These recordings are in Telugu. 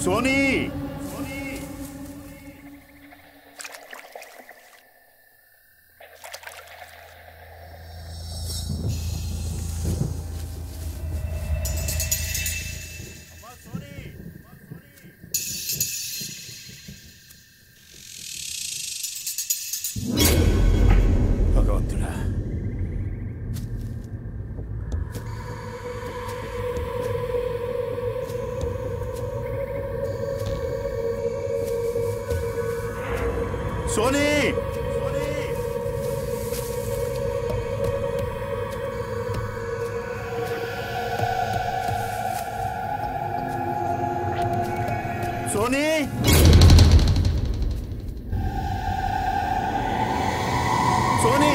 సోనీ భగవంతుడా Sony Sony Sony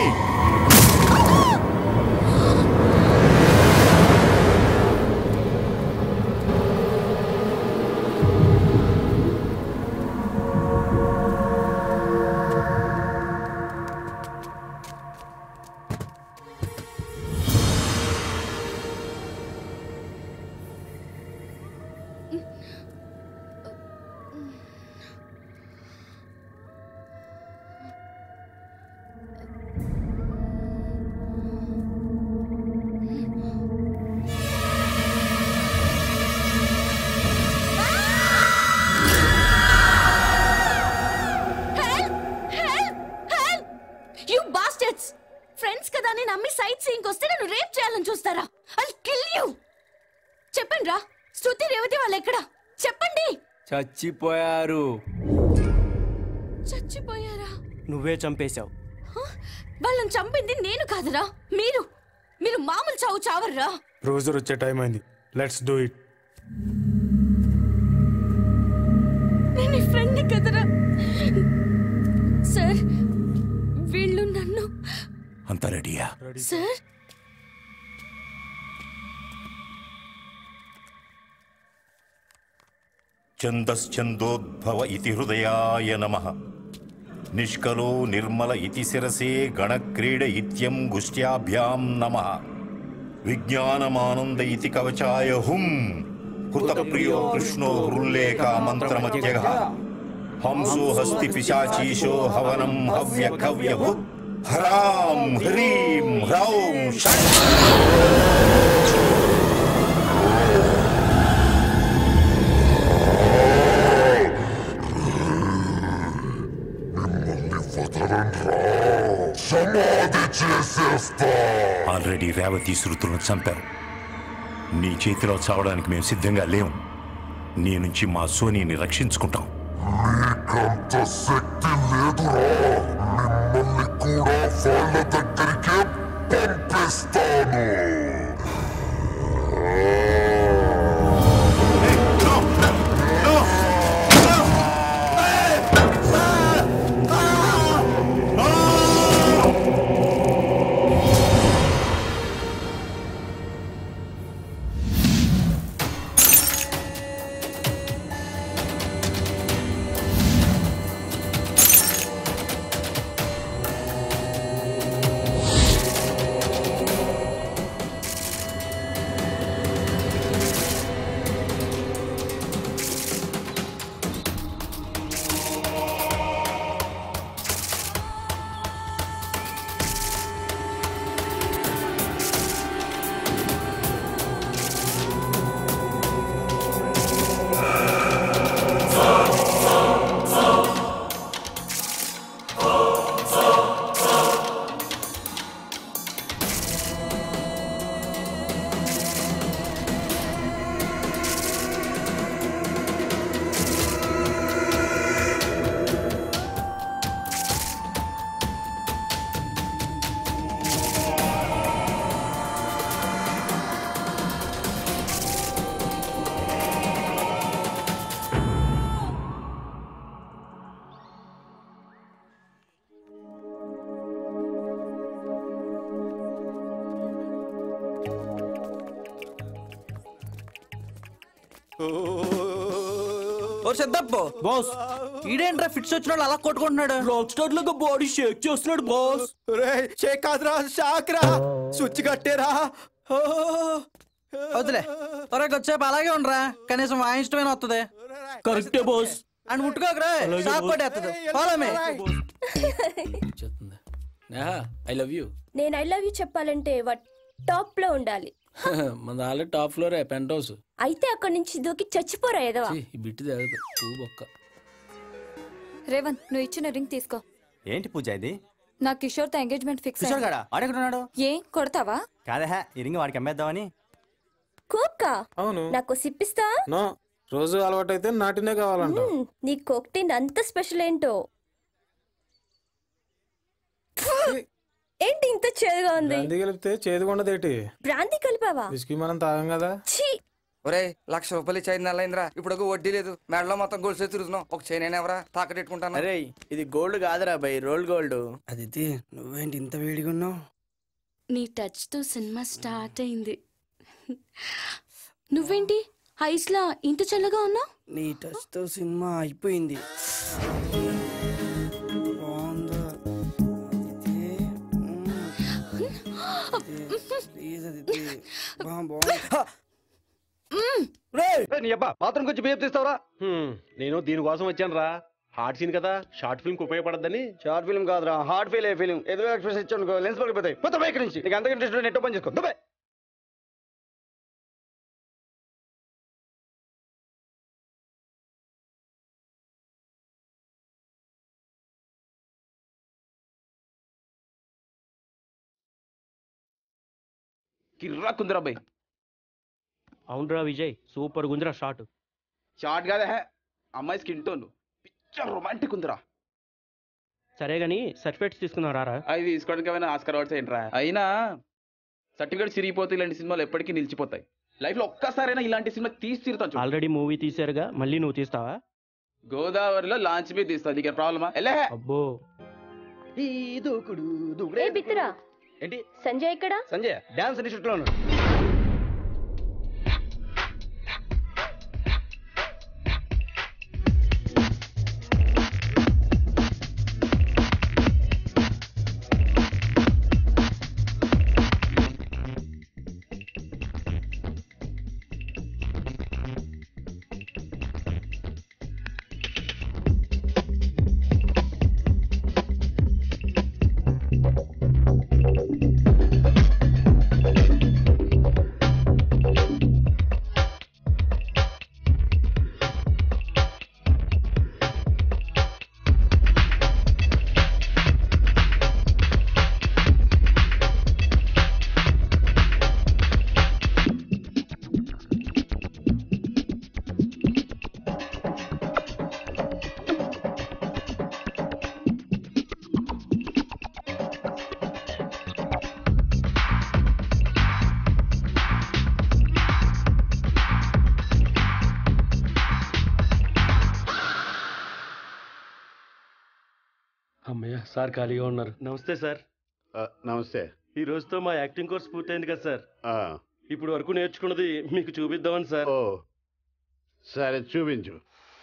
help help help you bastards friends కదా అని నమ్మి సైట్ సీయింగ్ వస్తే నన్ను రేప్ చేయాలని చూస్తారా ఐ కిల్ యు చెప్పండి రా శృతి రేవతి వాళ్ళు ఎక్కడ చెప్పండి చచ్చిపోయారు చచ్చిపోయారా నువ్వే చంపేశావు హ? వాళ్ళని చంపింది నేను కాదురా మీరు మీరు మామూలు చావు చావర్రా రోజర్ వచ్చే టైం అయింది లెట్స్ డూ ఇట్ నేను నీ ఫ్రెండ్ కదరా సార్ వీళ్ళు నన్ను అంత రెడీయా సార్ ఛందశ్చందోద్భవ ఇతి హృదయాయ నమ నిష్కలో నిర్మల ఇతి శిరసే గణక్రీడ ఇత్యం గుష్ట్యాభ్యాం నమ విజ్ఞానమానంద ఇతి కవచాయ హుం హృతప్రియో కృష్ణో హృల్లేఖా మంత్రమత్యగ హంసో హస్తి పిశాచీశో హవనం హవ్య కవ్యభు హ్రాం హ్రీం హ్రౌం షట్ ఆల్రెడీ రేవతి శృతులను చంపారు నీ చేతిలో చావడానికి మేము సిద్ధంగా లేవు నీ నుంచి మా సోనీని రక్షించుకుంటాం నీకంత శక్తి లేదురా మిమ్మల్ని కూడా వాళ్ళ దగ్గరికే పంపిస్తాను ఓ సిద్ధప్ప బాస్ ఈడేంట్రా ఫిట్స్ వచ్చిన అలా కొట్టుకుంటున్నాడు రాక్ స్టార్ లాగా బాడీ షేక్ చేస్తున్నాడు బాస్ రే షేక్ కాదురా షాక్ రా స్విచ్ కట్టేరా వదిలే త్వరగా వచ్చేపు అలాగే ఉండరా కనీసం వాయించడమే వస్తుంది కరెక్టే బాస్ అని ముట్టుకోకరా షాక్ కొట్టేస్తుంది ఫాలో మే చెప్తుంది నేహా ఐ లవ్ యూ నేను ఐ లవ్ యూ చెప్పాలంటే వాట్ టాప్ లో ఉండాలి మన ఆల్రెడీ టాప్ ఫ్లోరే పెంట్ హౌస్ అయితే అక్కడి నుంచి దూకి చచ్చిపోరా ఏదో ఈ బిట్టి తగ్గదు పూ బొక్క రేవంత్ నువ్వు ఇచ్చిన రింగ్ తీసుకో ఏంటి పూజ ఇది నా కిషోర్ తో ఎంగేజ్మెంట్ ఫిక్స్ కిషోర్ గాడా ఆడెక్కడున్నాడు ఏ కొడతావా కాదే హే ఈ రింగ్ వాడికి అమ్మేద్దామని కోక్క అవును నాకు సిప్పిస్తా నో రోజు అలవాటు అయితే నాటినే కావాలంట మ్మ్, నీ కోక్టేన్ అంత స్పెషల్ ఏంటో ఏంటి ఇంత చేదుగా ఉంది బ్రాందీ కలిపితే చేదుగా ఉండదేటి బ్రాంతి కలిపావా విస్కీ మనం తాగం కదా ఛీ ఒరే లక్ష రూపాయలు ఇచ్చి ఐదు నెలలైందిరా ఇప్పుడు ఒక వడ్డీ లేదు మెడలో మొత్తం గోల్డ్ తిరుగుతున్నావు ఒక చైన్ ఎవరా తాకటెట్టుకుంటాను అరే ఇది గోల్డ్ కాదురా బై రోల్డ్ గోల్డ్ అది నువ్వేంటి ఇంత వేడిగా ఉన్నావు నీ టచ్ తో సినిమా స్టార్ట్ అయింది నువ్వేంటి ఐస్ లా ఇంత చల్లగా ఉన్నావు నీ టచ్ తో సినిమా అయిపోయింది బాగుందా అదితి? మ్మ్. అదితి, ప్లీజ్ అదితి. బా, బాగుంది. నీ అబ్బా బాత్రూమ్ వచ్చి బియ్యం తీస్తావరా నేను దీనికోసం వచ్చాను రా హార్ట్ సీన్ కదా షార్ట్ ఫిల్మ్ ఉపయోగపడద్దని షార్ట్ ఫిల్మ్ కాదురా హార్ట్ ఫీల్ అయ్యే ఫిల్మ్ ఎదురు ఎక్స్ప్రెస్ ఇచ్చాను లెన్స్ పగిలిపోతాయి పోతా బైక్ నుంచి నీకు అంత ఇంట్రెస్ట్ నెట్ ఓపెన్ చేసుకో దుబాయ్ కిర్రా కుందిరా బై అవునరా విజయ్ సూపర్ గుందిరా షార్ట్ షార్ట్ కాదా హే అమ్మాయి స్కిన్ టోన్ పిచ్చ రొమాంటిక్ ఉందిరా సరే గాని సర్టిఫికేట్స్ తీసుకున్నావు రారా అవి తీసుకోవడానికి ఏమైనా ఆస్కర్ అవార్డ్స్ ఏంట్రా అయినా సర్టిఫికేట్ సిరిగిపోతే ఇలాంటి సినిమాలు ఎప్పటికీ నిలిచిపోతాయి లైఫ్ లో ఒక్కసారైనా ఇలాంటి సినిమా తీసి తీరుతాను చూడు. ఆల్రెడీ మూవీ తీసారుగా మళ్ళీ నువ్వు తీస్తావా గోదావరిలో లాంచ్ మీద తీస్తా నీకు ప్రాబ్లమా ఎల్లే అబ్బో ఏ బిత్తురా ఏంటి సంజయ్ ఇక్కడ సంజయ్ డాన్స్ ఇన్స్టిట్యూట్ లో ఉన్నాడు అమ్మయ్య సార్ ఖాళీగా ఉన్నారు నమస్తే సార్ నమస్తే ఈ రోజుతో మా యాక్టింగ్ కోర్స్ పూర్తయింది కదా సార్ ఆ, ఇప్పుడు వరకు నేర్చుకున్నది మీకు చూపిద్దామని సార్ ఓ సరే చూపించు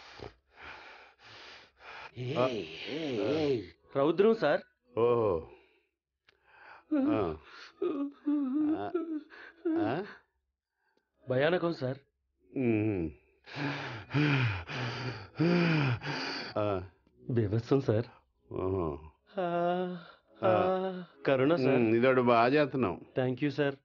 ఆ, రౌద్రం సార్ ఓహో ఆ. ఆ, ఆ? భయానకం సార్ ఉమ్. ఆ, బీభత్సం సార్ ఓహో. ఆ, ఆ, కరుణ సార్ ఉమ్, ఇదోటి బాగా చేస్తున్నాం థ్యాంక్ యూ సార్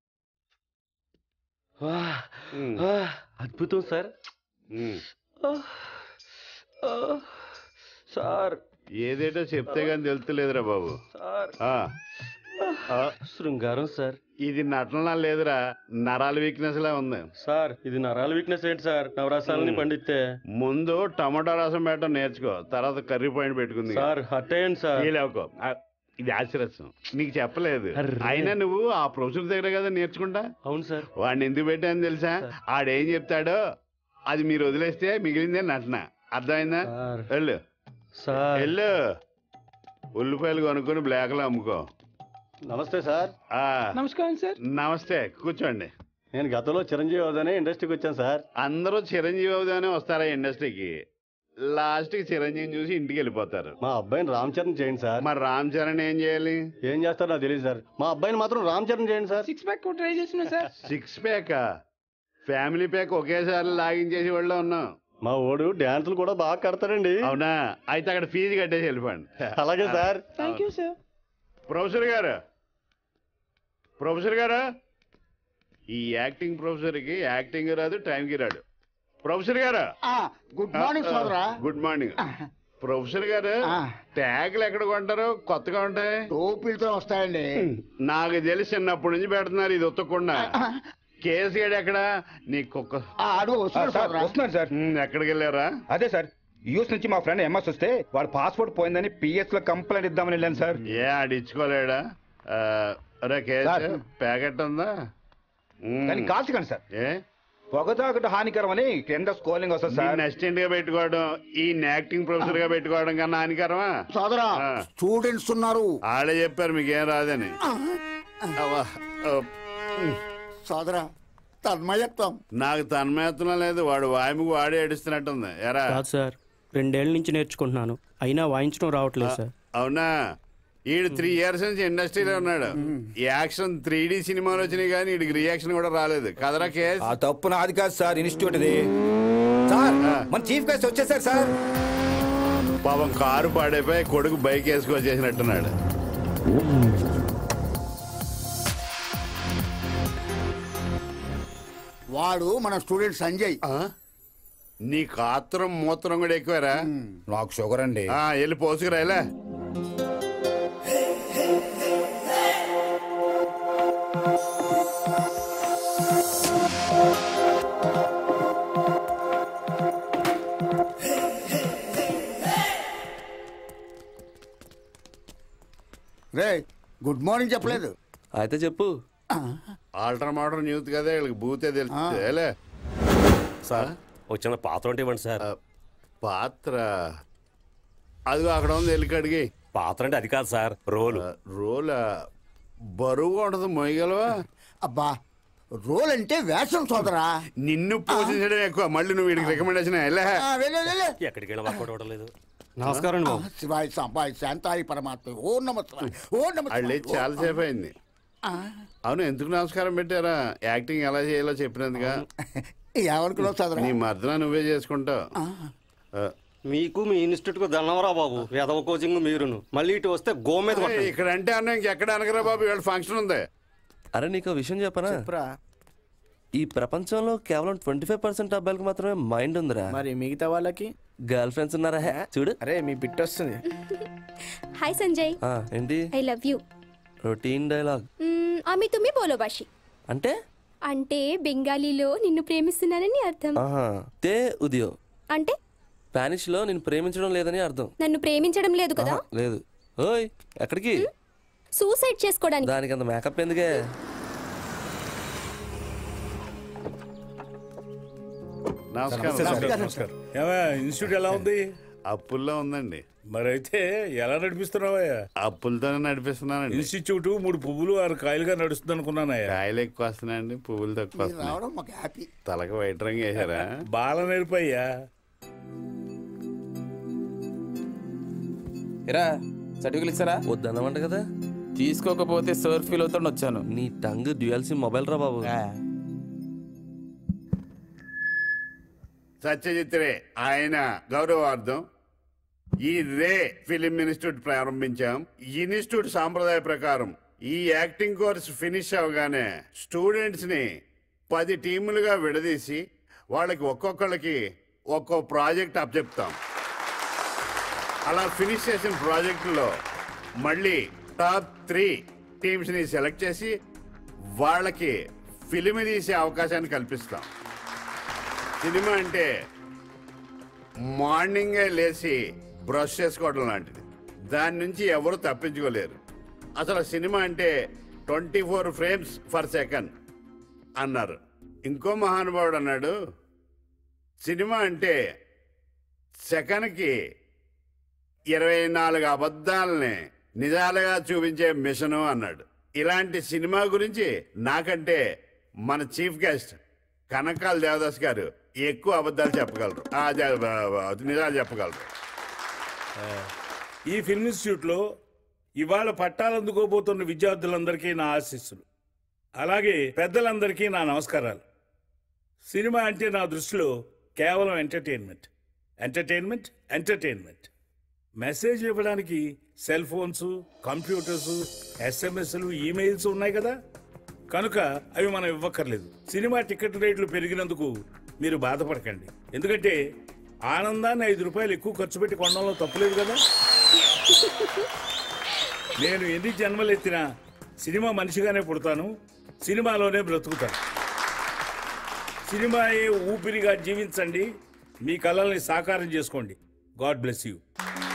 వా, ఉమ్, ఆ, అద్భుతం సార్ ఉమ్. ఆ, ఆ, సార్ ఏదేటో చెప్తే కానీ తెలుస్తలేదురా బాబు సార్ ఆ, ఆ, శృంగారం సార్ ఇది నటనలా లేదురా నరాల వీక్నెస్ లా ఉంది సార్ ఇది నరాల వీక్నెస్ ఏంటి సార్ నవరసాలని మ్మ్. పండితే ముందు టమాటా రసం పెట్టడం నేర్చుకో తర్వాత కర్రీ పాయింట్ పెట్టుకుంది సార్ హట్ అయ్యండి సార్ లేవుకో ఆ, ఇది ఆశ్చర్యం నీకు చెప్పలేదు అర్రే. అయినా నువ్వు ఆ ప్రొఫెసర్ దగ్గర కదా నేర్చుకుంటా అవును సార్ వాడిని ఎందుకు పెట్టాను తెలుసా సార్. ఆడేం చెప్తాడో అది మీరు వదిలేస్తే మిగిలిందే నటన అర్థమైందా సార్ వెళ్ళు సార్ వెళ్ళు ఉల్లిపాయలు కొనుక్కొని బ్లాక్లో అమ్ముకో నమస్తే సార్ ఆ, నమస్కారం సార్ నమస్తే కూర్చోండి నేను గతంలో చిరంజీవి అవుదానే ఇండస్ట్రీకి వచ్చాను సార్ అందరూ చిరంజీవి అవుదానే వస్తారా ఇండస్ట్రీకి లాస్ట్కి చిరంజీవిని చూసి ఇంటికి వెళ్ళిపోతారు మా అబ్బాయిని రామ్ చరణ్ చేయండి సార్ మరి రామ్ చరణ్ ఏం చేయాలి ఏం చేస్తారో నాకు తెలియదు సార్ మా అబ్బాయిని మాత్రం రామ్ చరణ్ చేయండి సార్ సిక్స్ ప్యాక్ ట్రై చేసిన sir six pack family pack ఒకేసారి లాగించేసి వాళ్ళు ఉన్నాం మా ఓడు డాన్సులు కూడా బాగా కడతాడండి అవునా అయితే అక్కడ ఫీజు కట్టేసి వెళ్ళిపోండి అలాగే sir. Thank you sir professor గారు ప్రొఫెసర్ గారు ఈ యాక్టింగ్ ప్రొఫెసర్కి యాక్టింగ్ రాదు టైంకి రాడు ప్రొఫెసర్ గారు గుడ్ మార్నింగ్ సోదరా గుడ్ మార్నింగ్ ప్రొఫెసర్ గారు ట్యాగ్లు ఎక్కడ కొంటారు కొత్తగా ఉంటాయి టోపీలతో వస్తాయండి నాకు తెలిసి చిన్నప్పటి నుంచి పెడుతున్నారు ఇది ఉత్తకుండా కేసు గడు ఎక్కడ నీ కుక్క అడుగు వస్తున్నాడు ఆ, సార్, సోదరా వస్తున్నాడు సార్ ఎక్కడికి వెళ్ళారా అదే సార్ యూఎస్ నుంచి మా ఫ్రెండ్ ఎంఎస్ వస్తే వాడు పాస్పోర్ట్ పోయిందని పిఎస్ లో కంప్లైంట్ ఇద్దామని వెళ్ళాను సార్ ఏ ఆడిచ్చుకోలేడా ఆ, అరే కేసు ప్యాకెట్ ఉందా మ్మ్. కానీ కాల్చకండి సార్ ఏ పొగతాకట హానికరం అని కింద స్కోలింగ్ వస్తుంది సార్ దీన్ని అసిస్టెంట్ గా పెట్టుకోవడం ఈ యాక్టింగ్ ప్రొఫెసర్ గా పెట్టుకోవడం కన్నా హానికరమా సోదరా ఆ. స్టూడెంట్స్ ఉన్నారు ఆడే చెప్పారు మీకేం రాదని అవ్వా, ఆ, మ్. సోదరా తన్మయత్వం నాకు తన్మయత్నం లేదు వాడు వాయిముకు వాడే ఏడుస్తున్నట్టుంది ఎరా కాదు సార్ రెండేళ్ల నుంచి నేర్చుకుంటున్నాను అయినా వాయించడం రావట్లేదు సార్ అవునా ఈడు త్రీ ఇయర్స్ నుంచి ఇండస్ట్రీలో ఉన్నాడు ఈ యాక్షన్ త్రీ డి సినిమాలు వచ్చినాయి కానీ వీడికి రియాక్షన్ కూడా రాలేదు కదరా కేస్ ఆ తప్పు నాది కాదు సార్ ఇన్స్టిట్యూట్ ఇది సార్ మన చీఫ్ గెస్ట్ వచ్చేసారు సార్ పాపం కారు పాడైపోయి కొడుకు బైక్ వేసుకొచ్చేసినట్టున్నాడు వాడు మన స్టూడెంట్ సంజయ్ నీ కాత్రం మూత్రం కూడా ఎక్కువరా నాకు షుగర్ అండి ఆ, వెళ్ళి పోసుకురా ఇలా రే గుడ్ మార్నింగ్ చెప్పలేదు అయితే చెప్పు ఆల్టర్ మోడర్న్ యూత్ కదా వీళ్ళకి బూతే తెలుస్తుంది ఏలే సార్ ఒక చిన్న పాత్ర ఉంటే ఇవ్వండి సార్ పాత్ర అదిగో అక్కడ ఉంది వెళ్ళి కడిగి పాత్ర అంటే అది కాదు సార్ రోలు రోల్ బరువుగా ఉంటుంది మొయ్యగలవా అబ్బా రోల్ అంటే వేషం సోదరా నిన్ను పోషించడం ఎక్కువ మళ్ళీ నువ్వు వీడికి రికమెండేషన్ వెళ్ళే ఆ, వెళ్ళు, వెళ్ళు. ఎక్కడికి వెళ్ళినా వర్కౌట్ అవ్వడం లేదు నమస్కారం అండి బాబు. ఆ, శివాయ సాంబాయ్ శాంతాయి పరమాత్మ ఓ నమస్కారం ఓ వాళ్ళు నమస్కారం చాలా సేపు అయింది అవును ఎందుకు నమస్కారం పెట్టారా యాక్టింగ్ ఎలా చేయాలో చెప్పినందుగా ఏమనుకున్నావు సోదరా నీ మర్దన నువ్వే చేసుకుంటావు ఆ, మీకు మీ ఇన్స్టిట్యూట్ కు దండవరా బాబు వేదవ కోచింగ్ మీరును మళ్ళీ ఇటు వస్తే గో మీద ఏయ్, కొట్టండి. ఇక్కడ అంటే అన్న ఇంకెక్కడ అనగరా బాబు ఇవాళ ఫంక్షన్ ఉంది అరే నీకు ఓ విషయం చెప్పనా ఈ ప్రపంచంలో కేవలం ట్వంటీ ఫైవ్ పర్సెంట్ అబ్బాయిలకు మాత్రమే మైండ్ ఉందిరా మరి మిగతా వాళ్ళకి గర్ల్ ఫ్రెండ్స్ ఉన్నారా హే? చూడు అరే మీ బిట్ వస్తుంది हाय संजय ఆ, ఏంటి I love you routine dialogue ఆమె తుమ్మి బోలో భాషి అంటే అంటే బెంగాలీలో నిన్ను ప్రేమిస్తున్నానని అర్థం ఆహా తే ఉదయో అంటే స్పానిష్ లో నేను ప్రేమించడం లేదని అర్థం నన్ను ప్రేమించడం లేదు కదా ఆహా, లేదు ఓయ్ ఎక్కడికి సూసైడ్ చేసుకోవడానికి దానికి అంత మేకప్ ఎందుకే నమస్కారం ఇన్స్టిట్యూట్ ఎలా ఉంది అప్పుల్లో ఉందండి మరైతే ఎలా నడిపిస్తున్నావయ్యా అప్పులతోనే నడిపిస్తున్నానండి ఇన్స్టిట్యూట్ మూడు పువ్వులు ఆరు కాయలుగా నడుస్తుంది అనుకున్నానయ్యా కాయలు ఎక్కువ వస్తున్నాయండి పువ్వులు తక్కువ మీరు వస్తున్నాయి రావడం మాకు హ్యాపీ తలకు వైట్ రంగు వేసారా బాల నేర్పయ్యా ఎరా సర్టిఫికెట్ ఇస్తారా వద్దన్నమాట కదా తీసుకోకపోతే సర్ ఫీల్ అవుతాను వచ్చాను నీ టంగ్ డ్యూయల్ సిమ్ మొబైల్ రా బాబు సత్యజిత్ రే ఆయన గౌరవార్థం ఈ రే ఫిలిం ఇన్స్టిట్యూట్ ప్రారంభించాం ఈ ఇన్స్టిట్యూట్ సాంప్రదాయ ప్రకారం ఈ యాక్టింగ్ కోర్స్ ఫినిష్ అవగానే స్టూడెంట్స్ ని పది టీములుగా విడదీసి వాళ్ళకి ఒక్కొక్కళ్ళకి ఒక్కో ప్రాజెక్ట్ అప్పచెప్తాం అలా ఫినిష్ చేసిన ప్రాజెక్టులో మళ్ళీ టాప్ త్రీ టీమ్స్ని సెలెక్ట్ చేసి వాళ్ళకి ఫిలిం తీసే అవకాశాన్ని కల్పిస్తాం సినిమా అంటే మార్నింగే లేచి బ్రష్ చేసుకోవడం లాంటిది దాని నుంచి ఎవరు తప్పించుకోలేరు అసలు సినిమా అంటే twenty four frames for second అన్నారు ఇంకో మహానుభావుడు అన్నాడు సినిమా అంటే సెకండ్కి ఇరవై నాలుగు అబద్ధాలని నిజాలుగా చూపించే మిషను అన్నాడు ఇలాంటి సినిమా గురించి నాకంటే మన చీఫ్ గెస్ట్ కనకాల దేవదాస్ గారు ఎక్కువ అబద్ధాలు చెప్పగలరు ఆ, జ- నిజాలు చెప్పగలరు ఈ ఫిల్మ్ ఇన్స్టిట్యూట్ లో ఇవాళ పట్టాలు అందుకోబోతున్న విద్యార్థులందరికీ నా ఆశీస్సులు అలాగే పెద్దలందరికీ నా నమస్కారాలు సినిమా అంటే నా దృష్టిలో కేవలం ఎంటర్టైన్మెంట్ ఎంటర్టైన్మెంట్ ఎంటర్టైన్మెంట్ మెసేజ్లు ఇవ్వడానికి సెల్ ఫోన్స్ కంప్యూటర్స్ ఎస్ఎంఎస్లు ఈమెయిల్స్ ఉన్నాయి కదా కనుక అవి మనం ఇవ్వక్కర్లేదు సినిమా టికెట్ రేట్లు పెరిగినందుకు మీరు బాధపడకండి ఎందుకంటే ఆనందాన్ని ఐదు రూపాయలు ఎక్కువ ఖర్చు పెట్టి కొనడంలో తప్పులేదు కదా నేను ఎన్ని జన్మలు ఎత్తినా సినిమా మనిషిగానే పుడతాను సినిమాలోనే బ్రతుకుతాను సినిమాయే ఊపిరిగా జీవించండి మీ కళల్ని సాకారం చేసుకోండి God bless you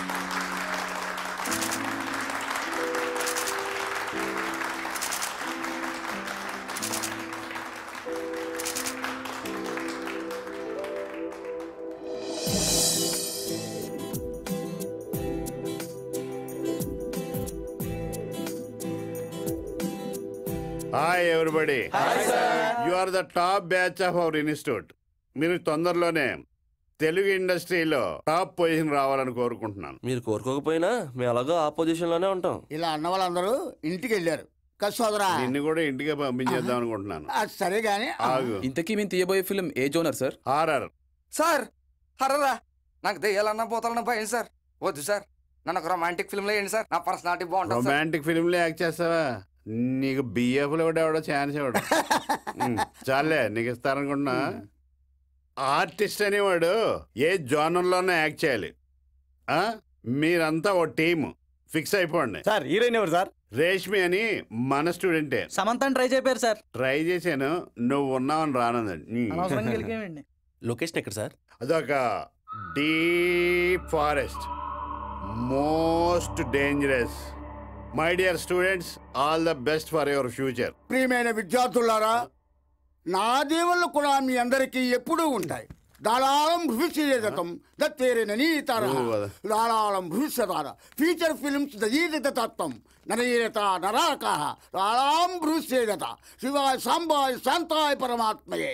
hi everybody you are the top batch of our institute మీరు తొందరలోనే తెలుగు ఇండస్ట్రీలో టాప్ పొజిషన్ రావాలని కోరుకుంటున్నాను మీరు కోరుకోకపోయినా మేము అలాగో ఆపోజిషన్ లోనే ఉంటాం ఇలా అన్న వాళ్ళందరూ ఇంటికి వెళ్ళారు కదా సోదరా నిన్ను కూడా ఇంటికే పంపించేద్దాం అనుకుంటున్నాను ఆ, సరే గాని ఆగు ఇంతకీ మేము తీయబోయే ఫిలిం ఏ జోనర్ సార్ హారర్ సార్ హర్రరా నాకు దెయ్యాలన్నా పోతాలన్నా భయం సార్ వద్దు సార్ నన్ను ఒక రొమాంటిక్ ఫిల్మ్లో వేయండి సార్ నా పర్సనాలిటీ బాగుంటుంది సార్ రొమాంటిక్ ఫిల్మ్ లో యాక్ట్ చేస్తావా నీకు బిఎఫ్ లో కూడా ఎవడో ఛాన్స్ ఇవ్వడు ఉమ్, చాలే నీకు ఇస్తారనుకుంటున్నా ఆర్టిస్ట్ అనేవాడు ఏ జోనర్లోనే యాక్ట్ చేయాలి ఆ? మీరంతా ఓ టీమ్ ఫిక్స్ అయిపోండి సార్ హీరోయిన్ ఎవరు సార్ రేష్మి అని మన స్టూడెంటే సమంతని ట్రై చేయలేరు సార్ ట్రై చేశాను నువ్వు ఉన్నావని రానందండి అనవసరంగా గెలికేమండి లొకేషన్ ఎక్కడ సార్ అదొక deep forest most dangerous my dear students all the best for your future ప్రియమైన విద్యార్థులారా నా దేవుళ్ళు కూడా మీ అందరికీ ఎప్పుడూ ఉంటాయి ధారాళం భవిష్యతం దత్తేరిన నీతార ఓ, అదే. ధారాళం భవిష్యతార ఫీచర్ ఫిల్మ్స్ దయీత తత్వం నరయత నరాక ధారాళం భవిష్యత శివాయ సాంబాయ్ శాంతాయ్ పరమాత్మయే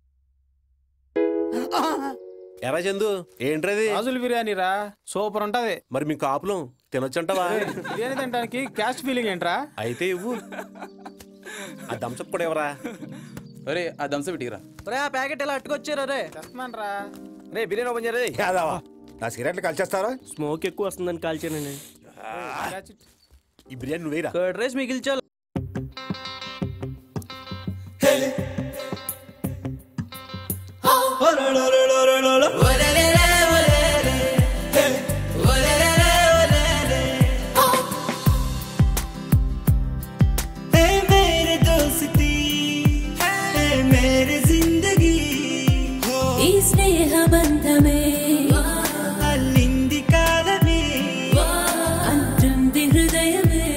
ఎరా చందు ఏంట్రది రాజుల బిర్యానీ రా సూపర్ ఉంటది మరి మీ కాపులం తినొచ్చంటవా ఏయ్, బిర్యానీ తినడానికి క్యాష్ ఫీలింగ్ ఏంట్రా అయితే ఇవ్వు ఆ థమ్స్అప్ కూడా ఎవరా అరే ఆ దంస పెట్టిరా రే ఆ ప్యాకెట్ ఎలా అట్టుకొచ్చారా రే తెస్తున్నాను రే బిర్యానీ ఓపెన్ చేయరే యాదవా నా సిగరెట్లు కాల్చేస్తారా స్మోక్ ఎక్కువ వస్తుందని కాల్చానండి ఈ బిర్యానీ నువ్వేరా కర్డ్ రైస్ మిగిల్చాలి मेरे दोस्ती मेरे जिंदगी ఈ స్నేహ బంధమే అల్లింది కాలమే అంటుంది హృదయమే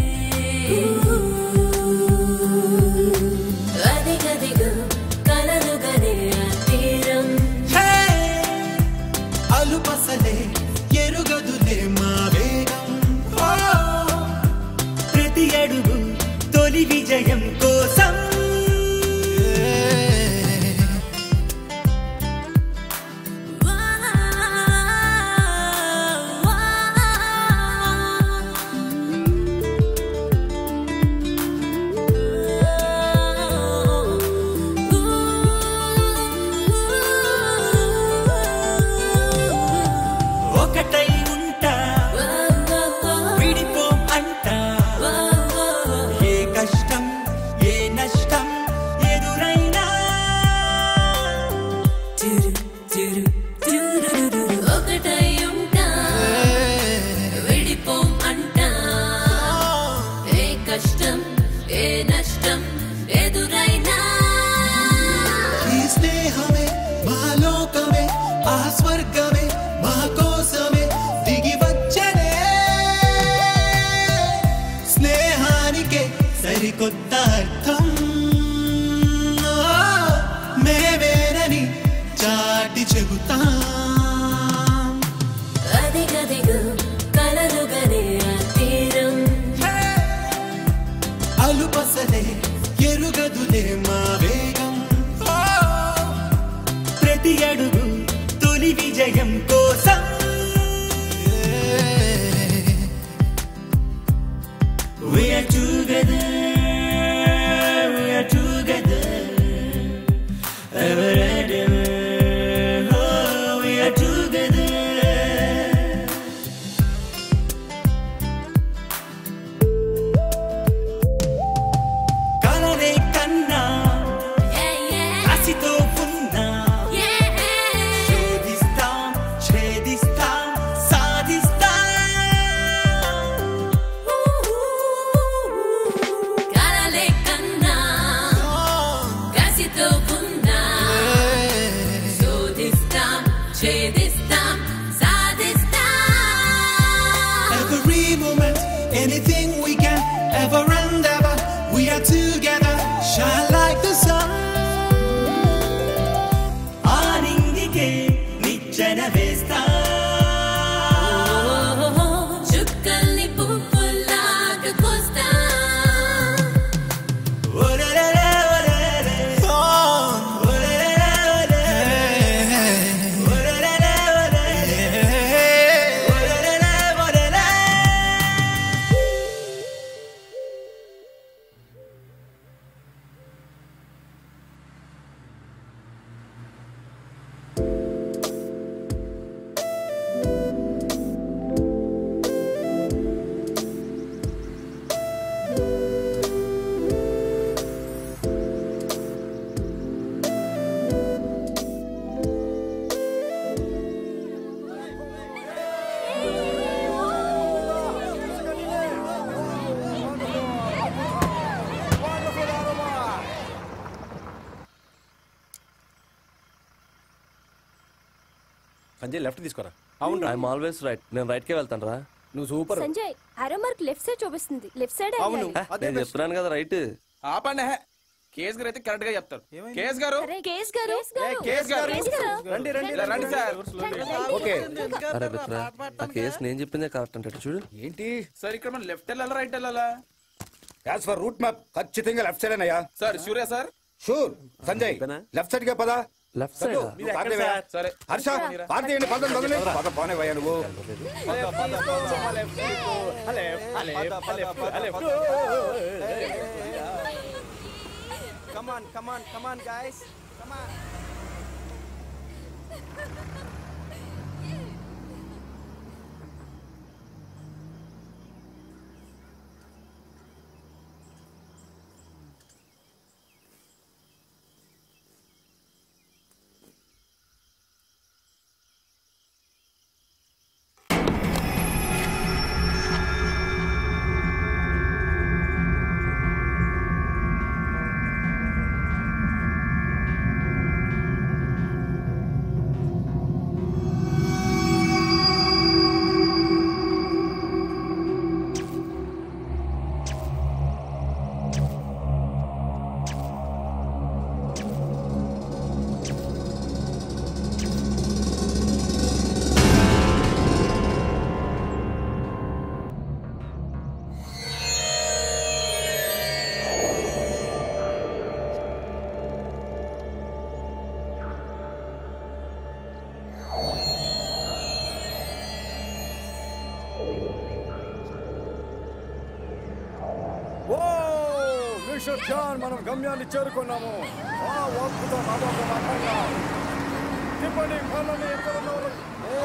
అదిగదిగో కలలుగనే ఆ తీరం అలుపసలే ఎరుగదులే మా వేగం ఓ, ప్రతి అడుగు తొలి విజయం కోసం ఒకటై ఉంటా విడిపోం అంటా ఏ కష్టం ఏ నష్టం ఎదురైనా చిరు చిరు చిరురురు ఒకటై ఉంటా విడిపోం అంటా ఏ కష్టం ఏ నష్టం ఎదురైనా ఈ స్నేహమే మా లోకమే ఆ స్వర్గమే మా కోసమే దిగి వచ్చనే స్నేహానికే సరికొత్త అర్థం ఓ, మేమేనని చాటి చెబుతాం అదిగదిగో కలలుగనే ఆ తీరం అలుపసలే ఎరుగదులే మా వేగం ఓ, ప్రతి అడుగు తొలి విజయం కోసం We are together, we are together, ever and ever, anything we can ever and ever. We are together, shine like the sun. ఆరింగికే నిచ్చెన వేస్తా చుక్కల్ని పువ్వుల్లాగా కోస్తా ఒరెరెరె, ఒరెరెరె. ఒరెరెరె, ఒరెరెరె. ఒరెరెరె, ఒరెరెరె. ఒరెరెరె, ఒరెరెరె. సంజయ్ లెఫ్ట్ తీసుకోరా అవును ఐఎమ్ ఆల్వేస్ రైట్ నేను రైట్కే వెళ్తాను రా నువ్వు super Sanjay arrow mark left side చూపిస్తుంది లెఫ్ట్ సైడ్ నేను చెప్తున్నాను కదా రైట్ ఆపండి హే. కేస్ గారు అయితే కరెక్ట్ గా చెప్తారు కేస్ గారు కేస్ గారు కేస్ గారు రండి రండి ఇలా రండి సార్ ఓకే అరే మిత్ర ఆ కేసు నేను చెప్పిందే కరెక్ట్ అంటే చూడు ఏంటి సార్ ఇక్కడ మనం లెఫ్ట్ వెళ్ళాలా రైట్ వెళ్ళాలా యాజ్ ఫర్ రూట్ మ్యాప్ ఖచ్చితంగా లెఫ్ట్ సైడ్ అయ్యా సార్ షూరే sir sure Sanjay left side గా పదా లెఫ్ట్ సైడ్ సరే హర్ష పార్తీయండి పదం పదలే పద పోనే పోయా నువ్వు Come on, come on, come on, guys. Come on. Oh mister John మనం గమ్యాన్ని చేరుకున్నాము ఆ వాక్కుతో నామోక మాట్లాడగా తిప్పండి కళ్ళని ఎక్కడున్న వాళ్ళు ఓ!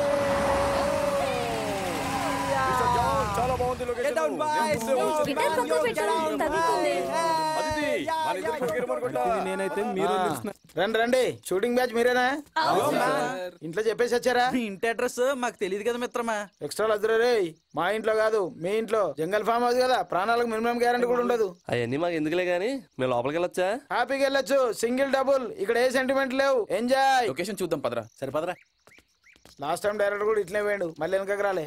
మిస్టర్ జాన్ చాలా బాగుంది లొకేషన్ గిటార్ పక్కన పెట్టారా తగ్గుతుంది అదితి మన ఇద్దరికి గిరమనుకుంటా ఇది నేనైతే మీరు నిలుస్తున్నా. రండి రండి షూటింగ్ బ్యాచ్ మీరేనా ఇంట్లో చెప్పేసి వచ్చారా మీ ఇంటి అడ్రస్ మాకు తెలియదు కదా మిత్రమా ఎక్స్ట్రా వద్దురా రే మా ఇంట్లో కాదు మీ ఇంట్లో జంగల్ ఫామ్ హౌస్ కదా ప్రాణాలకు మినిమం గ్యారంటీ కూడా ఉండదు అవన్నీ మాకు ఎందుకులే గానీ మేము లోపలికి వెళ్ళొచ్చా హ్యాపీగా వెళ్ళొచ్చు సింగిల్ డబుల్ ఇక్కడ ఏ సెంటిమెంట్ లేవు ఎంజాయ్ లొకేషన్ చూద్దాం పదరా సరే పదరా లాస్ట్ టైం డైరెక్టర్ కూడా ఇట్లే పోయాడు మళ్ళీ వెనకకి రాలే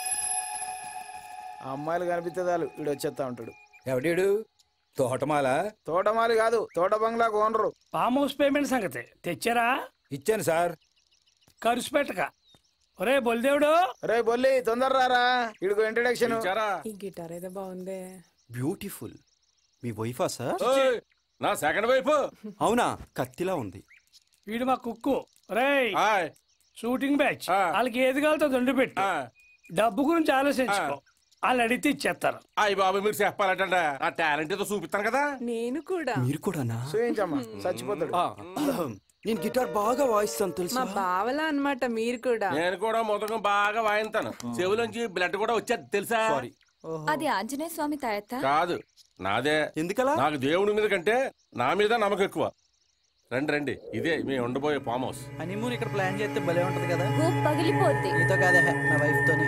ఆ అమ్మాయిలు కనిపిస్తే చాలు వీడు వచ్చేస్తా ఉంటాడు ఎవడీడు తోటమాల తోటమాలి కాదు తోట బంగ్లా ఓనరు ఫామ్ హౌస్ పేమెంట్ సంగతి తెచ్చారా ఇచ్చాను సార్ ఖర్చు పెట్టక ఒరే బొల్దేవుడు రే బొల్లి తొందర రారా ఇడుగు ఇంట్రడక్షన్ ఈ గిటార్ ఏదో బాగుందే బ్యూటిఫుల్ మీ వైఫా సార్ నా సెకండ్ వైపు అవునా కత్తిలా ఉంది వీడు మా కుక్కు రేయ్ షూటింగ్ బ్యాచ్ వాళ్ళకి ఏది కావాలో దొండి పెట్టి డబ్బు గురించి ఆలోచించుకో వాళ్ళు అడిగితే ఇచ్చేస్తారు అయ్యి బాబు మీరు చెప్పాలంటే నా టాలెంట్ ఏదో చూపిస్తాను కదా నేను కూడా మీరు కూడానా చూయించమ్మా చచ్చిపోతాడు నేను గిటార్ బాగా వాయిస్తాను తెలుసా మా బావలా అన్నమాట మీరు కూడా నేను కూడా మొదకం బాగా వాయిస్తాను చెవులోంచి బ్లడ్ కూడా వచ్చేది తెలుసా అది ఆంజనేయ స్వామి తాయత్త కాదు నాదే ఎందుకలా నాకు దేవుడి మీద కంటే నా మీద నమ్మకం ఎక్కువ రండి రండి ఇదే మీ ఉండబోయే ఫామ్ హౌస్ హనీమూన్ ఇక్కడ ప్లాన్ చేస్తే భలే ఉంటది కదా గూప్ పగిలిపోద్ది నీతో కాదే నా వైఫ్ తోనే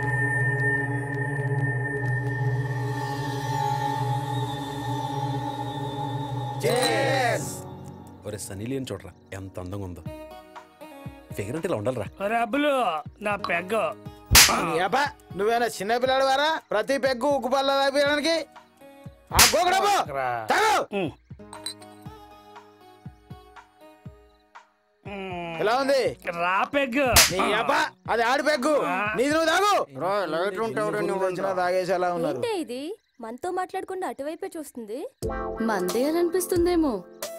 ఒరే సనీ లేని చూడరా ఎంత అందంగా ఉందో ఫిగర్ అంటే ఇలా ఉండాలిరా ఒరే అబ్బులు నా పెగ్గ ఏపా నువ్వేనా చిన్న పిల్లాడు వారా ప్రతి పెగ్గు ఉక్కు పల్ల తాగడానికి ఆ గోకడబ్బు తాగు ఎలా ఉంది రా పెగ్ నీ అబ్బా అది ఆడి పెగ్గు నీది నువ్వు తాగు లైట్ ఉంటే వచ్చినా తాగేసి ఎలా ఉన్నారు ఏంటే ఇది మనతో మాట్లాడకుండా అటువైపే చూస్తుంది మందే అని అనిపిస్తుందేమో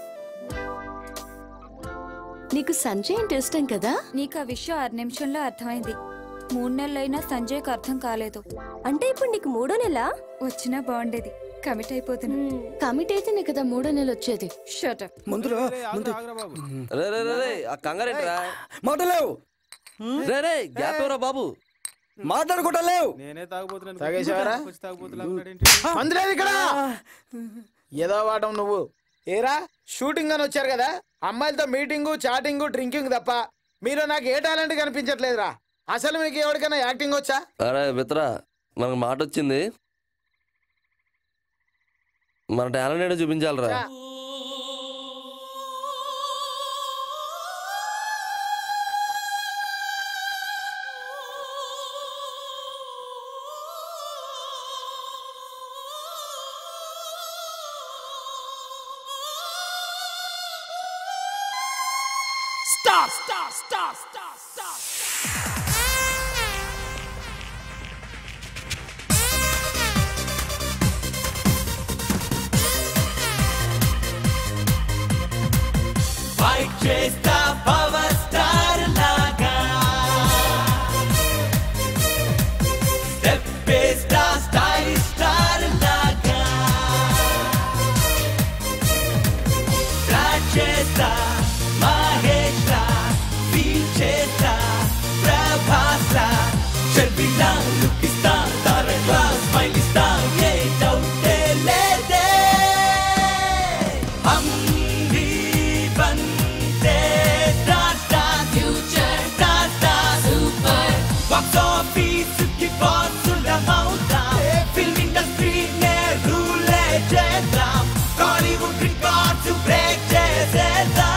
నీకు సంజయ్ అంటే ఇష్టం కదా నీకు ఆ విషయం ఆరు నిమిషంలో అర్థమైంది మూడు నెలలైనా సంజయ్కి అర్థం కాలేదు అంటే ఇప్పుడు నీకు మూడో నెల వచ్చినా బాగుండేది కమిట్ అయిపోతున్నా కమిట్ అయితేనే కదా మూడో నెల వచ్చేది షట్ ముందురా ముందు రే రే రే రే ఆ కంగారేంట్రా మాటలేవు రే రే గ్యాప్ ఎవరా బాబు మాట్లాడుకుంటా లేవు నేనే తాగబోతున్నాను తాగేసావరా మందులేదు ఇక్కడ ఏదో వాటం నువ్వు ఏరా షూటింగ్ అని వచ్చారు కదా అమ్మాయిలతో మీటింగు చాటింగ్ డ్రింకింగ్ తప్ప మీరు నాకు ఏ టాలెంట్ కనిపించట్లేదురా అసలు మీకు ఎవరికైనా యాక్టింగ్ వచ్చా అరే మిత్రా మనకు మాట వచ్చింది మన టాలెంట్ ఏంటో చూపించాలిరా Stop, stop, stop, stop, stop. Fight చేస్తా పవర్ స్టార్ లాగా స్టెప్ వేస్తా స్టైల్ స్టార్ లాగా ట్రాక్ చేస్తా మహేష్ లా ఫీల్ చేస్తా ప్రభాస్ లా చెల్విలా లుక్ ఇస్తా తారక్లా స్మైల్ ఇస్తా ఏ డౌటే లేదే హమ్ भी बनते star star future star star super box office की बॉस लमौता फिल्म इंडस्ट्री में रूल है जैसा बॉलीवुड रिकॉर्ड्स ब्रेक जैसे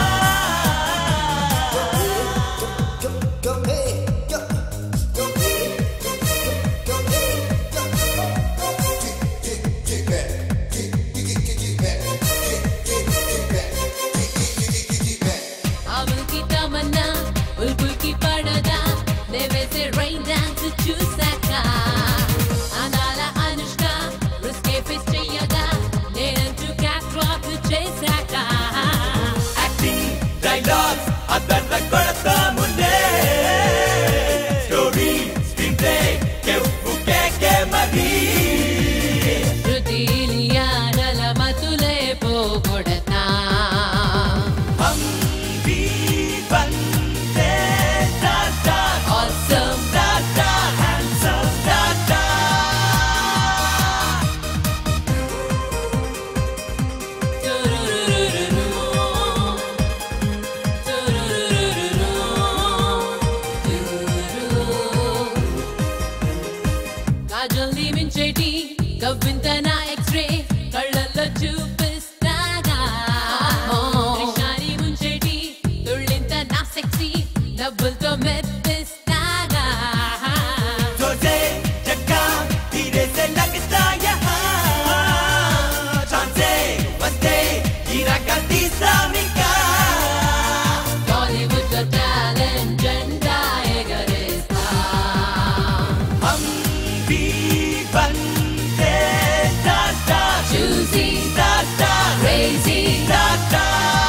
అమలు కి తమన్నా బుల్బుల్ కి పడదా దేవేసే రైన్ డాన్స్ చూసాక అనాల అనుష్క రిస్కే ఫేస్ చెయ్యగా నేనంటూ క్యాట్ వాక్ చేశాక యాక్టింగ్ డైలాగ్స్ అదర్ర కొడతాములే స్టోరీ స్క్రీన్ ప్లే కెవ్వు కేకే మరీ శృతిలియానల మతులే పోగొడతా हम भी बनते star star Awesome. Star star handsome star star కాజల్ని మించేటి కవ్వింత నా ఎక్స్రే కళ్ళల్లో చూపిస్తాగా కృష్ణాని ముంచేటి తుళ్ళింత నా సెక్సీ డబ్బులతో మెప్పిస్తాగా सोचे चक्का धीरे से लगता यहाँ चांसे बसते हीरा का तीसरा मिका బాలీవుడ్ లో టాలెంట్ జెండా ఎగరేస్తా हम भी बनते star star Choosy, star star crazy, star star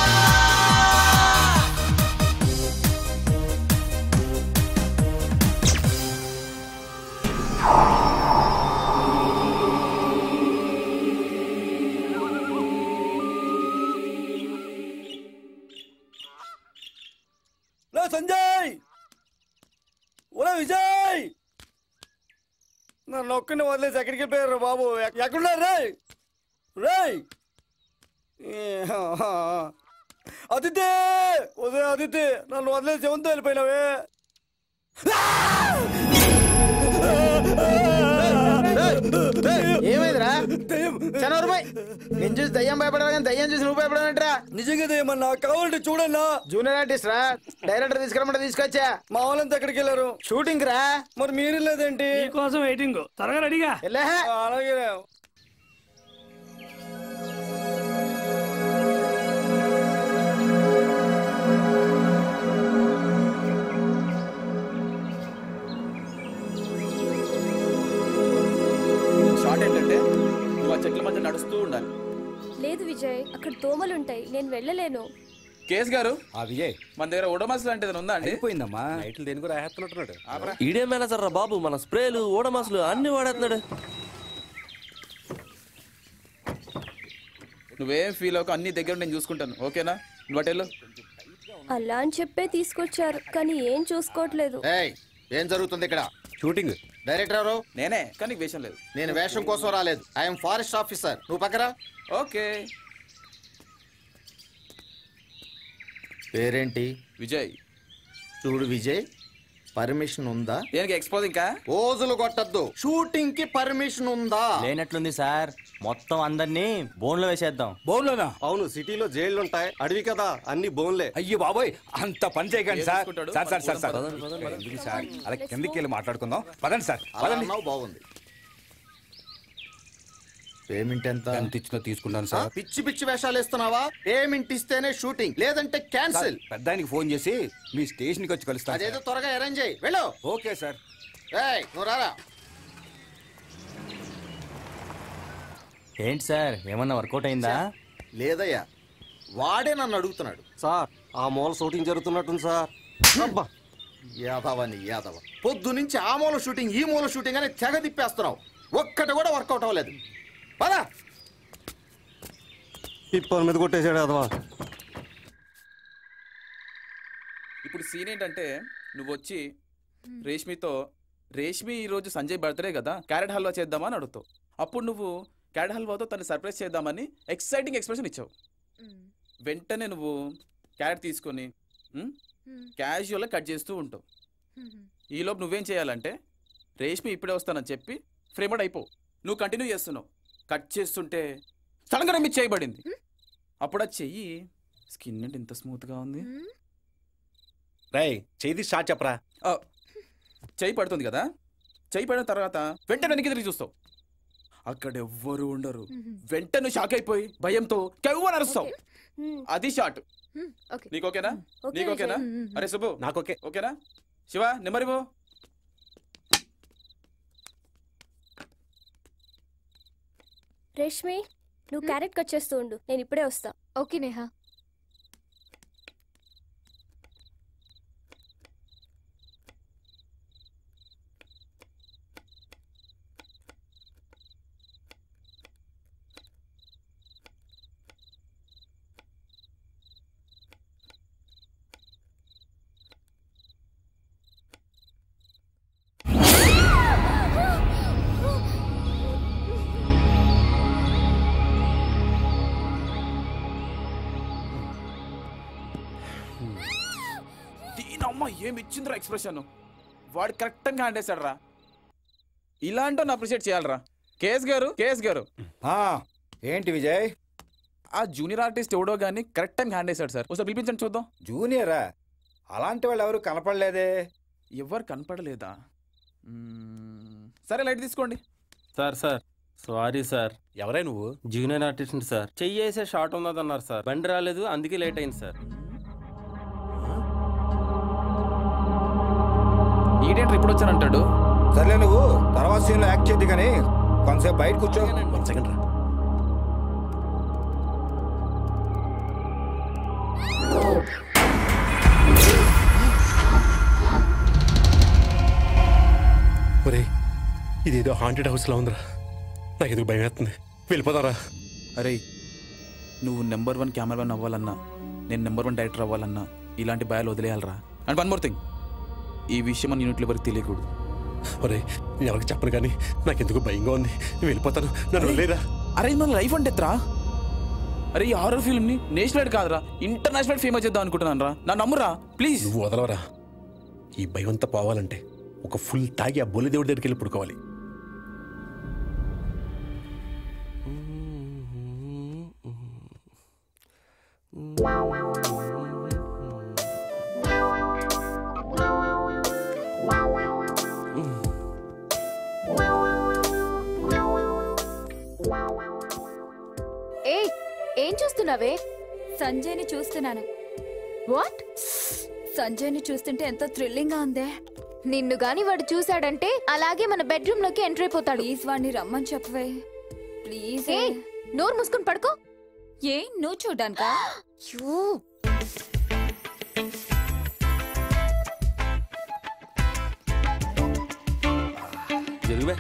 లే సంజయ్ ఒరే విజయ్ నన్ను ఒక్కడిని వదిలేసి ఎక్కడికి వెళ్ళిపోయారు బాబు ఎక్- ఎక్కడున్నారు రే రే అదితే ఉదయం అదితే నన్ను వదిలేసి ఎవరితో వెళ్ళిపోయినావే ఏమైందిరా చనోరుమై నేను చూసి దయ్యం భయపడాలి కానీ దయ్యం చూసి నువ్వు భయపడాలంటరా నిజంగా దయ్యమన్నా కావాలంటే చూడన్నా జూనియర్ ఆర్టిస్ట్ రా డైరెక్టర్ తీసుకురమ్మంటే తీసుకొచ్చా మా వాళ్ళంతా ఎక్కడికి వెళ్ళారు షూటింగ్ రా మరి మీరు లేదేంటి కోసం వెయిటింగ్ త్వరగా రెడీగా అలాగే షార్ట్ ఏంటంటే నువ్వు ఆ చెట్ల మధ్య నడుస్తూ ఉండాలి లేదు విజయ్ అక్కడ దోమలుంటాయి నేను వెళ్ళలేను కేస్ గారు ఆ విజయ్ మన దగ్గర ఓడోమాస్ లాంటిది ఉందా అండి అయిపోయిందమ్మా నైట్లు దేని కూడా రాహేస్తున్నట్టున్నాడు ఈడే మేనేజర్ రా బాబు మన స్ప్రేలు ఓడమాసులు అన్ని వాడేస్తున్నాడు నువ్వేం ఫీల్ అవ్వక అన్ని దగ్గర నేను చూసుకుంటాను ఓకేనా నువ్వు అటెళ్ళు అలా అని చెప్పే తీసుకొచ్చారు కానీ ఏం చూసుకోవట్లేదు ఏం జరుగుతుంది ఇక్కడ షూటింగ్ డైరెక్టర్ ఎవరు నేనే కానీ నీకు వేషం లేదు నేను వేషం కోసం రాలేదు ఐఎమ్ ఫారెస్ట్ ఆఫీసర్ నువ్వు పక్కరా ఓకే పేరేంటి విజయ్ చూడు విజయ్ పర్మిషన్ ఉందా దేనికి ఎక్స్పోజ్ ఇంకా రోజులు కొట్టద్దు షూటింగ్ కి పర్మిషన్ ఉందా లేనట్లుంది సార్ మొత్తం అందరినీ బోన్లో వేసేద్దాం బోన్లోనా అవును సిటీలో జైళ్ళు ఉంటాయి అడవి కదా అన్ని బోన్లే అయ్యో బాబోయ్ అంత పని చేయకండి సార్ చేసుకుంటాడు? సార్ సార్ సార్ సార్ పదండి, పదండి, పదండి. ఎందుకు సార్ అలా కిందకి వెళ్ళి మాట్లాడుకుందాం పదండి సార్ అలా పదండి అన్నావు బాగుంది పేమెంట్ ఎంత ఎంత ఇచ్చినా తీసుకుంటాను ఆ, సార్ పిచ్చి పిచ్చి వేషాలు ఇస్తున్నావా పేమెంట్ ఇస్తేనే షూటింగ్ లేదంటే క్యాన్సిల్ పెద్ద ఆయనకి ఫోన్ చేసి మీ స్టేషన్కి వచ్చి కలుస్తాను అదేదో సార్. త్వరగా అరేంజ్ అయ్యి వెళ్ళు ఓకే సార్ ఏయ్ నువ్వు రారా ఏంటి సార్ ఏమన్నా వర్కౌట్ అయిందా లేదయ్యా వాడే నన్ను అడుగుతున్నాడు సార్ ఆ మూల షూటింగ్ జరుగుతున్నట్టుంది సార్ అబ్బా యాదవని యాదవ పొద్దు నుంచి ఆ మూల షూటింగ్ ఈ మూల షూటింగ్ అని తెగ తిప్పేస్తున్నావు ఒక్కటి కూడా వర్కౌట్ అవ్వలేదు పదా పిప్పర్ మీద కొట్టేశాడు అదవా ఇప్పుడు సీన్ ఏంటంటే నువ్వు వచ్చి రేష్మితో రేష్మి ఈరోజు సంజయ్ బర్త్డే కదా క్యారెట్ హల్వా చేద్దామా అని అడుగుతావు అప్పుడు నువ్వు క్యారెట్ హల్వాతో తను సర్ప్రైజ్ చేద్దామని ఎక్సైటింగ్ ఎక్స్ప్రెషన్ ఇచ్చావు వెంటనే నువ్వు క్యారెట్ తీసుకొని క్యాజువల్గా కట్ చేస్తూ ఉంటావు ఈలోపు నువ్వేం చేయాలంటే రేష్మి ఇప్పుడే వస్తానని చెప్పి ఫ్రేమడ్ అయిపో నువ్వు కంటిన్యూ చేస్తున్నావు కట్ చేస్తుంటే సడన్గా రమ్మి చేయబడింది అప్పుడు ఆ చెయ్యి స్కిన్ ఏంటి ఇంత స్మూత్గా ఉంది రై చేది స్టార్ట్ చెప్పరా ఆ, చెయ్యి పడుతుంది కదా చెయ్యి పడిన తర్వాత వెంటనే వెనక్కి తిరిగి చూస్తావు అక్కడ ఎవ్వరు ఉండరు వెంటనే షాక్ అయిపోయి భయంతో కెవ్వని అరుస్తావు అది షాట్ నీకు ఓకేనా ఓకే నీకు ఓకేనా విజయ్. మ్మ్, మ్మ్. అరే సుబ్బు నాకు ఓకే ఓకేనా శివ నెమ్మరివో రేష్మి నువ్వు క్యారెట్ కట్ చేస్తూ ఉండు నేను ఇప్పుడే వస్తా ఓకే నేహా దీనమ్మ ఏమి ఇచ్చిందిరా ఎక్స్ప్రెషన్ వాడు కరెక్ట్గా హ్యాండ్ వేసాడు రా ఇలాంటి అప్రిషియేట్ చేయాలరా కేఎస్ గారు కేఎస్ గారు ఏంటి విజయ్ ఆ జూనియర్ ఆర్టిస్ట్ ఎవడో కానీ కరెక్ట్ టైం హ్యాండ్ వేసాడు సార్ ఒకసారి పిలిపించండి చూద్దాం జూనియరా అలాంటి వాళ్ళు ఎవరు కనపడలేదే ఎవరు కనపడలేదా మ్మ్. సరే లైట్ తీసుకోండి సార్ సార్ సారీ సార్ ఎవరే నువ్వు జూనియర్ ఆర్టిస్ట్ సార్ చెయ్యేసే షార్ట్ ఉన్నదన్నారు సార్ బండి రాలేదు అందుకే లేట్ అయింది సార్ ఈడేంటర్ ఇప్పుడు వచ్చానంటాడు సర్లే నువ్వు తర్వాత సీన్లో యాక్ట్ చేద్ది కానీ కొంతసేపు బయట కూర్చో వన్ సెకండ్ రా ఒరే ఇదేదో హాంటెడ్ హౌస్లో ఉందిరా నాకు ఎందుకు భయం వేస్తుంది వెళ్ళిపోదారా అరే నువ్వు నెంబర్ వన్ కెమెరామెన్ అవ్వాలన్నా నేను నెంబర్ వన్ డైరెక్టర్ అవ్వాలన్నా ఇలాంటి భయాలు వదిలేయాలరా అండ్ వన్ మోర్ థింగ్ ఈ విషయం మన యూనిట్లు ఎవరికి తెలియకూడదు ఒరే నేను ఎవరికి చెప్పను కానీ నాకు ఎందుకు భయంగా ఉంది నేను వెళ్ళిపోతాను నన్ను వదిలేరా అరే ఇది మన లైఫ్ అంటే ఎత్తురా అరే ఈ హారర్ ఫిల్మ్ ని నేషనల్ కాదురా ఇంటర్నేషనల్ ఫేమస్ చేద్దాం అనుకుంటున్నాను రా నా నమ్మురా ప్లీజ్ నువ్వు వదలవరా ఈ భయం అంతా పోవాలంటే ఒక ఫుల్ తాగి ఆ బొల్లి దేవుడి దగ్గరికి వెళ్ళి పడుకోవాలి ఏం చూస్తున్నావే సంజయ్ని చూస్తున్నాను వాట్ సంజయ్ని చూస్తుంటే ఎంతో థ్రిల్లింగ్ గా ఉందే నిన్ను గాని వాడు చూసాడంటే అలాగే మన బెడ్రూమ్ లోకి ఎంటర్ అయిపోతాడు ప్లీజ్ వాడిని రమ్మని చెప్పవే ప్లీజ్ ఏ నోరు మూసుకొని పడుకో ఏ నువ్వు చూడ్డానికా యూ జరుగుబే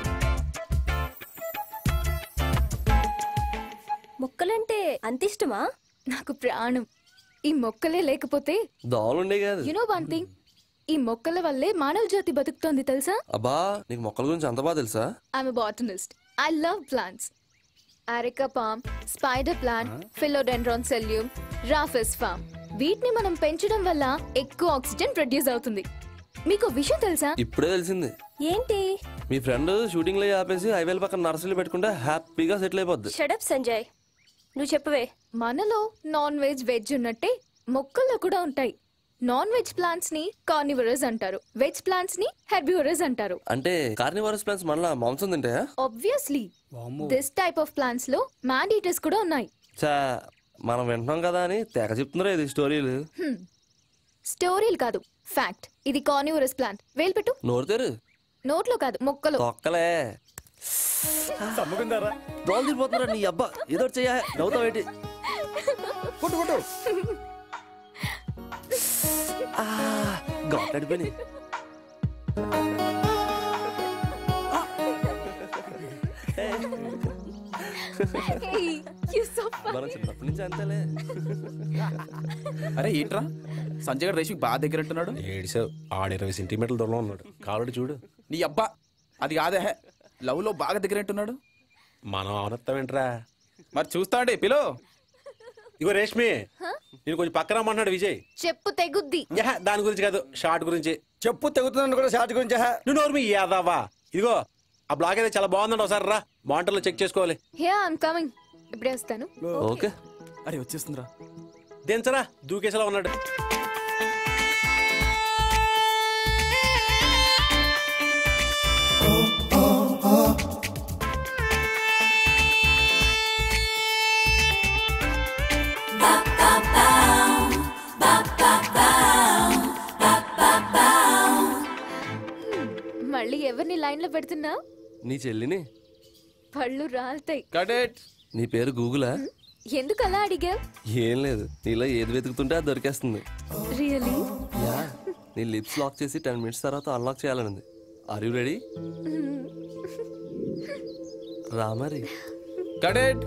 మొక్కలంటే అంత ఇష్టమా నాకు ప్రాణం ఈ మొక్కలే లేకపోతే దోమలుండే కాదు యు నో వన్ థింగ్ ఈ మొక్కల వల్లే మానవ జాతి బతుకుతోంది తెలుసా అబ్బా నీకు మొక్కల గురించి అంత బాగా తెలుసా I'm botanist I love plants areca palm spider plant philodendron selloum rhapis palm వీటిని మనం పెంచడం వల్ల ఎక్కువ ఆక్సిజన్ ప్రొడ్యూస్ అవుతుంది మీకు విషయం తెలుసా ఇప్పుడే తెలిసింది ఏంటి మీ ఫ్రెండ్ షూటింగ్ లో ఆపేసి హైవేల పక్కన నర్సరీలు పెట్టుకుంటే హ్యాపీగా సెటిల్ అయిపోద్ది షడప్ సంజయ్ నువ్వు చెప్పవే మనలో నాన్ వెజ్ వెజ్ ఉన్నట్టే మొక్కల్లో కూడా ఉంటాయి నాన్ వెజ్ ప్లాంట్స్ ని కార్నివరస్ అంటారు వెజ్ ప్లాంట్స్ ని హెర్బివరస్ అంటారు అంటే కార్నివారస్ ప్లాన్స్ మళ్ళా మాంసం తింటాయా obviously this type of plants లో మ్యాన్ ఈటర్స్ కూడా ఉన్నాయి చా మనం వింటున్నాం కదా అని తెగ చెప్తున్నారు ఇది స్టోరీలు స్టోరీలు కాదు ఫ్యాక్ట్ ఇది కార్నివరస్ ప్లాంట్ వేలు పెట్టు నోరు తెరు నోట్లో కాదు మొక్కలు తొక్కలే సమ్ముకుందారా దోలు తిరిగిపోతున్నారా నీ అబ్బా ఏదో ఒకటి చెయ్య నవ్వుతావేంటి కొట్టు కొట్టు గొట్టడిపోయి మనం చిన్నప్పటి నుంచి అంతేలే అరే ఏంట్రా సంజయ్ గారు రేషికి బాగా దగ్గర అంటున్నాడు ఏడిసావు ఆడు ఇరవై సెంటీమీటర్ల దూరంలో ఉన్నాడు కాబట్టి చూడు నీ అబ్బా అది కాదే లవ్ లో బాగా దగ్గర అంటున్నాడు మనం అవనత్తామేంట్రా మరి చూస్తా అండి పిలో ఇగో రేష్మి నేను కొంచెం పక్కన రమ్మన్నాడు విజయ్ చెప్పు తెగుద్ది యహ, దాని గురించి కాదు షార్ట్ గురించి చెప్పు తెగుతుందని కూడా షార్ట్ గురించి హే. నువ్వు నోరు మీ యాదావా ఇదిగో ఆ బ్లాగ్ అయితే చాలా బాగుందండి ఒకసారి రా మానిటర్లో చెక్ చేసుకోవాలి హే ఐమ్ కమింగ్ ఇప్పుడే వస్తాను ఓకే అరే వచ్చేస్తుందిరా దించరా దూకేసేలా ఉన్నాడు మళ్ళీ ఎవరిని లైన్ లో పెడుతున్నా నీ చెల్లిని పళ్ళు రాలుతాయి కడెట్ నీ పేరు గూగులా ఎందుకు అలా అడిగావు ఏం లేదు నీలో ఏది వెతుకుతుంటే అది దొరికేస్తుంది రియలీ యా నీ లిప్స్ లాక్ చేసి టెన్ మినిట్స్ తర్వాత అన్లాక్ చేయాలనుంది ఆర్ యూ రెడీ రా మరి cadet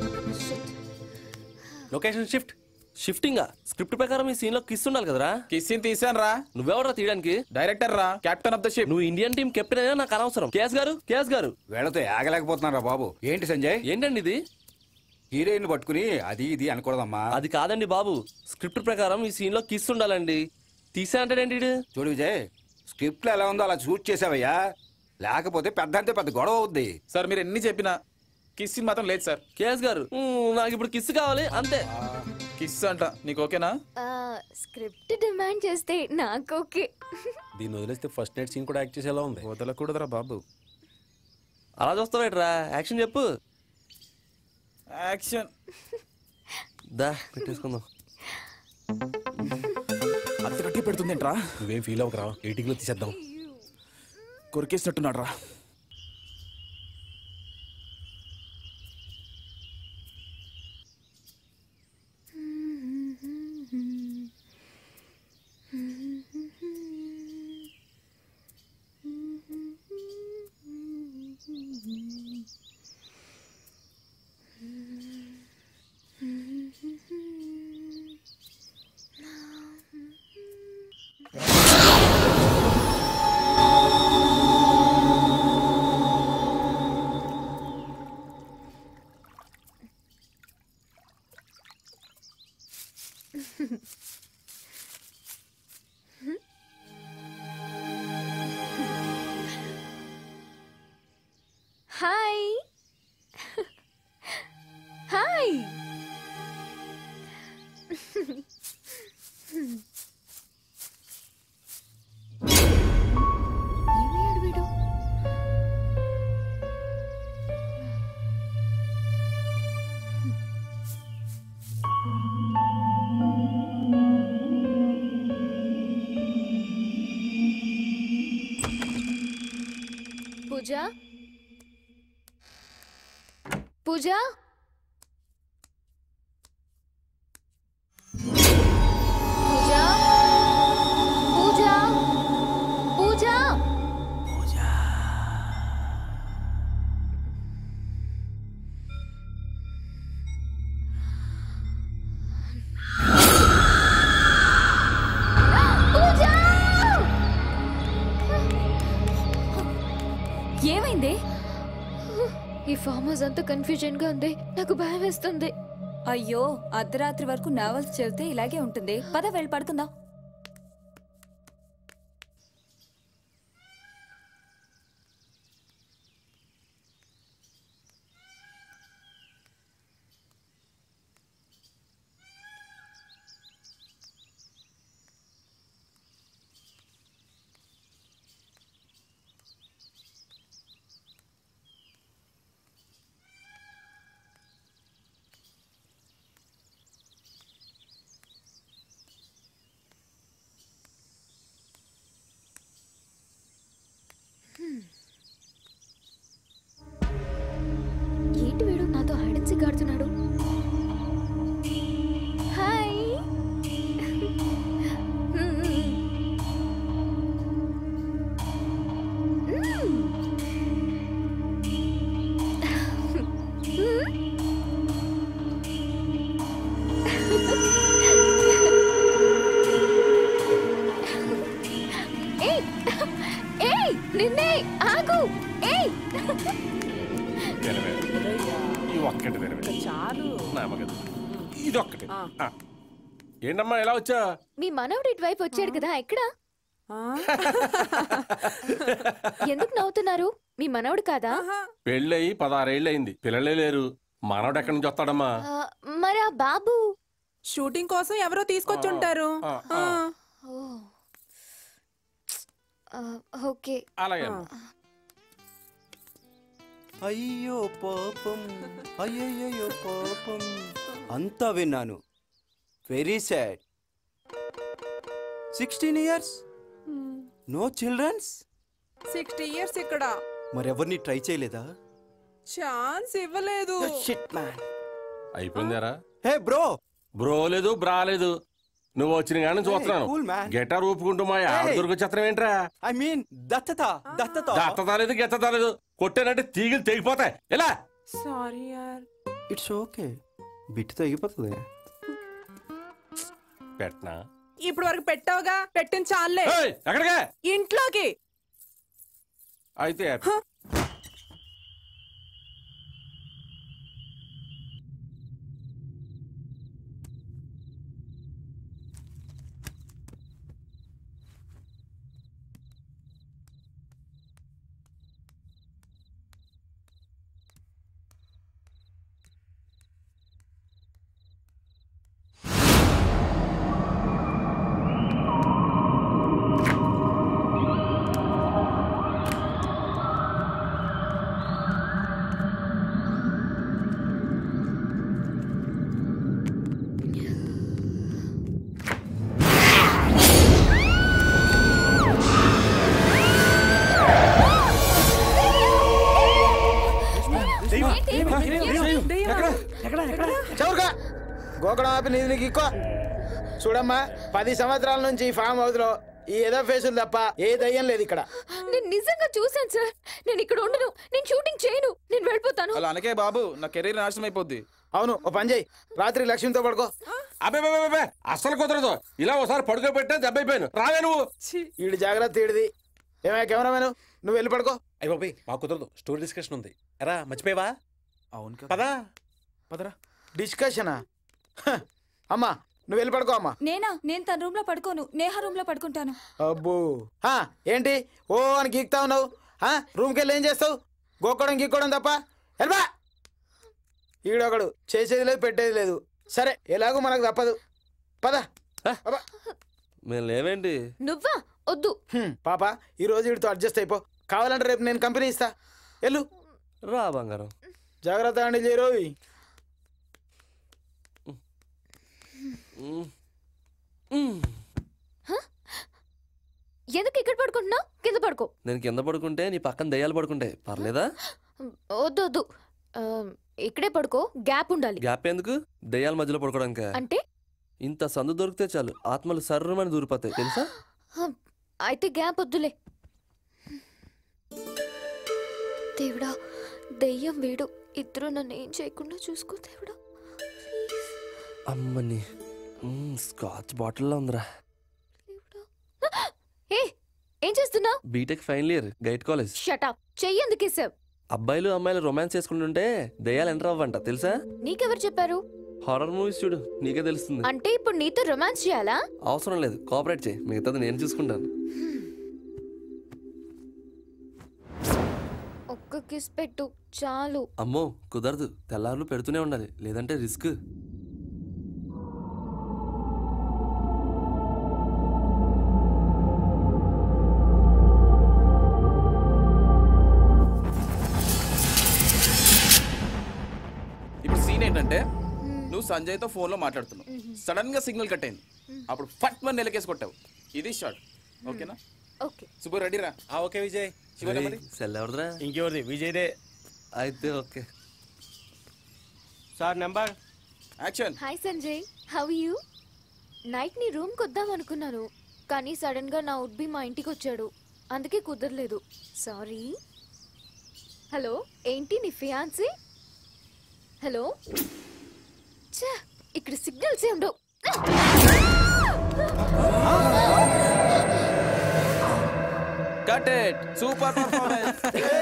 location shift shifting script ప్రకారం ఈ సీన్ లో కిస్ ఉండాలి కదరా కిస్సిన్ తీసాను రా నువ్వెవరా తీయడానికి డైరెక్టర్ రా కెప్టెన్ ఆఫ్ ద షిప్ నువ్వు ఇండియన్ టీం కెప్టెన్ అయినా నాకు అనవసరం కేఎస్ గారు కేఎస్ గారు వీళ్ళతో ఆగలేకపోతున్నారా బాబు ఏంటి సంజయ్ ఏంటండి ఇది హీరోయిన్ పట్టుకుని అది ఇది అనకూడదమ్మా అది కాదండి బాబు స్క్రిప్ట్ ప్రకారం ఈ సీన్ లో కిస్ ఉండాలండి తీసా అంటాడేంటి ఈడు? చూడు విజయ్ స్క్రిప్ట్ లో ఎలా ఉందో అలా షూట్ చేసావయ్యా లేకపోతే పెద్ద అంతే పెద్ద గొడవ అవుద్ది సార్ మీరు ఎన్ని చెప్పినా కిస్సిన్ మాత్రం లేదు సార్ కేఎస్ గారు మ్మ్, నాకు ఇప్పుడు కిస్ కావాలి అంతే కిస్ అంట నీకు ఓకేనా స్క్రిప్ట్ డిమాండ్ చేస్తే నాకు ఓకే దీన్ని వదిలేస్తే ఫస్ట్ నైట్ సీన్ కూడా యాక్ట్ చేసేలా ఉంది వదలకూడదురా బాబు అలా చూస్తావేట్రా యాక్షన్ చెప్పు యాక్షన్ దా పెట్టేసుకుందాం అంత గట్టి పెడుతుందేంట్రా నువ్వేం ఫీల్ అవ్వకరా ఎయిటింగ్ లో తీసేద్దాం కొరికేసినట్టున్నాడు రా పూజ పూజ పూజ పూజ పూజ ఏమైంది ఈ ఫామ్ హౌస్ అంతా కన్ఫ్యూజన్ గా ఉంది నాకు భయం వేస్తుంది అయ్యో అర్ధరాత్రి వరకు నావల్స్ చదివితే ఇలాగే ఉంటుంది పద వెళ్ళి పడుకుందాం ఏంటి వీడు నాతో హైడెన్ సిక్ ఆడుతున్నాడు హాయ్ ఏయ్ ఏయ్ నిన్నే ఆగు ఏయ్ తెరవే. ఈ ఒక్కటి తెరవే. చాలు నా మగది. ఇది ఒక్కటి ఆ. ఏంటమ్మా ఎలా వచ్చా మీ మనవడు ఇటువైపు వచ్చాడు కదా ఎక్కడ ఎందుకు నవ్వుతున్నారు మీ మనవడు కాదా పెళ్ళయి పదహారేళ్ళు అయింది పిల్లలే లేరు మనవడు ఎక్కడి నుంచి వస్తాడమ్మా ఆ, మరి ఆ బాబు షూటింగ్ కోసం ఎవరో తీసుకొచ్చి ఉంటారు ఆ, ఆ. ఓ. ఆ, ఓకే అలాగే అయ్యో పాపం అయ్యయ్యో పాపం అంతా విన్నాను very sad sixteen years no childrens sixty years ఇక్కడ మరెవరిని ట్రై చేయలేదా ఛాన్స్ ఇవ్వలేదు షిట్ మ్యాన్ అయిపోయిందారా హే బ్రో బ్రో లేదు బ్రా లేదు నువ్వు వచ్చిన కానీ చూస్తున్నాను cool, man. గెటార్ ఊపుకుంటూ మా ఆవిడ Hey. దొరికి చిత్రం ఏంట్రా ఐ మీన్ దత్తత దత్తత దత్తత లేదు గెత్తత లేదు కొట్టానంటే తీగలు తెగిపోతాయి ఎలా సారీ యార్ ఇట్స్ ఓకే బిట్ తగ్గిపోతుంది పెట్టనా ఇప్పుడు వరకు పెట్టావుగా పెట్టిన చాలే ఏయ్, ఎక్కడికే ఇంట్లోకి అయితే చౌరుగా గోకడం ఆపి నీది నీకు ఎక్కువ చూడమ్మా పది సంవత్సరాల నుంచి ఈ ఫామ్ హౌస్ లో ఈ ఏదో ఫేసులు తప్ప ఏ దయ్యం లేదు ఇక్కడ నేను నిజంగా చూశాను సార్ నేను ఇక్కడ ఉండను నేను షూటింగ్ చేయను నేను వెళ్ళిపోతాను అలా అనకే బాబు నా కెరీర్ నాశనం అయిపోద్ది అవును ఓ పని చేయి రాత్రి లక్ష్మితో పడుకో అబ్బే అబ్బే, అబ్బే, అబ్బే, అస్సలు కుదరదు ఇలా ఒకసారి పడుకోబెట్టా దెబ్బ అయిపోయాను రావే నువ్వు ఈడు జాగ్రత్త ఈడిది ఏమయ్య కెమెరామెన్ నువ్వు వెళ్ళి పడుకో అయ్యి బాబాయ్ మాకు కుదరదు స్టోరీ డిస్కషన్ ఉంది ఎరా మర్చిపోయావా అవును పదా పదరా డిస్కషనా హ, అమ్మా నువ్వు వెళ్ళి పడుకో అమ్మా నేనా నేను తన రూమ్ లో పడుకోను నేహ రూమ్ లో పడుకుంటాను అబ్బో హా, ఏంటి ఓ అని గీక్తా ఉన్నావు హా, రూమ్కి వెళ్ళి ఏం చేస్తావు గోక్కోవడం గీక్కోవడం తప్ప వెళ్ళబా ఈడొకడు చేసేది లేదు పెట్టేది లేదు సరే ఎలాగో మనకు తప్పదు పద పద. మేము లేవేంటి నువ్వా వద్దు హ్మ్, పాప ఈ రోజు వీడితో అడ్జస్ట్ అయిపో కావాలంటే రేపు నేను కంపెనీ ఇస్తా వెళ్ళు రా బంగారం జాగ్రత్త అండి చేరోయ్ ఎందుకు ఇక్కడ పడుకుంటున్నా కింద పడుకో నేను కింద పడుకుంటే నీ పక్కన దయ్యాలు పడుకుంటాయి పర్లేదా వద్దు వద్దు ఆ, ఇక్కడే పడుకో గ్యాప్ ఉండాలి గ్యాప్ ఎందుకు దయ్యాల మధ్యలో పడుకోవడానికి అంటే ఇంత సందు దొరికితే చాలు ఆత్మలు సర్రమని దూరిపోతాయి తెలుసా హ, అయితే గ్యాప్ వద్దులే దేవుడా దెయ్యం వీడు ఇద్దరు నన్ను ఏం చేయకుండా చూసుకో దేవుడా అమ్మని మ్మ్, స్కాచ్ బాటిల్లో ఉందిరా ఏ ఏం చేస్తున్నా BTech final year guide college shut up చెయ్యి ఎందుకేసావు అబ్బాయిలు అమ్మాయిలు రొమాన్స్ చేసుకుంటుంటే దయ్యాలు ఎంటర్ అవ్వంట తెలుసా నీకెవరు చెప్పారు హారర్ మూవీస్ చూడు నీకే తెలుస్తుంది అంటే ఇప్పుడు నీతో రొమాన్స్ చేయాలా అవసరం లేదు కోఆపరేట్ చేయి మిగతాది నేను చూసుకుంటాను ఒక్క కిస్ పెట్టు చాలు అమ్మో కుదరదు తెల్లారులు పెడుతూనే ఉండాలి లేదంటే రిస్క్ ఇప్పుడు సీన్ ఏంటంటే నువ్వు సంజయ్తో ఫోన్లో మాట్లాడుతున్నావు సడన్ గా సిగ్నల్ కట్ అయింది అప్పుడు ఫట్ మన నెలకేసి కొట్టావు ఇది షార్ట్ ఓకేనా ఓకే సుబ్బు రెడీరా okay Vijay Shiva number cell ఎవరిదిరా ఇంకెవరిది విజయ్దే అయితే okay sir number action hi Sanjay how you night నీ రూమ్కి వద్దాం అనుకున్నాను కానీ సడన్ గా నా ఉడ్బి మా ఇంటికి వచ్చాడు అందుకే కుదరలేదు సారీ హలో ఏంటి నీ ఫియాన్సీ హలో ఛే, ఇక్కడ సిగ్నల్స్ ఏ ఉండవు కట్ ఇట్ సూపర్ పర్ఫార్మెన్స్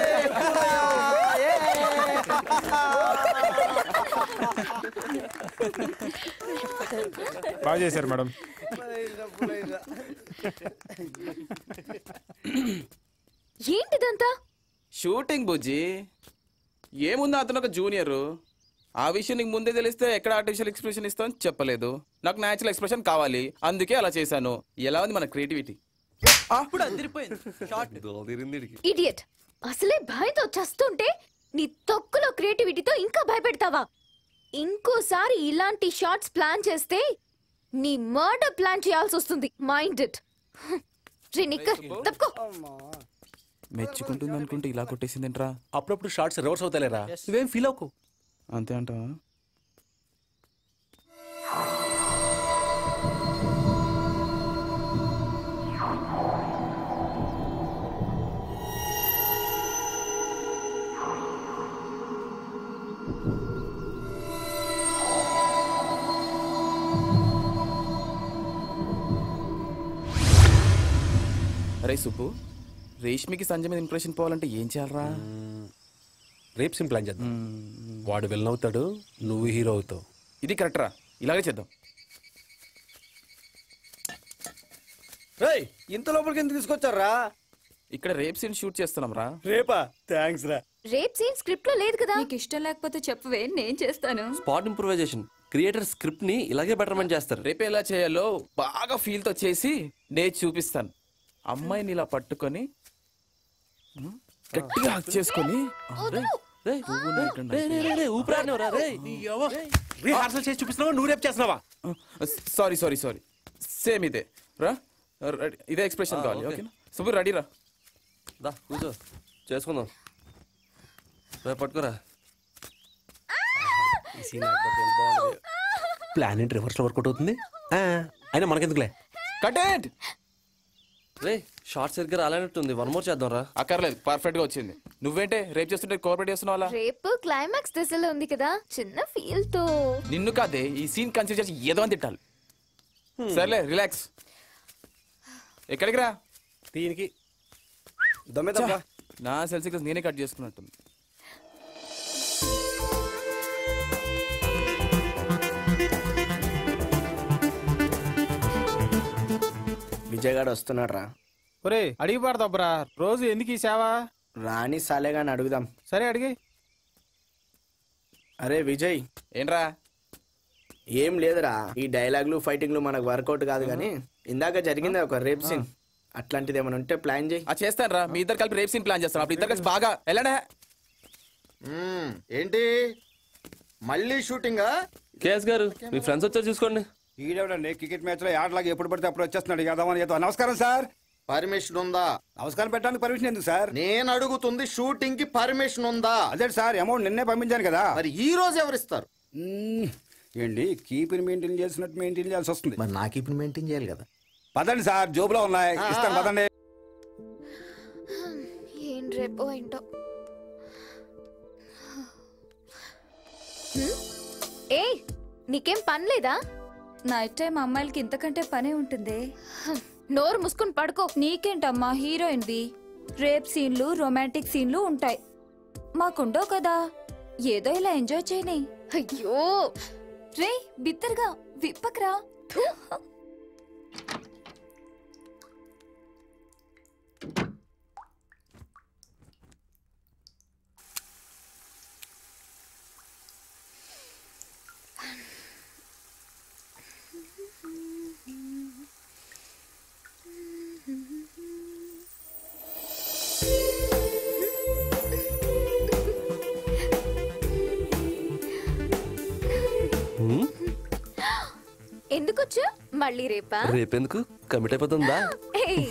బాగా చేశారు మేడం ఏంటిదంతా షూటింగ్ బుజ్జి ఏముంది అతను ఒక జూనియర్ ఆ విషయం నీకు ముందే తెలిస్తే ఎక్కడ ఆర్టిఫిషియల్ ఎక్స్ప్రెషన్ ఇస్తామని చెప్పలేదు నాకు న్యాచురల్ ఎక్స్ప్రెషన్ కావాలి అందుకే అలా చేశాను ఎలా ఉంది మన క్రియేటివిటీ అప్పుడు అదిరిపోయింది షార్ట్ ఇడియట్ అసలే భయంతో చస్తుంటే నీ తొక్కులో క్రియేటివిటీతో ఇంకా భయపెడతావా ఇంకోసారి ఇలాంటి షార్ట్స్ ప్లాన్ చేస్తే నీ మర్డర్ ప్లాన్ చేయాల్సి వస్తుంది మైండ్ ఇట్ రే నిక్కర్ తప్పుకో మెచ్చుకుంటుంది అనుకుంటే ఇలా కొట్టేసిందేంట్రా అప్పుడప్పుడు షార్ట్స్ రివర్స్ అవుతాలేరా నువ్వేం ఫీల్ అవ్వకు అంతే అంటావా అరే సుబ్బు రేష్మికి సంజయ్ మీద ఇంప్రెషన్ పోవాలంటే ఏం చేయాలరా రేపు సింపుల్ ప్లాన్ చేద్దాం వాడు విలన్ అవుతాడు నువ్వు హీరో అవుతావు ఇది కరెక్టరా ఇలాగే చేద్దాం రేయ్ ఇంత లోపలికి ఎందుకు తీసుకొచ్చారా ఇక్కడ రేప్ సీన్ షూట్ చేస్తున్నాం రా రేపా థ్యాంక్స్ రా రేప్ సీన్ స్క్రిప్ట్ లో లేదు కదా నీకు ఇష్టం లేకపోతే చెప్పవే నేను చేస్తాను స్పాట్ ఇంప్రూవైజేషన్ క్రియేటర్ స్క్రిప్ట్ ని ఇలాగే బెటర్మెంట్ చేస్తారు రేపు ఎలా చేయాలో బాగా ఫీల్ తో చేసి నేను చూపిస్తాను అమ్మాయిని ఇలా పట్టుకొని ఉమ్, గట్టిగా హక్ చేసుకొని రిహార్సల్ చేసి చూపిస్తున్నావా నువ్వు రేపు చేస్తున్నావా సారీ సారీ సారీ సేమ్ ఇదే రా రెడీ. ఇదే ఎక్స్ప్రెషన్ ఆ, కావాలి ఓకే. ఓకేనా సుబ్బు రెడీ రా దా కూర్చో చేసుకుందాం రేపు పట్టుకోరా ప్లాన్ ఏంటి రివర్స్ లో వర్కౌట్ అవుతుంది ఆ, అయినా మనకెందుకులే కటెడ్ రే షార్ట్ సరిగ్గా రాలేనట్టుంది వన్ మోర్ చేద్దాం రా అక్కర్లేదు పర్ఫెక్ట్ గా వచ్చింది నువ్వేంటే రేపు చేస్తుంటే కోఆపరేట్ చేస్తున్నావు అలా రేపు క్లైమాక్స్ దశలో ఉంది కదా చిన్న ఫీల్ తో నిన్ను కాదే ఈ సీన్ కన్సిడర్ చేసి ఏదో అని తిట్టాలి సర్లే రిలాక్స్ ఎక్కడికి రా దీనికి ఛ, నా సెల్ సిగ్నల్స్ నేనే కట్ చేసుకున్నట్టుంది విజయ్ గారు వస్తున్నాడు రా ఒరే అడిగి పడతాబ్రా రోజు ఎందుకు ఈ సేవ రాణి సాలేగాని అడుగుదాం సరే అడిగి అరే విజయ్ ఏంట్రా ఏం లేదురా ఈ డైలాగులు ఫైటింగ్లు మనకు వర్కౌట్ కాదు కానీ ఇందాక జరిగింది ఒక రేప్ సీన్ అట్లాంటిది ఏమైనా ఉంటే ప్లాన్ చేయి ఆ చేస్తాను రా మీ ఇద్దరు కలిపి రేప్ సీన్ ప్లాన్ చేస్తాను అప్పుడు ఇద్దరు కలిసి బాగా వెళ్ళడా ఏంటి మళ్ళీ షూటింగా కేఎస్ గారు మీ ఫ్రెండ్స్ వచ్చారు చూసుకోండి ఈడెవడండి క్రికెట్ మ్యాచ్ లో ఆటలాగా ఎప్పుడు పడితే అప్పుడు వచ్చేస్తున్నాడు యాదవ్ అని నమస్కారం సార్ పర్మిషన్ ఉందా నమస్కారం పెట్టడానికి పర్మిషన్ ఎందుకు సార్ నేను అడుగుతుంది షూటింగ్ కి పర్మిషన్ ఉందా అదే సార్ అమౌంట్ నిన్నే పంపించాను కదా మరి ఈ రోజు ఎవరిస్తారు ఏంటి కీపిని మెయింటైన్ చేసినట్టు మెయింటైన్ చేయాల్సి వస్తుంది మరి నాకు ఇప్పుడు మెయింటైన్ చేయాలి కదా పదండి సార్ జోబులో ఉన్నాయి ఆ, ఇస్తాను ఆ. పదండి ఏం రేపో ఏంటో హ్మ్? ఏయ్ నీకేం పని లేదా నైట్ టైం అమ్మాయిలకి ఇంతకంటే పనే ఉంటుంది నోరు మూసుకుని పడుకో నీకేంటమ్మా హీరోయిన్వి రేప్ సీన్లు రొమాంటిక్ సీన్లు ఉంటాయి మాకుండవు కదా ఏదో ఇలా ఎంజాయ్ చేయని అయ్యో రే బిత్తరగా విప్పకరా హ్మ్? ఎందుకొచ్చు మళ్ళీ రేపా రేపెందుకు కమిట్ అయిపోతుందా ఏయ్.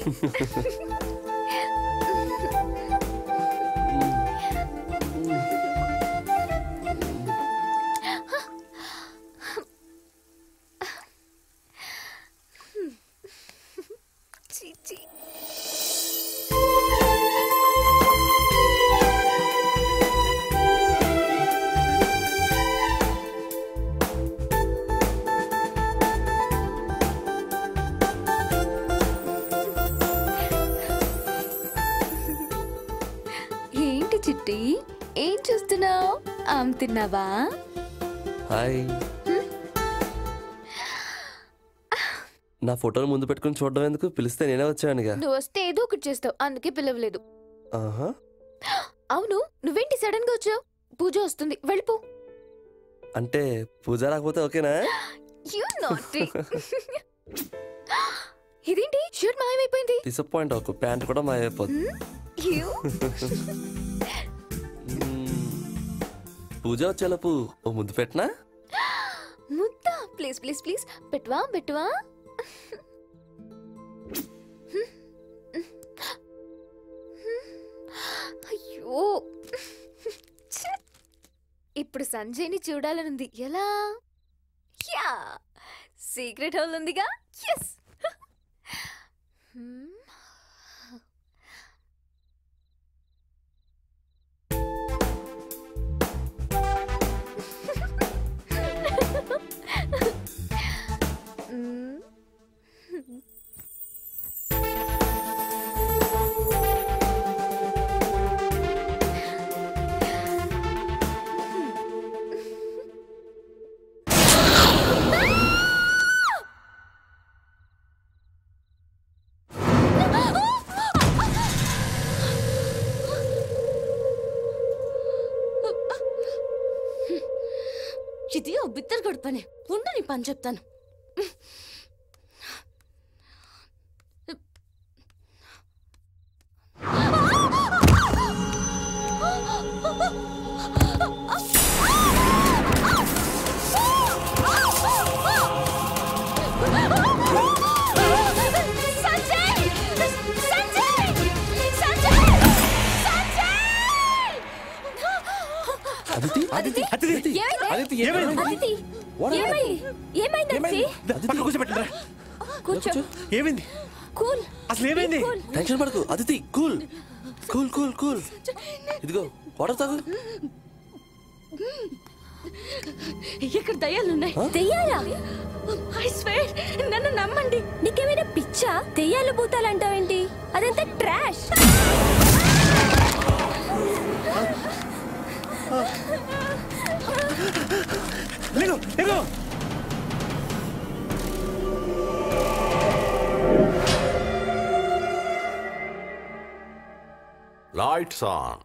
చీ, చీ. ఏంటి చిట్టి ఏం చూస్తున్నావు ఆమ్ తిన్నావా హాయ్ నా ఫోటోలు ముందు పెట్టుకుని చూడడం ఎందుకు పిలిస్తే నేనే వచ్చానుగా నువ్వు వస్తే ఏదో ఒకటి చేస్తావు అందుకే పిలవలేదు ఆహా అవును నువ్వేంటి సడన్ గా వచ్చావు పూజ వస్తుంది వెళ్ళిపో అంటే పూజ రాకపోతే ఓకేనా యూ నాటీ ఇదేంటి షర్ట్ మాయమైపోయింది డిసప్పాయింట్ అవ్వకు ప్యాంట్ కూడా మాయైపోతుంది యూ పూజ వచ్చేలోపు ఓ ముద్దు పెట్టనా ముద్ద ప్లీజ్ ప్లీజ్ ప్లీజ్ పెట్టువా పెట్టువా అయ్యో ఛే. ఇప్పుడు సంజయ్ని చూడాలనుంది ఎలా యా సీక్రెట్ హోల్ ఉందిగా ఎస్ ఇది ఓ బిత్తరు గడపనే ఉండు నీ పని చెప్తాను సంజయ్ సంజయ్ సంజయ్ అదితి అదితి అదితి ఏమైంది? అదితి ఏమైంది అదితి What happened? ఏమైంది ఏమైంది అదితి పక్కన కూర్చోబెట్టరా కూర్చో ఏమైంది కూల్ అసలు ఏమైంది టెన్షన్ పడకు Aditi cool cool cool cool ఇదిగో వాటర్ తాగు ఇక్కడ దయ్యాలున్నాయి దెయ్యాలా ఐ స్వేర్ నన్ను నమ్మండి నీకేమైనా పిచ్చా దెయ్యాలు భూతాలు అంటావేంటి అదంతా ట్రాష్ లేగు లేగు లైట్స్ ఆన్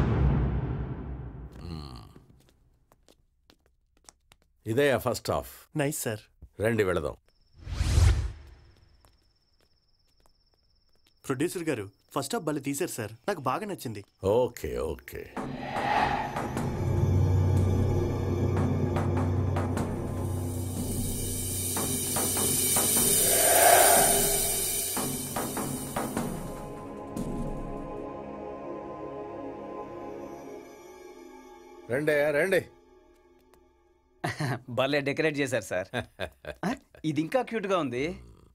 ఇదే ఫస్ట్ హాఫ్ నైస్ సార్ రండి వెళదాం ప్రొడ్యూసర్ గారు ఫస్ట్ హాఫ్ భలే తీశారు సార్ నాకు బాగా నచ్చింది ఓకే ఓకే రండి రండి భలే డెకరేట్ చేశారు సార్ ఇది ఇంకా క్యూట్ గా ఉంది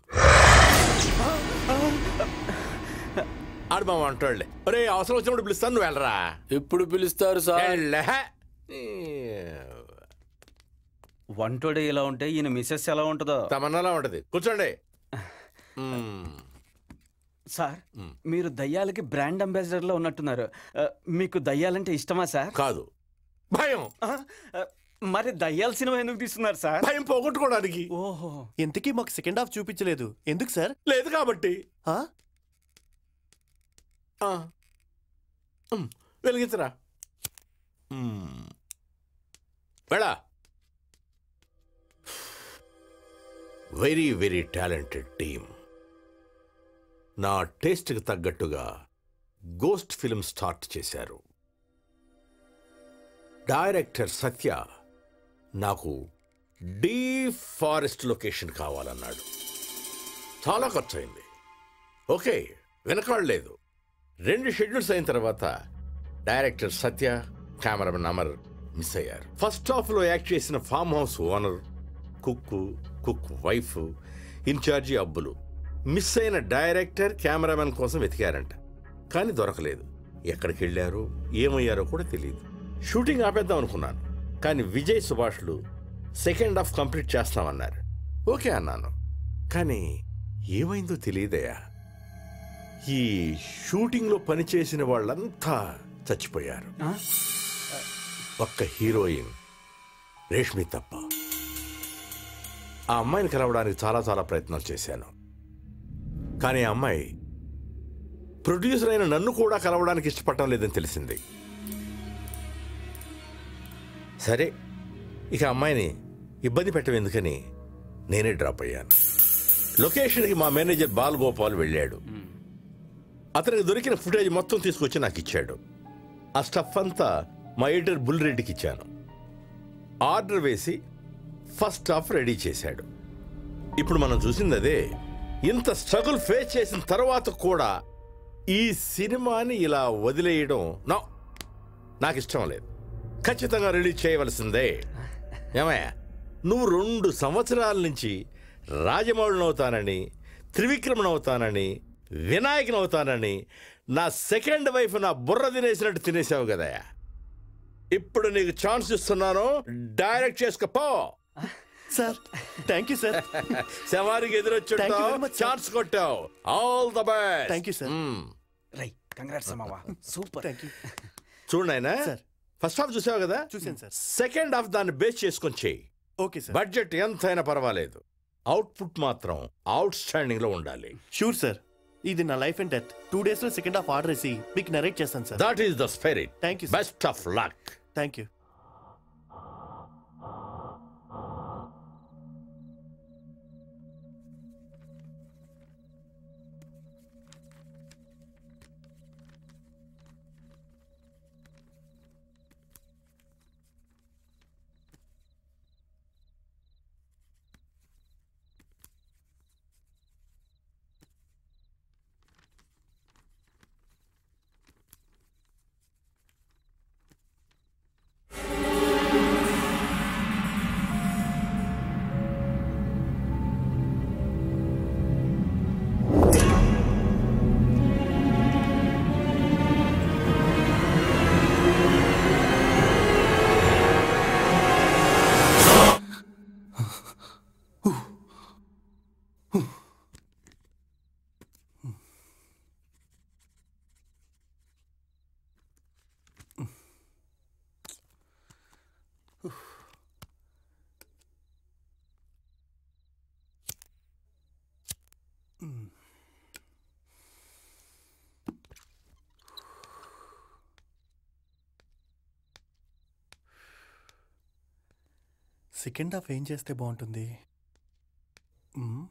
ఆడు మామ అంటాడులే ఒరే అవసరం వచ్చినప్పుడు పిలుస్తాను నువ్వు వెళ్ళరా ఎప్పుడు పిలుస్తారు సార్ వెళ్ళే. వంటోడే ఇలా ఉంటే ఈయన మిస్సెస్ ఎలా ఉంటుందో తమన్నాలా ఉంటది కూర్చోండి సార్ మీరు దయ్యాలకి బ్రాండ్ అంబాసిడర్ లో ఉన్నట్టున్నారు ఆ, మీకు దయ్యాలంటే ఇష్టమా సార్ కాదు భయం మరి దయ్యాల సినిమా ఎందుకు తీస్తున్నారు సార్ భయం పోగొట్టుకోవడానికి ఓహో ఇంతకీ మాకు సెకండ్ హాఫ్ చూపించలేదు ఎందుకు సార్ లేదు కాబట్టి ఆ? ఆ. ఉమ్, వెలిగించరా ఉమ్. వెళ్ళా వెరీ వెరీ టాలెంటెడ్ టీమ్ నా టేస్ట్కి తగ్గట్టుగా గోస్ట్ ఫిల్మ్ స్టార్ట్ చేశారు డైరెక్టర్ సత్య నాకు డీ ఫారెస్ట్ లొకేషన్ కావాలన్నాడు చాలా ఖర్చు అయింది ఓకే వెనకాడలేదు రెండు షెడ్యూల్స్ అయిన తర్వాత director Satya cameraman Amar miss అయ్యారు ఫస్ట్ హాఫ్లో యాక్ట్ చేసిన farm house owner cook cook wife incharge Abbulu miss అయిన డైరెక్టర్ కెమెరామెన్ కోసం వెతికారంట కానీ దొరకలేదు ఎక్కడికి వెళ్ళారో ఏమయ్యారో కూడా తెలియదు షూటింగ్ ఆపేద్దాం అనుకున్నాను కానీ విజయ్ సుభాష్లు సెకండ్ హాఫ్ కంప్లీట్ చేస్తామన్నారు ఓకే అన్నాను కానీ ఏమైందో తెలియదయా ఈ షూటింగ్లో పనిచేసిన వాళ్ళంతా చచ్చిపోయారు ఒక్క హీరోయిన్ రేష్మి తప్ప ఆ అమ్మాయిని కలవడానికి చాలా చాలా ప్రయత్నాలు చేశాను కానీ ఆ అమ్మాయి ప్రొడ్యూసర్ అయిన నన్ను కూడా కలవడానికి ఇష్టపడటం లేదని తెలిసింది సరే ఇక అమ్మాయిని ఇబ్బంది పెట్టవెందుకని నేనే డ్రాప్ అయ్యాను లొకేషన్కి మా మేనేజర్ బాల్ గోపాల్ వెళ్ళాడు అతనికి దొరికిన ఫుటేజ్ మొత్తం తీసుకొచ్చి నాకు ఇచ్చాడు ఆ స్టఫ్ అంతా మా ఎడిటర్ బుల్ రెడ్డికి ఇచ్చాను ఆర్డర్ వేసి ఫస్ట్ హాఫ్ రెడీ చేశాడు ఇప్పుడు మనం చూసింది అదే ఇంత స్ట్రగుల్ ఫేస్ చేసిన తర్వాత కూడా ఈ సినిమాని ఇలా వదిలేయడం నా నాకు ఇష్టం లేదు ఖచ్చితంగా రిలీజ్ చేయవలసిందే ఏమయ్యా నువ్వు రెండు సంవత్సరాల నుంచి రాజమౌళిని అవుతానని త్రివిక్రమన్ అవుతానని వినాయకుని అవుతానని నా సెకండ్ వైఫ్ నా బుర్ర తినేసినట్టు తినేసావు కదయ్యా ఇప్పుడు నీకు ఛాన్స్ ఇస్తున్నాను డైరెక్ట్ చేసుకపో సార్ థ్యాంక్ యూ సార్ శవానికి Thank you very ఎదురొచ్చుంటావు much, sir. ఛాన్స్ కొట్టావు all the best thank you sir రై కంగ్రాట్స్ అమ్మవా సూపర్ థ్యాంక్ యూ చూడండి ఆయన ఫస్ట్ హాఫ్ చూసావు కదా చూశాను సార్ సెకండ్ హాఫ్ దాన్ని బేస్ చేసుకొని చెయ్యి ఓకే సార్ బడ్జెట్ ఎంతైనా పర్వాలేదు అవుట్పుట్ మాత్రం అవుట్ స్టాండింగ్ లో ఉండాలి షూర్ సార్ ఇది నా life and death two days లో సెకండ్ హాఫ్ ఆర్డర్ వేసి మీకు నరేట్ చేస్తాను sir that is the spirit thank you best of luck thank you second half ఏం చేస్తే బాగుంటుంది మ్మ్.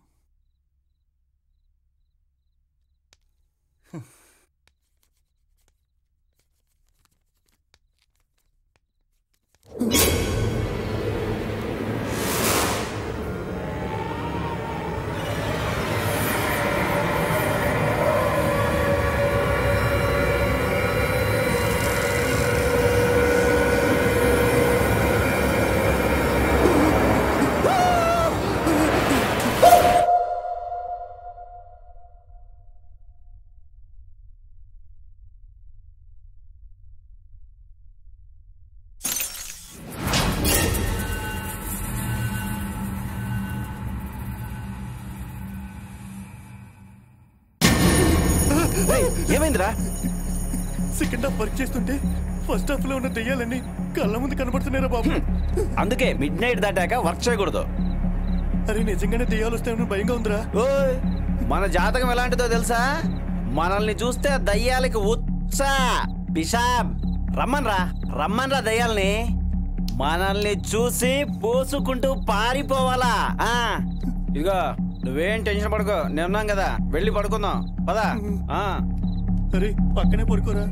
ఏమైందిరా సెకండ్ హాఫ్ వర్క్ చేస్తుంటే ఫస్ట్ హాఫ్ లో ఉన్న దెయ్యాలన్నీ కళ్ళ ముందు కనబడుతున్నారా బాబు అందుకే మిడ్ నైట్ దాటాక వర్క్ చేయకూడదు అరే నిజంగానే దెయ్యాలు వస్తాయని భయంగా ఉందిరా ఓయ్ మన జాతకం ఎలాంటిదో తెలుసా మనల్ని చూస్తే దయ్యాలకి ఉత్సా పిషాబ్ రమ్మన్రా రమ్మన్రా దయ్యాల్ని మనల్ని చూసి పోసుకుంటూ పారిపోవాలా ఆ ఇదిగో నువ్వేం టెన్షన్ పడుకో నేను ఉన్నాం కదా వెళ్ళి పడుకుందాం పదా ఆ అరే పక్కనే పడుకోరా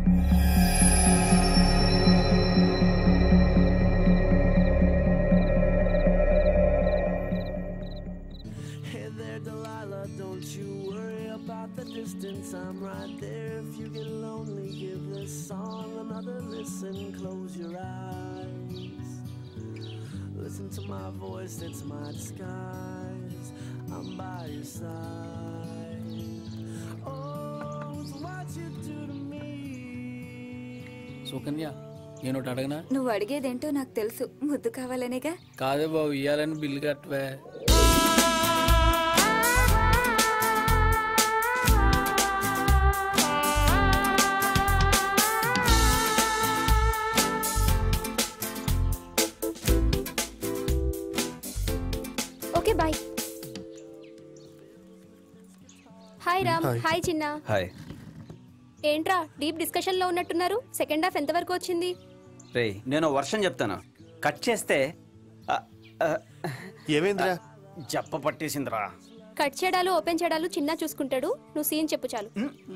Hey there, Delilah, don't you worry about the distance. I'm right there. If you get lonely, give this song another listen. Close your eyes. Listen to my voice, it's my disguise. I'm by your side. Oh, it's what you do to me. Sukanya నేను ఒకటి అడగనా నువ్వు అడిగేదేంటో నాకు తెలుసు ముద్దు కావాలనేగా కాదే బాబు ఇయ్యాలని బిల్లు కట్టవే okay bye hi Ram hi. Hi చిన్న హాయ్ ఏంట్రా డీప్ డిస్కషన్ లో ఉన్నట్టున్నారు సెకండ్ హాఫ్ ఎంత వరకు వచ్చింది రే నేను వర్షం చెప్తాను కట్ చేస్తే ఏమైందిరా జప్ప పట్టేసిందిరా కట్ చేయడాలు ఓపెన్ చేయడాలు చిన్న చూసుకుంటాడు నువ్వు సీన్ చెప్పు చాలు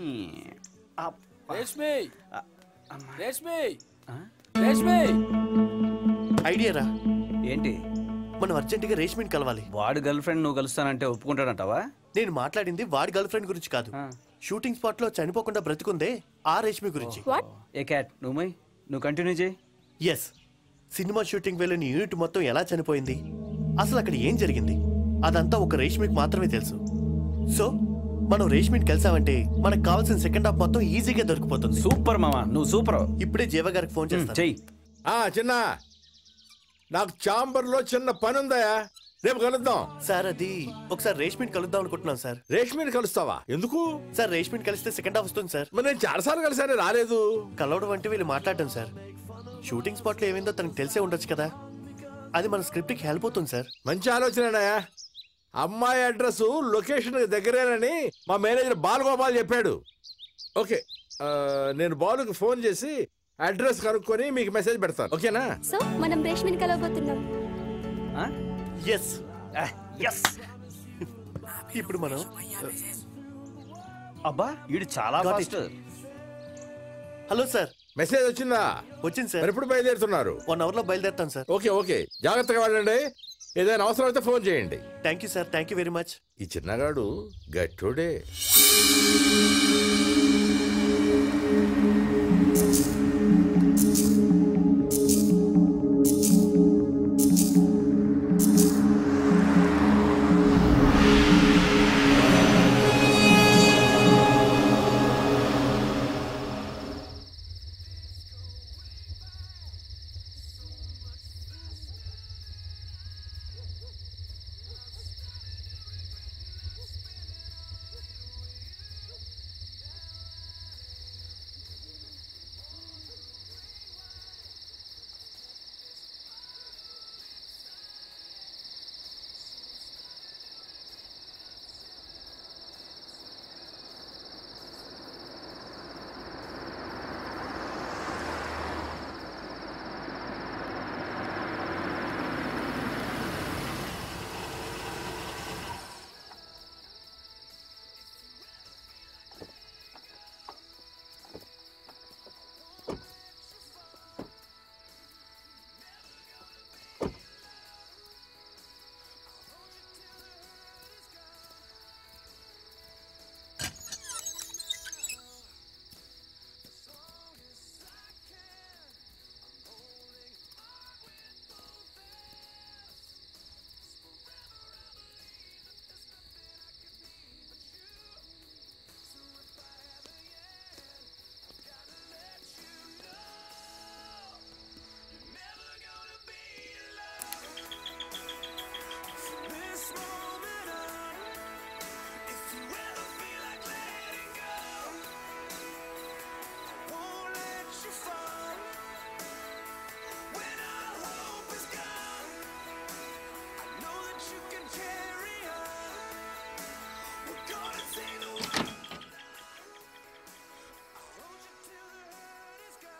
రేష్మి రేష్మి రేష్మి ఐడియా రా ఏంటి మనం అర్జెంటుగా రేష్మిని కలవాలి వాడు గర్ల్ ఫ్రెండ్ నువ్వు కలుస్తానంటే ఒప్పుకుంటాడంటావా నేను మాట్లాడింది వాడి గర్ల్ ఫ్రెండ్ గురించి కాదు షూటింగ్ స్పాట్ లో చనిపోకుండా బ్రతుకుందే ఆ రేష్మి గురించి ఏ క్యాట్ నువ్వు మై నువ్వు కంటిన్యూ చేయి ఎస్ సినిమా షూటింగ్ వెళ్ళిన యూనిట్ మొత్తం ఎలా చనిపోయింది అసలు అక్కడ ఏం జరిగింది అదంతా ఒక రేష్మికి మాత్రమే తెలుసు సో మనం రేష్మిని కలిసామంటే మనకు కావాల్సిన సెకండ్ హాఫ్ మొత్తం ఈజీగా దొరికిపోతుంది సూపర్ మామా నువ్వు సూపర్ ఇప్పుడే జీవ గారికి ఫోన్ చేస్తా చెయ్యి ఆ చిన్న నాకు చాంబర్ లో చిన్న పని ఉందయా రేపు కలుద్దాం సార్ అది ఒకసారి రేష్మిని కలుద్దాం అనుకుంటున్నాం సార్ రేష్మిని కలుస్తావా ఎందుకు సార్ రేష్మిని కలిస్తే సెకండ్ హాఫ్ వస్తుంది సార్ మరి నేను చాలాసార్లు కలిసాను రాలేదు కలవడం అంటే వీళ్ళు మాట్లాడటం సార్ షూటింగ్ స్పాట్ లో ఏమైందో తనకు తెలిసే ఉండొచ్చు కదా అది మన స్క్రిప్ట్ కి హెల్ప్ అవుతుంది సార్ మంచి ఆలోచనయా అమ్మాయి అడ్రస్ లొకేషన్ దగ్గరేనని మా మేనేజర్ బాలగోపాల్ చెప్పాడు ఓకే ఆ, నేను బాలుకి ఫోన్ చేసి అడ్రస్ కనుక్కొని మీకు మెసేజ్ పెడతాను ఓకేనా సో మనం రేష్మిని కలవబోతున్నాం ఎస్ ఎస్ ఇప్పుడు మనం అబ్బా వీడు చాలా Got fast it. Hello sir message వచ్చిందా వచ్చింది సార్ మరి ఎప్పుడు బయలుదేరుతున్నారు వన్ అవర్ లో బయలుదేరుతాం సార్ ఓకే ఓకే జాగ్రత్తగా వెళ్ళండి ఏదైనా అవసరం అయితే ఫోన్ చేయండి thank you sir thank you very much ఈ చిన్నగాడు గట్టుడే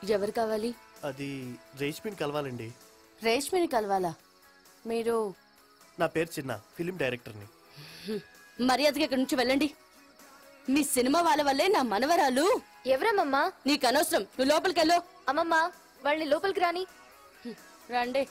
ఎవరు కావాలి అది రేష్మిని కలవాలండి రేష్మిని కలవాలా మీరు నా పేరు చిన్న ఫిలిం డైరెక్టర్ని హ్మ్, మర్యాదగా ఇక్కడి నుంచి వెళ్ళండి మీ సినిమా వాళ్ళ వల్లే నా మనవరాలు ఎవరమ్మమ్మా నీకు అనవసరం నువ్వు లోపలికి వెళ్ళు అమ్మమ్మ వాళ్ళని లోపలికి రాని రండి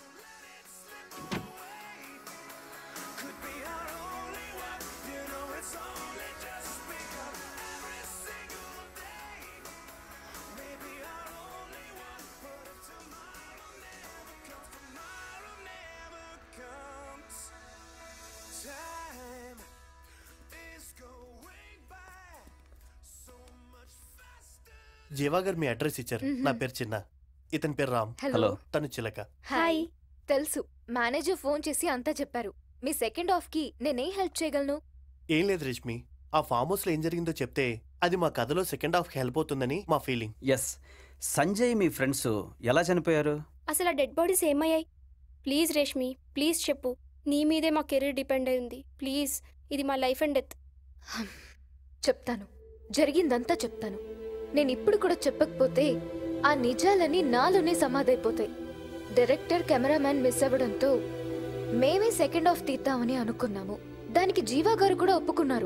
జీవా గారు మీ అడ్రస్ ఇచ్చారు మ్మ్. నా పేరు చిన్న ఇతని పేరు రామ్ హలో. తను చిలక హాయ్ తెలుసు మేనేజర్ ఫోన్ చేసి అంతా చెప్పారు మీ సెకండ్ హాఫ్ కి నేనేం హెల్ప్ చేయగలను ఏం లేదు రేష్మి ఆ ఫామ్ హౌస్ లో ఏం జరిగిందో చెప్తే అది మా కథలో సెకండ్ హాఫ్ హెల్ప్ అవుతుందని మా ఫీలింగ్ ఎస్ సంజయ్ మీ ఫ్రెండ్స్ ఎలా చనిపోయారు అసలు ఆ డెడ్ బాడీస్ ఏమయ్యాయి ప్లీజ్ రేష్మి ప్లీజ్ చెప్పు నీ మీదే మా కెరీర్ డిపెండ్ అయి ఉంది ప్లీజ్ ఇది మా లైఫ్ అండ్ డెత్ చెప్తాను జరిగిందంతా చెప్తాను నేను ఇప్పుడు కూడా చెప్పకపోతే ఆ నిజాలన్నీ నాలోనే సమాధైపోతాయి డైరెక్టర్ కెమెరామ్యాన్ మిస్ అవ్వడంతో మేమే సెకండ్ హాఫ్ తీద్దామని అనుకున్నాము దానికి జీవా గారు కూడా ఒప్పుకున్నారు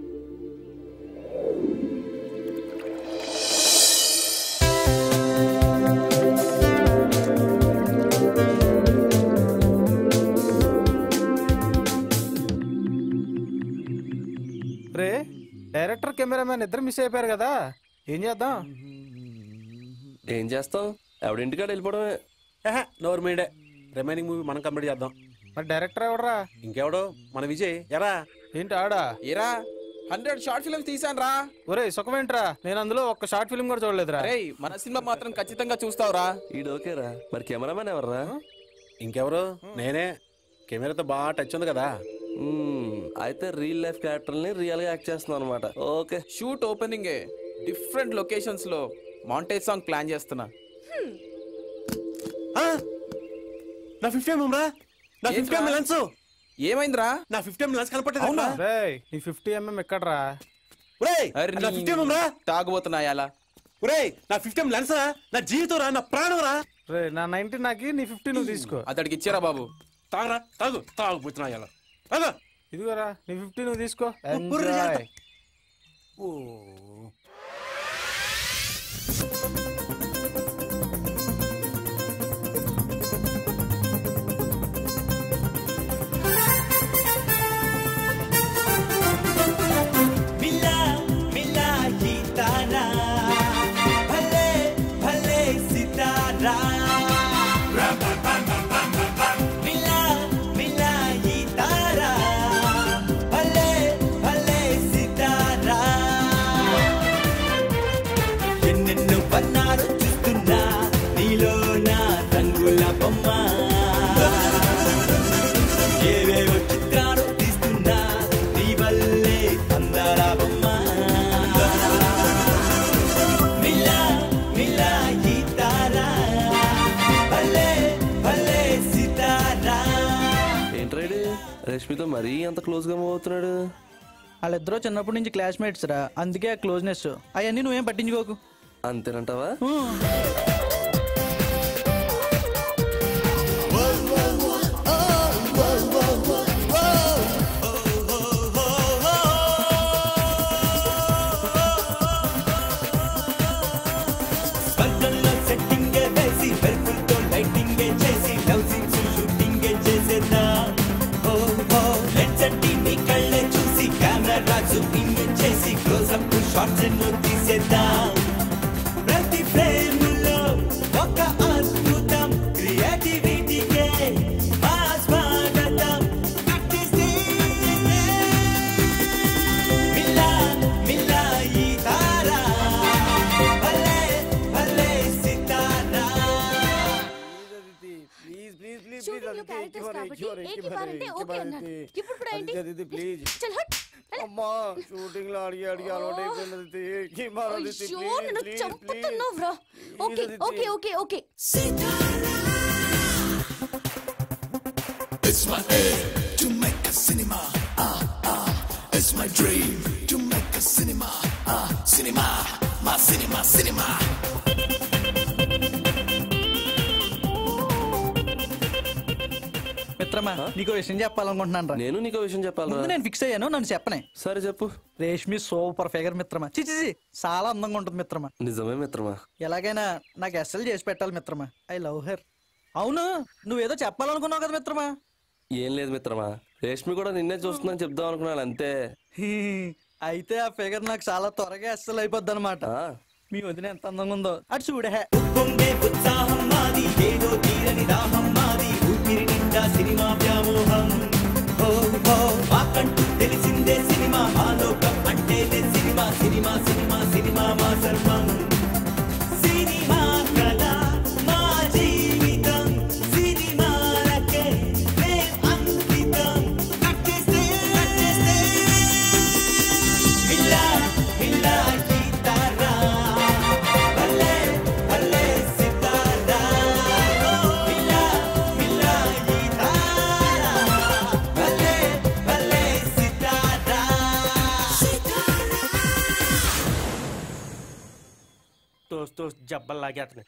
రే డైరెక్టర్ కెమెరామ్యాన్ ఇద్దరు మిస్ అయిపోయారు కదా ఏం చేద్దాం ఏం చేస్తాం ఎవడింటికాడ వెళ్ళిపోవడమే నోరు మీడే రిమైనింగ్ మూవీ మనం కంప్లీట్ చేద్దాం మరి డైరెక్టర్ ఎవడరా ఇంకెవడో మన విజయ్ ఎరా ఏంటి ఆడా ఏరా హండ్రెడ్ షార్ట్ ఫిల్మ్స్ తీసాను రా ఒరే సుఖమేంట్రా నేను అందులో ఒక్క షార్ట్ ఫిల్మ్ కూడా చూడలేదురా రేయ్ మన సినిమా మాత్రం ఖచ్చితంగా చూస్తావురా ఈడు ఓకేరా మరి కెమెరామెన్ ఎవర్రా ఇంకెవరు నేనే కెమెరాతో బాగా టచ్ ఉంది కదా మ్మ్, అయితే రియల్ లైఫ్ క్యారెక్టర్ని రియల్ గా యాక్ట్ చేస్తున్నాను అనమాట okay shoot opening different locations లో మాంటేజ్ సాంగ్ ప్లాన్ చేస్తున్నా నా ఫిఫ్టీ ఎంఎం రా నా ఫిఫ్టీ ఎంఎం లెన్స్ ఏమైందిరా నా ఫిఫ్టీ ఎంఎం లెన్స్ కనపట్టేది రేయ్ నీ ఫిఫ్టీ ఎంఎం ఎక్కడ్రా ఒరేయ్ నా ఫిఫ్టీ ఎంఎం రా తాగుబోతున్నా అలా ఒరేయ్ నా ఫిఫ్టీ ఎంఎం లెన్స్ రా నా జీవితం రా నా ప్రాణం రా రే నా నైన్టీ నాకి నీ ఫిఫ్టీ నువ్వు తీసుకో అతడికి ఇచ్చారా బాబు తాగరా తాగు తాగుపోతున్నా ఇలా తాగు ఇదిగోరా నీ ఫిఫ్టీ నువ్వు తీసుకో ఉర్రు Enjoy. జాగ్రత్త. ఓ मिला मिला ही तारा भले भले सितारा मिला मिला ही तारा भले भले सितारा ఎన్నెన్నో పన్నాడు చూస్తున్నా నీలో నా రంగుల బొమ్మ ఏవేవో చిత్రాలు తీస్తున్నా నీ వల్లే అందాల బొమ్మ మిలా మిలా ఈ తారా భలే భలే సితారా ఏంట్రాడు రష్మితో మరీ అంత క్లోజ్ గా మూవ్ అవుతున్నాడు వాళ్ళిద్దరూ చిన్నప్పటి నుంచి క్లాస్మేట్స్ రా అందుకే ఆ క్లోజ్నెస్ అవన్నీ నువ్వేం పట్టించుకోకు అంతేనంటావా స్వర్గంలో సెట్టింగ్ వేసి వెలుగులతో లైటింగ్ చేసి లవ్ సీన్స్ షూటింగ్ చేసేదా ఓ ఓ లెట్స్ అట్టి నీ కళ్ళే చూసి కెమెరా జూమింగ్ చేసి క్లోజ్ అప్ షార్ట్స్ ఎన్నో తీసేదా ప్రతి ఫ్రేమ్ లో ఒక అద్భుతం క్రియేటివిటీకే మా స్వాగతం That is it. మిలా మిలా ఈ తారా భలే భలే సితారా ప్లీజ్ ప్లీజ్ ప్లీజ్ Shooting లో characters కాబట్టి ఏకి పారంటే ఓకే అన్నారు. ఇప్పుడు కూడా ఏంటి? ప్లీజ్ చల్ హట్. అమ్మా షూటింగ్ లో అడిగి అడిగి అలవాటు అయిపోయింది ఏకి మారది అయ్యో నన్ను చంపుతున్నావురా okay okay okay okay It's my aim to make a cinema. Ah, ah. It's my dream to make a cinema. Ah, cinema. My cinema, cinema. మిత్రమా నీకు విషయం చెప్పాలనుకుంటున్నాను రా నేను నీకు విషయం చెప్పాలి ముందు నేను ఫిక్స్ అయ్యాను నన్ను చెప్పనే సరే చెప్పు రేష్మి సూపర్ ఫిగర్ మిత్రమా చిచి చి, చాలా అందంగా ఉంటుంది మిత్రమా నిజమే మిత్రమా ఎలాగైనా నాకు ఎస్ఎల్ చేసి పెట్టాలి మిత్రమా ఐ లవ్ హెర్ అవును నువ్వేదో చెప్పాలనుకున్నావు కదా మిత్రమా ఏం లేదు మిత్రమా రేష్మి కూడా నిన్నే చూస్తుందని చెప్దాం అనుకున్నాను అంతే హీ, అయితే ఆ ఫిగర్ నాకు చాలా త్వరగా ఎస్ఎల్ అయిపోద్ది అనమాట మీ వదిన ఎంత అందంగా ఉందో అటు చూడే ఉత్సాహం మాది ఏదో తీరని దాహం మాది ఊపిరి నిండా సినిమా వ్యామోహం ఓ ఓ మాకంటూ తెలిసిందే సినిమా మా లోకం అంటేనే సినిమా సినిమా సినిమా సినిమా మా సర్వం సినిమా కథ మా జీవితం సినిమాలకే మేం అంకితం కట్టేస్తే కట్టేస్తే హిల్లా హిల్లా గీతారా భలే భలే సితారా హిల్లా హిల్లా గీతారా భలే భలే సితారా తోస్ తోస్ జబ్బలు లాగేస్తున్నాయి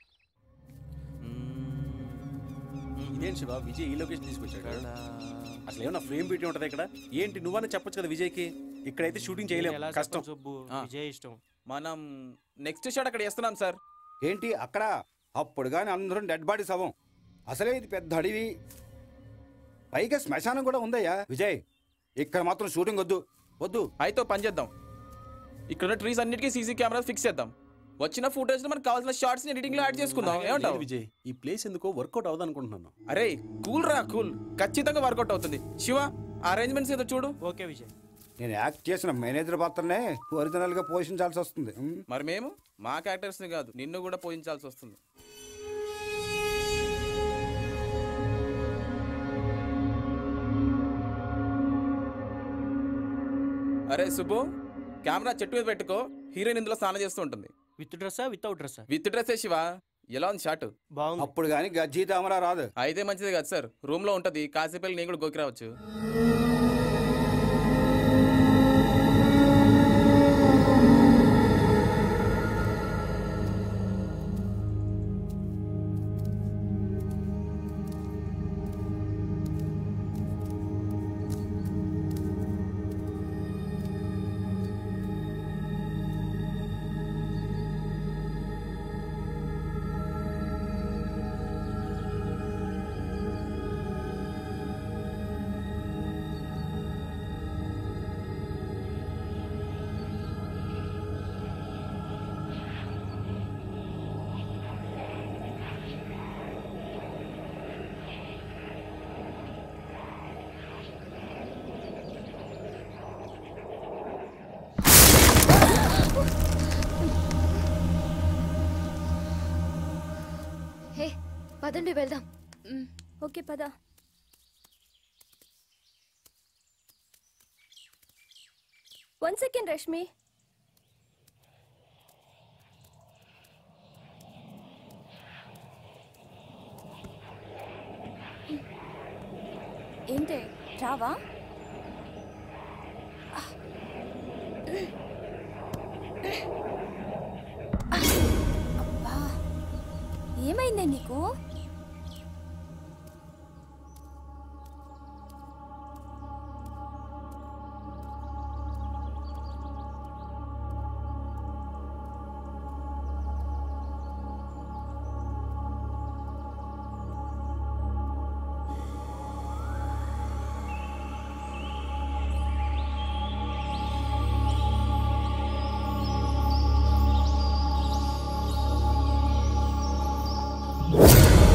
ఇదేం శివ విజయ్ ఈ లొకేషన్ తీసుకొచ్చాడు అసలు ఏమన్నా ఫ్రేమ్ పెట్టి ఉంటది ఇక్కడ ఏంటి నువ్వన్నా చెప్పొచ్చు కదా విజయ్కి ఇక్కడైతే షూటింగ్ చేయలేం ఎలా కష్టం సుబ్బు? విజయ్ ఇష్టం మనం నెక్స్ట్ షాట్ అక్కడ చేస్తున్నాం సార్ ఏంటి అక్కడ అప్పుడు కానీ అందరం డెడ్ బాడీస్ అవ్వం అసలే ఇది పెద్ద అడవి పైగా శ్మశానం కూడా ఉందయ్యా విజయ్ ఇక్కడ మాత్రం షూటింగ్ వద్దు వద్దు అయితే ఓ పని చేద్దాం ఇక్కడ ట్రీస్ అన్నిటికీ సీసీ కెమెరా ఫిక్స్ చేద్దాం వచ్చిన ఫుటేజ్ మనకు కావాల్సిన షార్ట్స్ ఎడిటింగ్ లో యాడ్ చేసుకుందాం ఏమంటావు లేదు విజయ్ ఈ ప్లేస్ ఎందుకో వర్కౌట్ అవ్వదు అనుకుంటున్నాను అరే కూల్ రా కూల్ ఖచ్చితంగా వర్కౌట్ అవుతుంది శివ అరేంజ్మెంట్స్ ఏదో చూడు ఓకే విజయ్ నేను యాక్ట్ చేసిన మేనేజర్ పాత్రనే ఒరిజినల్ గా పోషించాల్సి వస్తుంది ఉమ్. మరి మేము మా క్యారెక్టర్స్ ని కాదు నిన్ను కూడా పోయించాల్సి వస్తుంది అరే సుబ్బు కెమెరా చెట్టు మీద పెట్టుకో హీరోయిన్ ఇందులో స్నానం చేస్తూ ఉంటుంది విత్ డ్రెస్సా వితౌట్ డ్రెస్సా విత్ డ్రెస్ శివ ఎలా ఉంది షాట్ బాగుంది అప్పుడు కానీ గజ్జి తామరా రాదు అయితే మంచిది కాదు సార్ రూమ్ లో ఉంటది కాసేపు వెళ్ళి నేను కూడా గోకి రావచ్చు హే పదండి వెళ్దాం ఓకే పద వన్ సెకండ్ రష్మి ఏంటే రావా అబ్బా ఏమైందే నీకు ఆ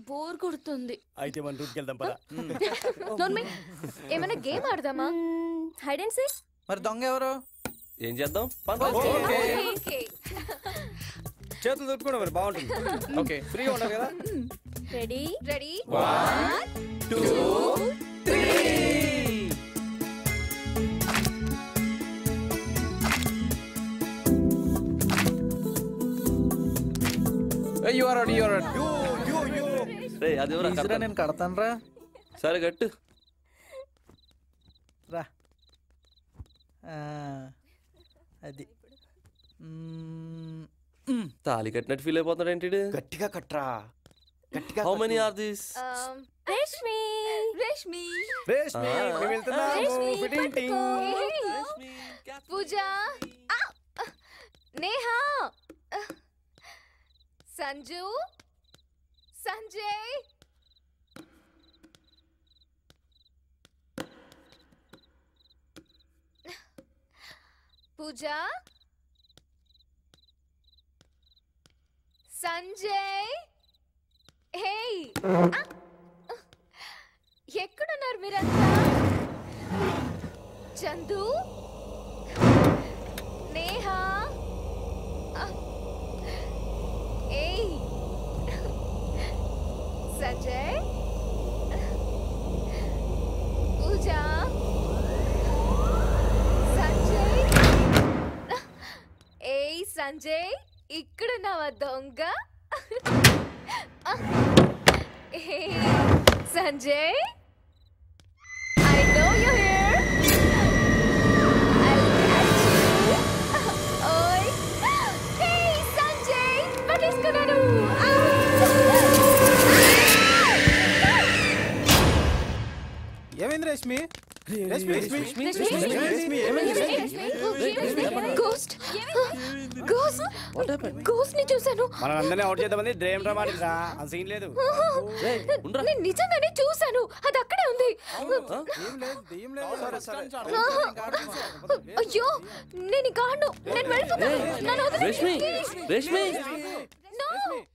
బోర్ కొడుతుంది అయితే మన రూట్కి వెళ్దాం పద నోర్మి ఏమైనా గేమ్ ఆడదామా హైడ్ అండ్ సీక్ మరి దొంగ ఎవరు ఏం చేద్దాం చేతులు దొరుకుకోవడం మరి బాగుంటుంది ఓకే ఫ్రీగా ఉండదు కదా ready ready to you are you are రే అది ఎవరా తీసురా, నేను కడతాను రా సరే గట్టు రా ఆ, అది మ్మ్. తాళి కట్టినట్టు ఫీల్ అయిపోతున్నాడు ఏంటి గట్టిగా కట్రా గట్టిగా how many are these Reshmi Reshmi Reshmi Ah. మేము వెళ్తున్నాము రేష్మి, ఫిటింగ్ టింగ్. పూజ ఆ! నేహా సంజు సంజయ్ పూజ సంజయ్ హే ఎక్కడున్నారు మీరంతా చందు నేహా ఆ, ఏయ్ సంజయ్ పూజ సంజయ్ ఏయ్ సంజయ్ ఇక్కడున్నావా దొంగ ఏయ్ Sanjay I know you're here. I'll catch you. Oi. Hey, Sanjay. పట్టేసుకున్నాను. ఏమైంది Reshmi Reshmi ghost ghost ghost ని చూశాను మనం అందరినీ అవుట్ చేద్దామని డ్రేమ్ డ్రామాటిక్ రా ఆ సీన్ లేదు నేను నిజంగానే చూశాను అది అక్కడే ఉంది అయ్యో నేను ఇక ఆడను నేను వెళ్ళిపోతాను నన్ను వదిలేయ్. రేష్మి రేష్మి No.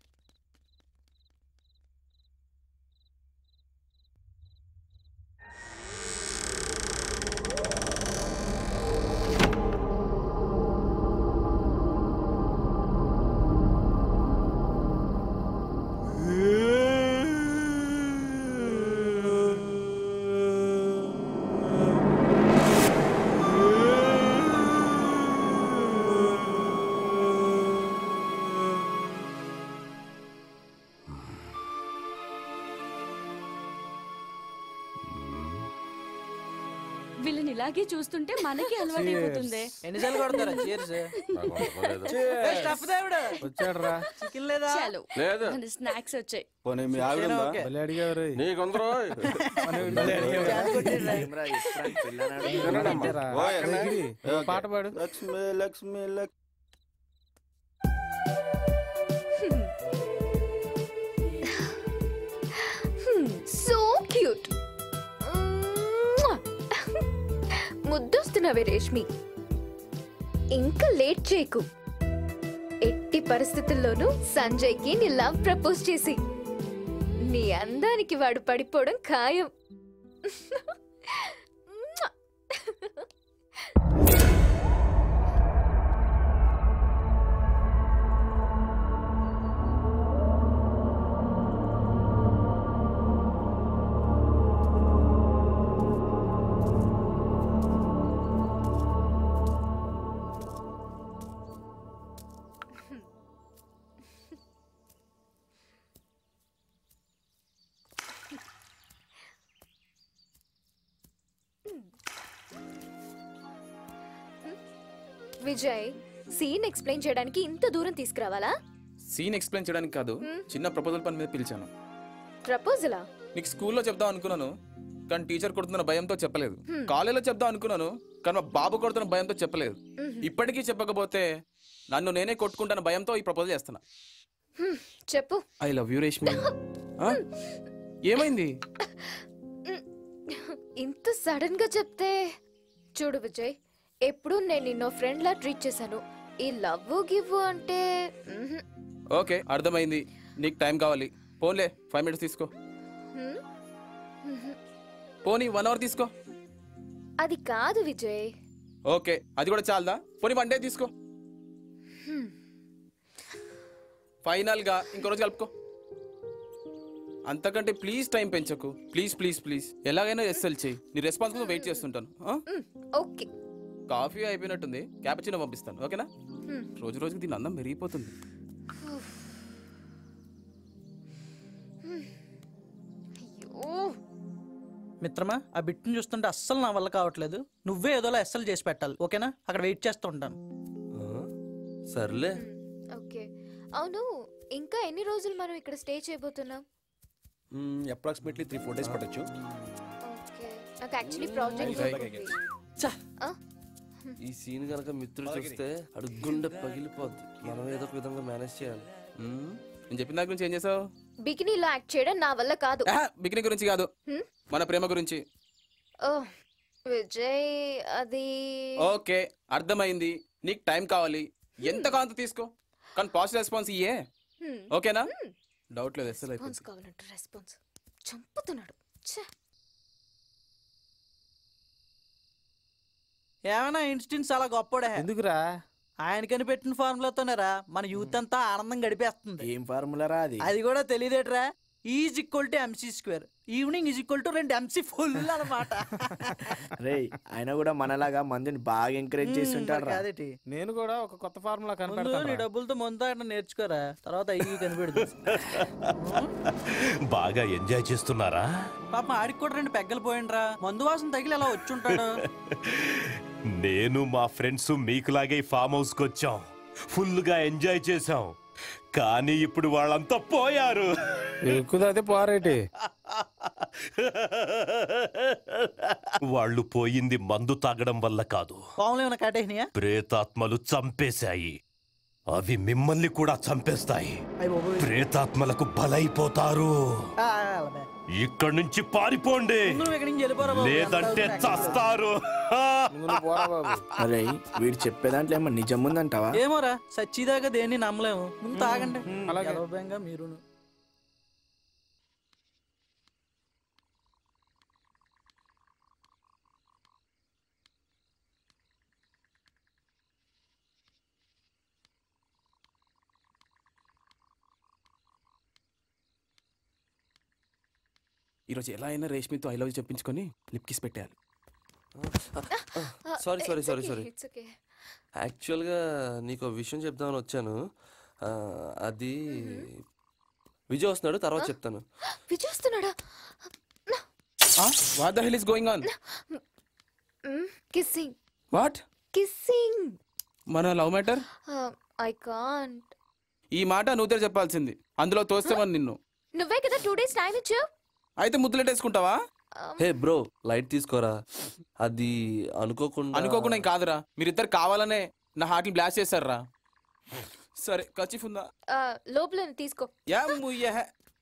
వీళ్ళని ఇలాగే చూస్తుంటే మనకి అలవాటు అయిపోతుంది ఎన్నిసార్లు కొడతారా చీర్స్ స్టఫ్ దేవుడు వచ్చాడు రా చికెన్ లేదా చాలు లేదు. మన స్నాక్స్ వచ్చాయి పోనీ మీ ఆవిడ ఉందా? ఓకే. భలే అడిగారు నీకుందరూ అంతేరా. గిరి, ఓ పాట పాడు లక్ష్మి లక్ష్మి లక్ష్మి సో క్యూట్ ముద్దొస్తున్నావే రేష్మి ఇంకా లేట్ చేయకు ఎట్టి పరిస్థితుల్లోనూ సంజయ్కి నీ లవ్ ప్రపోజ్ చేసి నీ అందానికి వాడు పడిపోవడం ఖాయం విజయ్ సీన్ ఎక్స్ప్లెయిన్ చేయడానికి ఇంత దూరం తీసుకురావాలా సీన్ ఎక్స్ప్లెయిన్ చేయడానికి కాదు చిన్న ప్రపోజల్ పని మీద పిలిచాను ప్రపోజలా నీకు స్కూల్లో చెప్దాం అనుకున్నాను కానీ టీచర్ కొడుతున్న భయంతో చెప్పలేదు Hmm. కాలేజీలో చెప్దాం అనుకున్నాను కానీ మా బాబు కొడుతున్న భయంతో చెప్పలేదు Mhm. ఇప్పటికీ చెప్పకపోతే నన్ను నేనే కొట్టుకుంటాను భయంతో ఈ ప్రపోజల్ చేస్తున్నా హ్మ్, చెప్పు ఐ లవ్ యూ రేష్మి ఆ? ఏమైంది ఇంత సడన్ గా చెప్తే చూడు విజయ్ ఎప్పుడు నేను నిన్నో ఫ్రెండ్ లా ట్రీట్ చేశాను ఈ లవ్ గివ్ అంటే మ్హూ. ఓకే అర్థమైంది నీకు టైం కావాలి పోన్లే ఫైవ్ మినిట్స్ తీసుకో హ్మ్? మ్మ్. పోనీ వన్ అవర్ తీసుకో అది కాదు విజయ్ ఓకే అది కూడా చాలదా పోనీ వన్ డే తీసుకో హ్మ్. ఫైనల్ గా ఇంకో రోజు కలుపుకో అంతకంటే ప్లీజ్ టైం పెంచకు ప్లీజ్ ప్లీజ్ ప్లీజ్ ఎలాగైనా ఎస్ఎల్ చేయి నీ రెస్పాన్స్ కోసం వెయిట్ చేస్తుంటాను ఆ? మ్మ్. ఓకే కాఫీ అయిపోయినట్టుంది క్యాపచినో పంపిస్తాను ఓకేనా హ్మ్. రోజు రోజుకి దీని అందం పెరిగిపోతుంది అయ్యో మిత్రమా ఆ బిట్ని చూస్తుంటే అస్సలు నా వల్ల కావట్లేదు నువ్వే ఏదోలా ఎస్సలు చేసి పెట్టాలి ఓకేనా అక్కడ వెయిట్ చేస్తూ ఉంటాను సర్లే ఓకే అవును ఇంకా ఎన్ని రోజులు మనం ఇక్కడ స్టే చేయబోతున్నాం అప్రాక్సిమేట్లీ త్రీ ఫోర్ డేస్ పట్టొచ్చు ఓకే నాకు యాక్చువల్లీ ప్రాజెక్ట్ అలాగే. ఈ సీన్ గనక మిత్రుడు చూస్తే అడు గుండె పగిలిపోద్ది మనం ఏదో ఒక విధంగా మేనేజ్ చేయాలి మ్మ్. నేను చెప్పిన దాని గురించి ఏం చేసావు బికినీలో యాక్ట్ చేయడం నా వల్ల కాదు బికినీ గురించి కాదు హ్మ్? మన ప్రేమ గురించి ఓ విజయ్ అది ఓకే అర్థమైంది నీకు టైం కావాలి ఎంత కాంత తీసుకో కానీ పాజిటివ్ రెస్పాన్స్ ఇయ్యే హ్మ్. ఓకేనా డౌట్ లేదు అసలు రెస్పాన్స్ కావాలంటే రెస్పాన్స్ చంపుతున్నాడు ఛే ఏమైనా ఇన్స్టిట్యూట్ చాలా గొప్పోడే ఎందుకురా ఆయన కనిపెట్టిన ఫార్ములాతోనేరా మన యూత్ అంతా ఆనందం గడిపేస్తుంది ఏం ఫార్ములారా అది అది కూడా తెలియదేట్రా is equal to MC square evening is equal to రెండు ఎంసీ ఫుల్ అనమాట రే ఆయన కూడా మనలాగా మందిని బాగా ఎంకరేజ్ చేసి ఉంటాడు రా. కాదేటి నేను కూడా ఒక కొత్త ఫార్ములా ముందు నీ కనిపెడతాను డబ్బులతో ముందు ఆయన నేర్చుకోరా తర్వాత అయ్యి కనిపెడుతుంది బాగా ఎంజాయ్ చేస్తున్నారా పాప ఆడికి కూడా రెండు పెగ్గలు పోయిండ్రా మందు వాసన తగిలి అలా వచ్చుంటాడు నేను మా ఫ్రెండ్స్ మీకులాగే ఫామ్ హౌస్కి వచ్చాం ఫుల్గా ఎంజాయ్ చేశాం కానీ ఇప్పుడు వాళ్ళంతా పోయారు ఎక్కువ అయితే పోరేటి వాళ్ళు పోయింది మందు తాగడం వల్ల కాదు పాములు ఏమైనా కాటేసినాయా ప్రేతాత్మలు చంపేశాయి అవి మిమ్మల్ని కూడా చంపేస్తాయి అయ్యి బాబోయ్. ప్రేతాత్మలకు బలైపోతారు ఆ, అలాగే. ఇక్కడి నుంచి పారిపోండి ముందు నువ్వు ఇక్కడి నుంచి వెళ్ళిపోరా బాబు. లేదంటే ఎంత చస్తారు అరే వీడు చెప్పే దాంట్లో ఏమో నిజం ఉందంటావా ఏమోరా సచ్చిదాకా దేన్ని నమ్మలేము ముందు తాగండి అలాగే. గర్వభంగా మీరును ఈరోజు ఎలా అయినా రేష్మితో ఐ లవ్ చెప్పించుకొని లిప్ కిస్ పెట్టేయాలి sorry sorry sorry sorry it's okay యాక్చువల్గా నీకు ఒక విషయం చెప్దామని వచ్చాను ఆ, అది విజయ్ వస్తున్నాడు తర్వాత చెప్తాను విజయ్ వస్తున్నాడా what the hell is going on kissing what kissing మన లవ్ మ్యాటర్ ఐ కాంట్ ఈ మాట నువ్వుతే చెప్పాల్సింది అందులో తోస్తామని నిన్ను నువ్వే కదా టూ డేస్ టైం ఇచ్చావు అయితే ముద్దులెట్టేసుకుంటావా హే బ్రో లైట్ తీసుకోరా అది అనుకోకుండా అనుకోకుండా ఏం కాదురా మీరిద్దరు కావాలనే నా హార్ట్ని బ్లాస్ట్ చేశారా సరే కచిఫ్ ఉందా ఆ, లోపల తీసుకో యా ముయ్య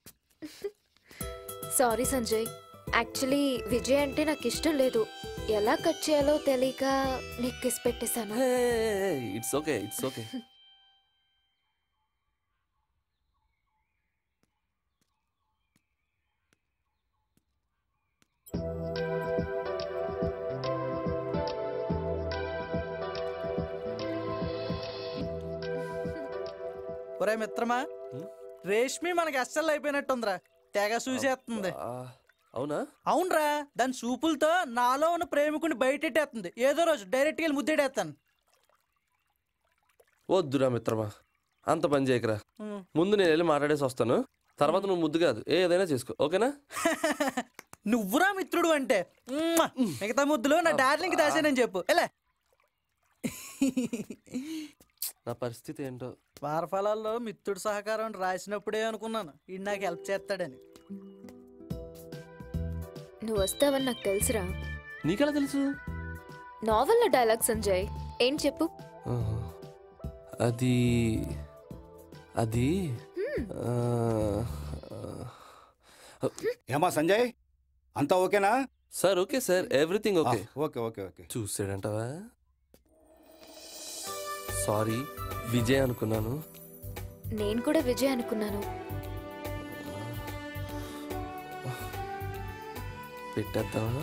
సారీ సంజయ్ యాక్చువల్లీ విజయ్ అంటే నాకు ఇష్టం లేదు ఎలా కట్ చేయాలో తెలియక నీకు కిస్ పెట్టేశాను ఇట్స్ ఓకే ఇట్స్ ఓకే ఒరే మిత్రమా రేష్మి మనకి అస్సలు అయిపోయినట్టుందిరా తెగ చూసేస్తుంది అవునా అవునరా దాని సూపులతో నాలో ఉన్న ప్రేమికుని బయటెట్టేస్తుంది ఏదో రోజు డైరెక్ట్గా వెళ్ళి ముద్దెడేస్తాను వద్దురా మిత్రమా అంత పని చేయకరా ఉమ్. ముందు నేను వెళ్ళి మాట్లాడేసి వస్తాను తర్వాత నువ్వు ముద్దు కాదు ఏదైనా చేసుకో ఓకేనా నువ్వురా మిత్రుడు అంటే ఉమ్మా. మిగతా ముద్దులు నా డార్లింగ్ దాసానని చెప్పు ఎలా నా పరిస్థితి ఏంటో వారఫలాల్లో మిత్రుడు సహకారం అని రాసినప్పుడే అనుకున్నాను ఇది నాకు హెల్ప్ చేస్తాడని నువ్వు వస్తావని నాకు తెలుసురా నీకెలా తెలుసు నావెల్లో డైలాగ్ సంజయ్ ఏం చెప్పు ఆహా. అది అది ఆ, ఏమా సంజయ్ అంతా ఓకేనా sir okay sir everything okay okay okay okay చూసాడంటావా సారీ విజయ్ అనుకున్నాను నేను కూడా విజయ్ అనుకున్నాను పెట్టేద్దామా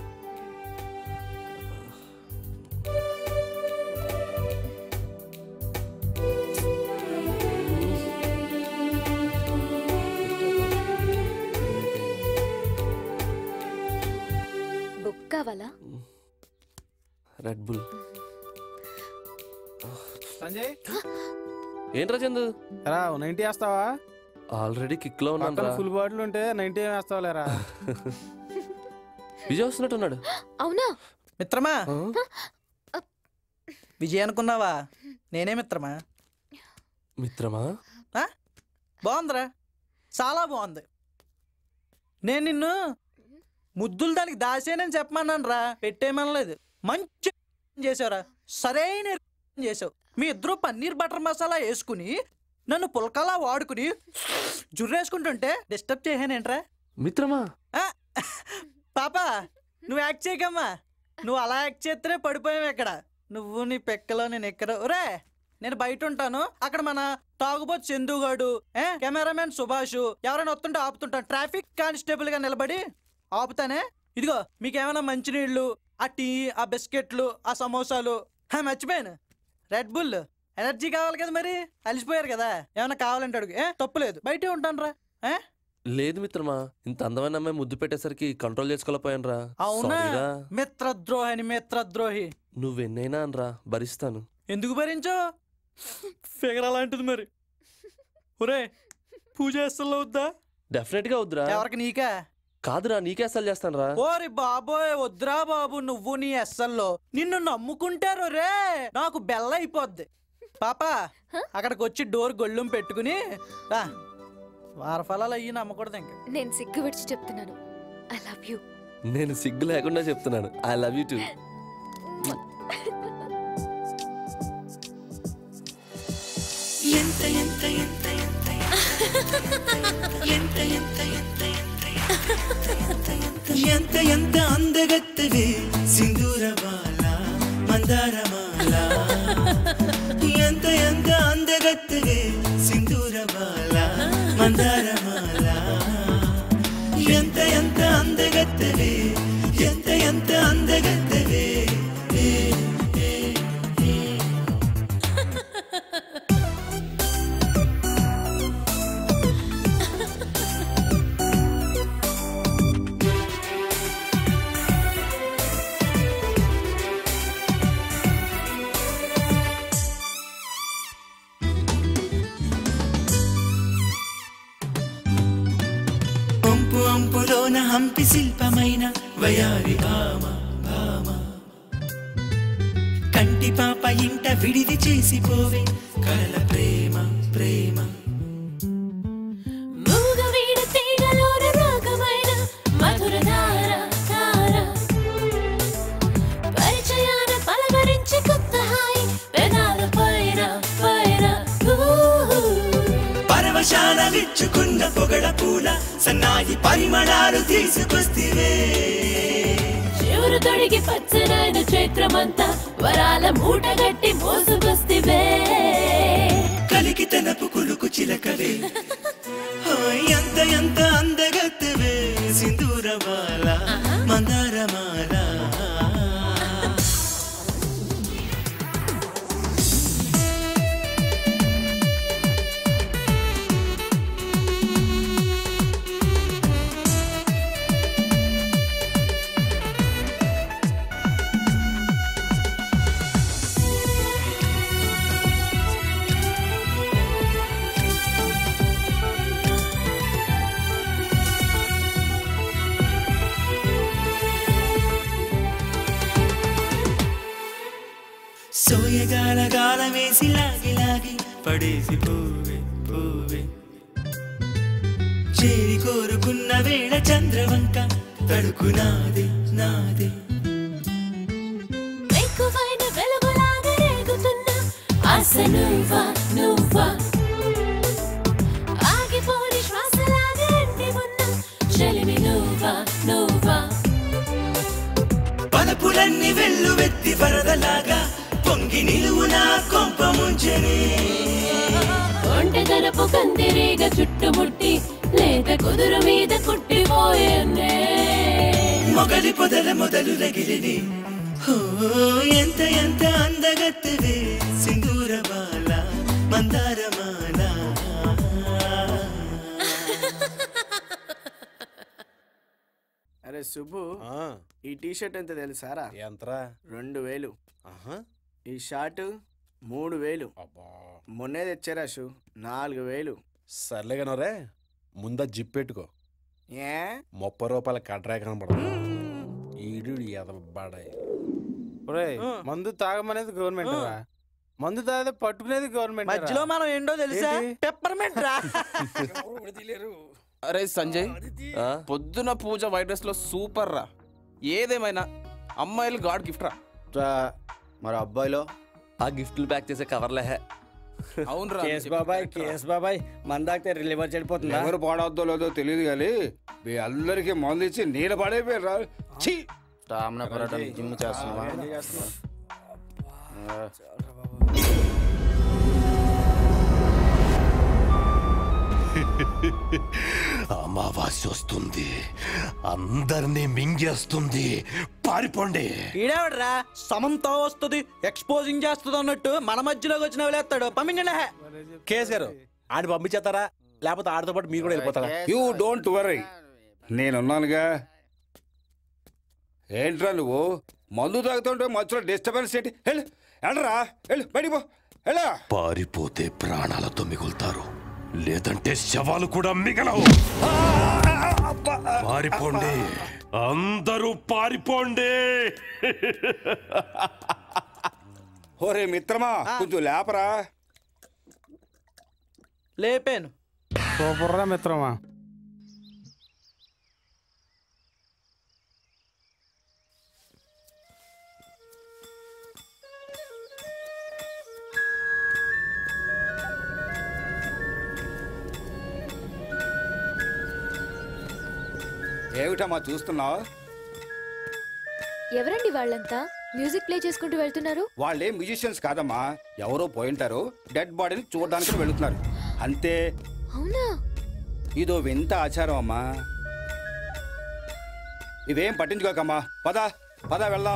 బుక్ కావాలా రెడ్ బుల్ సంజయ్ ఏంట్రా చందు రా నైన్టీ వేస్తావా ఆల్రెడీ కిక్ లో ఉన్నాను పక్కన రా ఫుల్ బాటిల్ ఉంటే నైన్టీ వేస్తావా లేరా విజయ్ వస్తున్నట్టున్నాడు అవునా మిత్రమా విజయ్ అనుకున్నావా నేనే మిత్రమా మిత్రమా ఆ? బాగుందిరా చాలా బాగుంది నేను నిన్ను ముద్దులు దానికి దాసేనని చెప్పమన్నాను రా పెట్టేయమనలేదు మంచి చేసావురా సరైన చేసావు మీ ఇద్దరు పన్నీర్ బటర్ మసాలా వేసుకుని నన్ను పుల్కలా వాడుకుని జుర్రేసుకుంటుంటే డిస్టర్బ్ చేశానేంట్రా మిత్రమా పాపా నువ్వు యాక్ట్ చేయకమ్మా నువ్వు అలా యాక్ట్ చేస్తేనే పడిపోయావు ఇక్కడ నువ్వు నీ పెక్కలో నేను ఎక్కడ ఒరే నేను బయట ఉంటాను అక్కడ మన తాగుబోతు చందుగాడు ఏ కెమెరామెన్ సుభాష్ ఎవరైనా వస్తుంటే ఆపుతుంటాను ట్రాఫిక్ కానిస్టేబుల్ గా నిలబడి ఆపుతానే ఇదిగో మీకేమైనా మంచినీళ్ళు ఆ టీ ఆ బిస్కెట్లు ఆ సమోసాలు హా, మర్చిపోయాను రెడ్ బుల్ ఎనర్జీ కావాలి కదా మరి అలిసిపోయారు కదా ఏమైనా కావాలంటే అడుగు ఏ తప్పులేదు బయటే ఉంటాను రా ఏ లేదు మిత్రమా ఇంత అందమైన అమ్మాయి ముద్దు పెట్టేసరికి కంట్రోల్ చేసుకోలేకపోయాను రా అవునా మిత్రద్రోహిని మిత్రద్రోహి నువ్వెన్నైనా అనరా భరిస్తాను ఎందుకు భరించో ఫిగర్ అలాంటిది మరి ఒరే పూజ అస్సలు వద్దా డెఫినెట్ గా వద్దురా ఎవరికి నీకా కాదురా నీకే అసలు చేస్తాను రా ఓరి బాబోయ్ వద్దురా బాబు నువ్వు నీ ఎస్సల్లో నిన్ను నమ్ముకుంటారు రే నాకు బెల్ల అయిపోద్ది పాపా అక్కడికి వచ్చి డోర్ గొళ్ళెం పెట్టుకుని రా వారఫలాలు అయ్యి నమ్మకూడదు ఇంకా నేను సిగ్గు విడిచి చెప్తున్నాను ఐ లవ్ యూ నేను సిగ్గు లేకుండా చెప్తున్నాను ఐ లవ్ యూ టూ ఎంత ఎంత ఎంత ఎంత ఎంత ఎంత ఎంత ఎంత ఎంత అందగత్తవే ಸಿಂಧೂರವಾಲ ಮಂದಾರಮಾಲ ಎಂತ ಎಂತ ಅಂದಗತ್ತವೆ ಸಿಂಧೂರವಾಲ ಮಂದಾರಮಾಲ ಎಂತ ಎಂತ అందగత్తవే ఎంత ఎంత అందగత్తవే ఏ, ఏ, ఏ. ఒంపు ఒంపులోన హంపి శిల్పమైన వయారి భామ భామ కంటి పాప ఇంట విడిది చేసిపోవే కలల ప్రేమ ప్రేమ మూగవీణ తీగలోన రాగమైన మధుర ధార ధార పరిచయాన పలవరించి కొత్త హాయి పెదాల పైన పైన ఊహు. పరవశాల విచ్చుకున్న పొగడ పూల సన్నాయి పరిమళాలు తీసుకొస్తివే చివురు తొడిగి పచ్చనైన చైత్రమంతా వరాల మూటగట్టి మోసుకొస్తివే కలికి తనపు కులుకు చిలకవే హాయ్, ఎంత ఎంత అందగత్తవే సింధూరమాల మందారమాల సోయగాల గాల వేసి లాగి లాగి పడేసి పోవే పోవే చేరి కోరుకున్న వేళ చంద్రవంక తడుకు నాదే నాదే ఎక్కువైన వెలుగులాగా రేగుతున్న ఆశ నువ్వా నువ్వా ఆగిపోని శ్వాసలాగా ఎండి ఉన్న చెలిమి నువ్వా నువ్వా పలపులన్నీ వెల్లువెత్తి వరదలాగా పొంగి నిలువు నా కొంప ముంచెనే ఒంటె తరపు కందిరీగ చుట్టుముట్టి లేత కుదురు మీద కుట్టిపోయేనే మొగలి పొదల మొదలు రగిలిని ఓ ఎంత ఎంత అందగత్తెవే సింధూరమాల మందారమాల అరే సుబ్బు ఈ టీ షర్ట్ ఎంత తెలుసారా ఎంతరా రెండు వేలు ఈ షర్ట్ మూడు వేలు మొన్నే తెచ్చారా షూ నాలుగు వేలు సర్లేగానోరే ముందా జిప్ పెట్టుకో ఏ ముప్పై రూపాయల కట్రా కనపడదు ఈడు ఎదబాడాయి ఒరేయ్ మందు తాగమనేది గవర్నమెంట్ రా మందు తాగితే పట్టుకునేది గవర్నమెంట్ మధ్యలో మనం ఏంటో తెలుసా పెప్పర్మెంట్ రా అరే సంజయ్ పొద్దున పూజ వైట్ డ్రెస్ లో సూపర్ రా ఏదేమైనా అమ్మాయిలు గాడ్ గిఫ్ట్ రా మరి అబ్బాయిలో ఆ గిఫ్ట్లు ప్యాక్ చేసే కవర్లే అవునురా కేస్ బాబాయ్ కేస్ బాబాయ్ మన దాకా లివర్ చెడిపోతుందా ఎవరు పాడవద్దో లేదో తెలియదు కానీ మీ అందరికీ మందు ఇచ్చి నీళ్ళ పడైపోయారు ఛీ స్టామినా పడటానికి జిమ్ చేస్తున్నావా ఆ. అమావాస్య వస్తుంది అందరినీ మింగేస్తుంది పారిపోండి ఈడేవడ్రా సమంతో వస్తుంది ఎక్స్పోజింగ్ చేస్తుంది అన్నట్టు మన మధ్యలోకి వచ్చిన వదిలేస్తాడు పంపించండి కేసు గారు ఆడి పంపించేస్తారా లేకపోతే ఆడితో పాటు మీరు కూడా వెళ్ళిపోతారా యూ డోంట్ వరీ నేనున్నానుగా ఏంట్రా నువ్వు మందు తాగుతుంటే మధ్యలో డిస్టర్బెన్స్ ఏంటి వెళ్ళు వెళ్ళరా వెళ్ళు బయటికి పో వెళ్ళా పారిపోతే ప్రాణాలతో మిగులుతారు లేదంటే శవాలు కూడా మిగలవు పారిపోండి అందరూ పారిపోండి ఓరే మిత్రమా కొంచెం లేపరా లేపాను సూపర్ రా మిత్రమా ఏమిటమ్మా చూస్తున్నావు ఎవరండి వాళ్ళంతా మ్యూజిక్ ప్లే చేసుకుంటూ వెళ్తున్నారు వాళ్ళే మ్యూజిషియన్స్ కాదమ్మా ఎవరో పోయింటారు డెడ్ బాడీని చూడడానికి వెళుతున్నారు అంతే అవునా ఇదో వింత ఆచారం అమ్మా ఇవేం పట్టించుకోకమ్మా పద పద వెళ్దాం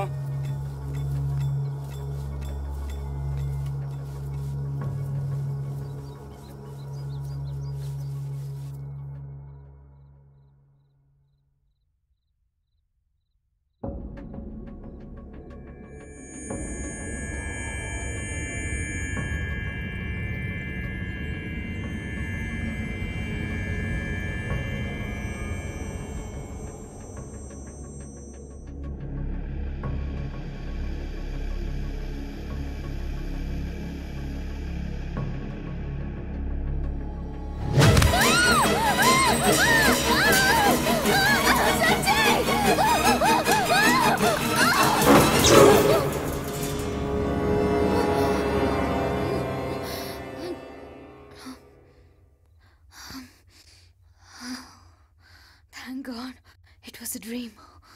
Thank God it was a dream.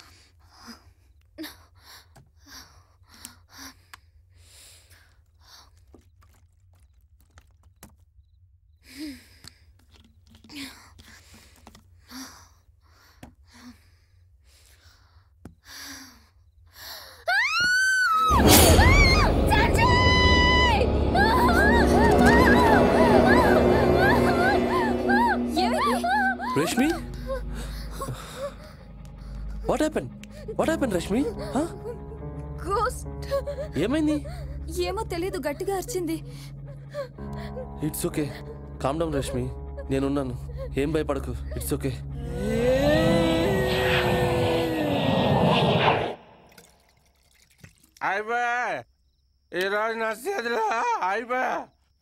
Rashmi what happen what happen Rashmi ghost ఏమైంది ఏమో తెలీదు గట్టిగా అరిచింది it's okay calm down Rashmi నేనున్నాను ఏం భయపడకు ఇట్స్ ఓకే అయిపోయా ఈరోజు నా చేతిలో అయిపోయా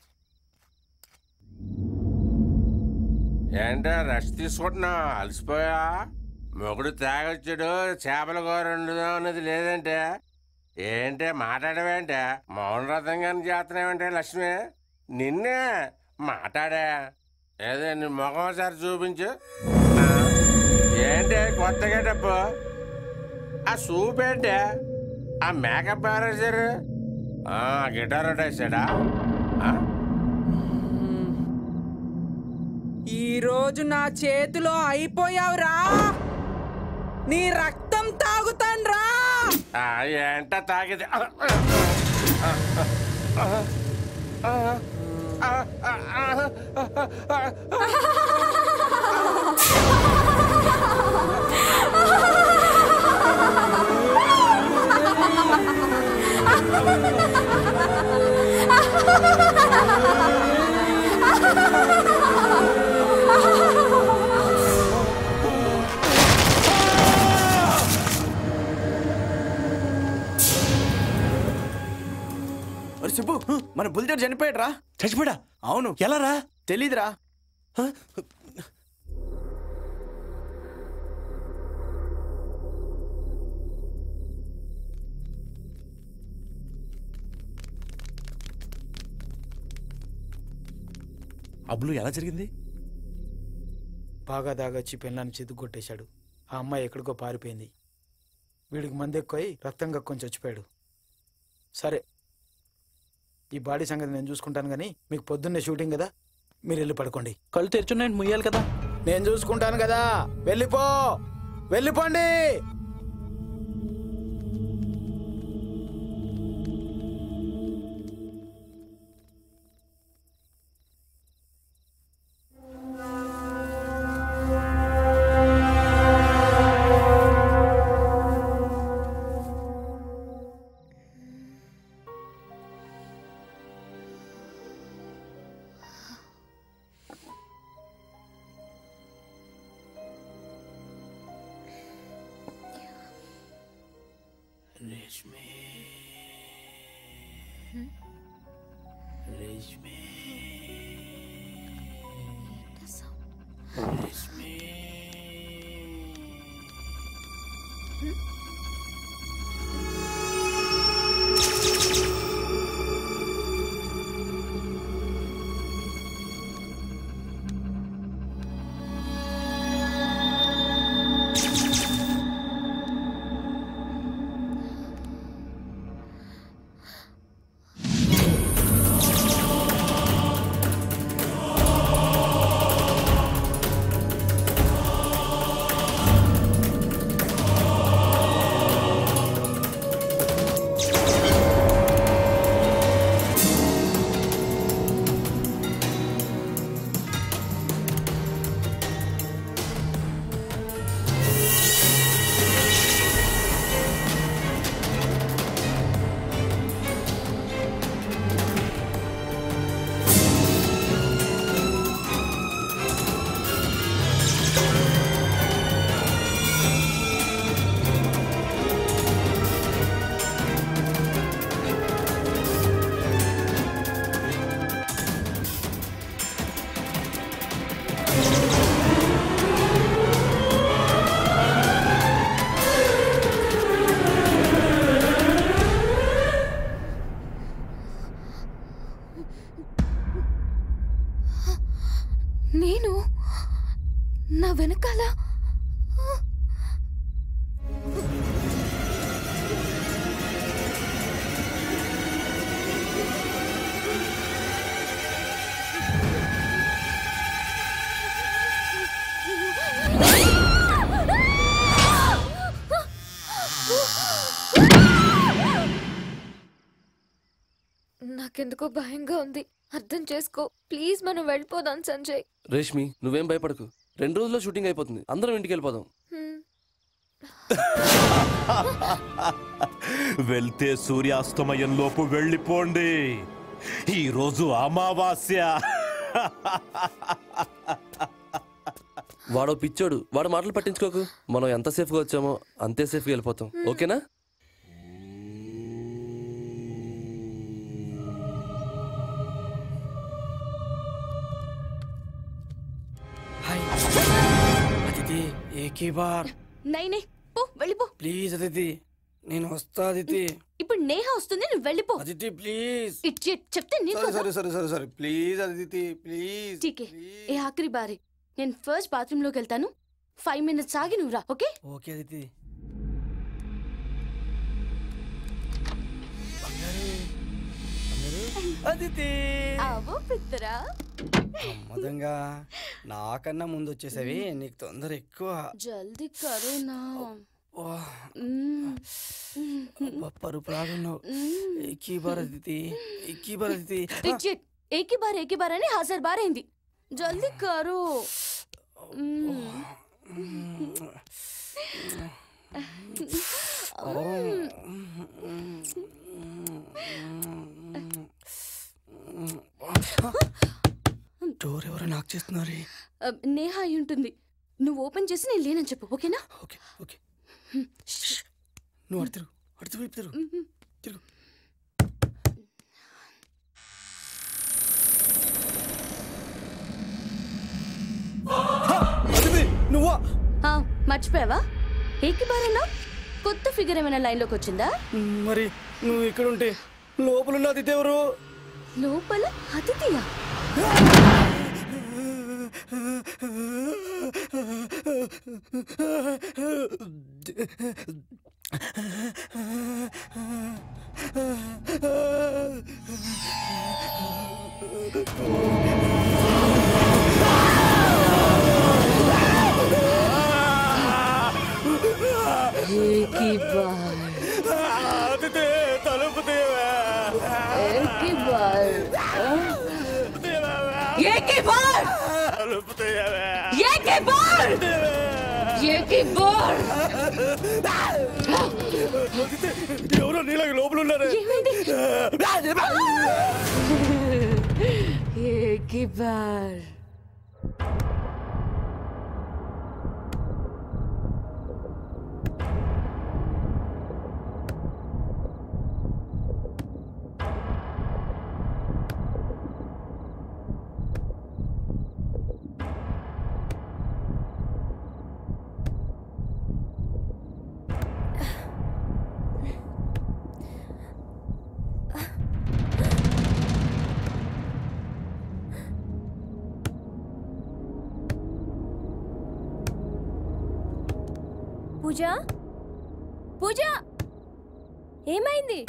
ఏంటో రెస్ట్ తీసుకుంటున్నా అలసిపోయా మొగుడు తాగొచ్చాడు చేపల కూర వండుదాం అన్నది లేదంటే ఏంటే మాట్లాడవేంటే మౌన రథం కానీ చేస్తున్నావంటే లక్ష్మి నిన్నే మాట్లాడా ఏదో నీ ముఖం ఒకసారి చూపించు ఆ, ఏంటి కొత్తగా డబ్బు ఆ సూప్ ఏంటి ఆ మేకప్ ఎవరేసారు ఆ గిటార్ వేసాడా ఈ రోజు నా చేతిలో అయిపోయావురా నీ రక్తం తాగుతాన్రా ఆ, ఏంట తాగిది ఆ, ఆ, ఆ, ఆ, ఆ, ఆ, ఆ, ఒరే సుబ్బు మన బుల్జర్ చనిపోయాడు రా చచ్చిపోయా అవును ఎలా రా తెలీదురా అబ్బులు ఎలా జరిగింది బాగా దాగొచ్చి పెళ్ళాన్ని చితుకు కొట్టేశాడు ఆ అమ్మాయి ఎక్కడికో పారిపోయింది వీడికి మంది ఎక్కువై రక్తం కక్కుని చచ్చిపోయాడు సరే ఈ బాడీ సంగతి నేను చూసుకుంటాను కానీ మీకు పొద్దున్నే షూటింగ్ కదా మీరు వెళ్ళి పడుకోండి కళ్ళు తెరుచున్నాయండి ముయ్యాలి కదా నేను చూసుకుంటాను కదా వెళ్ళిపో వెళ్ళిపోండి రేష్మి రేష్మి రేష్మి నేను నా వెనకాల నాకెందుకో భయంగా ఉంది అర్థం చేసుకో ప్లీజ్ మనం వెళ్ళిపోదాం సంజయ్ రేష్మి నువ్వేం భయపడకు రెండు రోజుల్లో షూటింగ్ అయిపోతుంది అందరం ఇంటికి వెళ్ళిపోదాం హ్మ్. వెళ్తే సూర్యాస్తమయం లోపు వెళ్ళిపోండి ఈ రోజు అమావాస్య వాడో పిచ్చోడు వాడు మాటలు పట్టించుకోకు మనం ఎంత సేఫ్గా వచ్చామో అంతే సేఫ్గా వెళ్ళిపోతాం ఓకేనా అదితి ఏకీ బార్ నైనే పో వెళ్ళిపో ప్లీజ్ అదితి నేను వస్తా అదితి ఇప్పుడు నేహ వస్తుంది నువ్వు వెళ్ళిపో అదితి ప్లీజ్ ఇడియట్ చెప్తే నీకు సరే సరే సరే సరే సరే ప్లీజ్ అదితి ప్లీజ్ టీకే ఏ ఆఖరి బారి నేను ఫస్ట్ బాత్రూమ్ లోకి వెళ్తాను ఫైవ్ మినిట్స్ ఆగి నువ్వు రా ఓకే ఓకే అదితి అదితి అవో పిత్తరా మదంగా నాకన్నా ముందు వచ్చేసావి నీకు తొందర ఎక్కువ జల్దీ కరో నా పరుపు లాగున్నావు ఎక్కి భరతి ఎక్కి భరతి రిజిట్ ఏకి బార్ ఏకి బార్ అని హజార్ బార్ అయింది జల్దీ కరు డోర్ ఎవరు నాకు చేస్తున్నారు నేహ అయి ఉంటుంది నువ్వు ఓపెన్ చేసి నేను లేనని చెప్పు ఓకేనా ఓకే ఓకే నువ్వు అడు తిరుగు అడు తిరుగు తిరుగు తిరుగు అదితి నువ్వా ఆ, మర్చిపోయావా ఏకి బార్ అన్నా కొత్త ఫిగర్ ఏమైనా లైన్లోకి వచ్చిందా మరి నువ్వు ఇక్కడ ఉంటే లోపల ఉన్న అతిథి ఎవరు లోపల అతిథియా ఏకి బార్ అతిథి తలుపు తీయవా ఏకి బార్ ఏకి బార్ తలుపు తీయవా ఏకి బార్ ఏకి బార్ ఎవరో నీళ్ళకి లోపల ఉన్నారు ఏకి బార్ పూజ పూజ ఏమైంది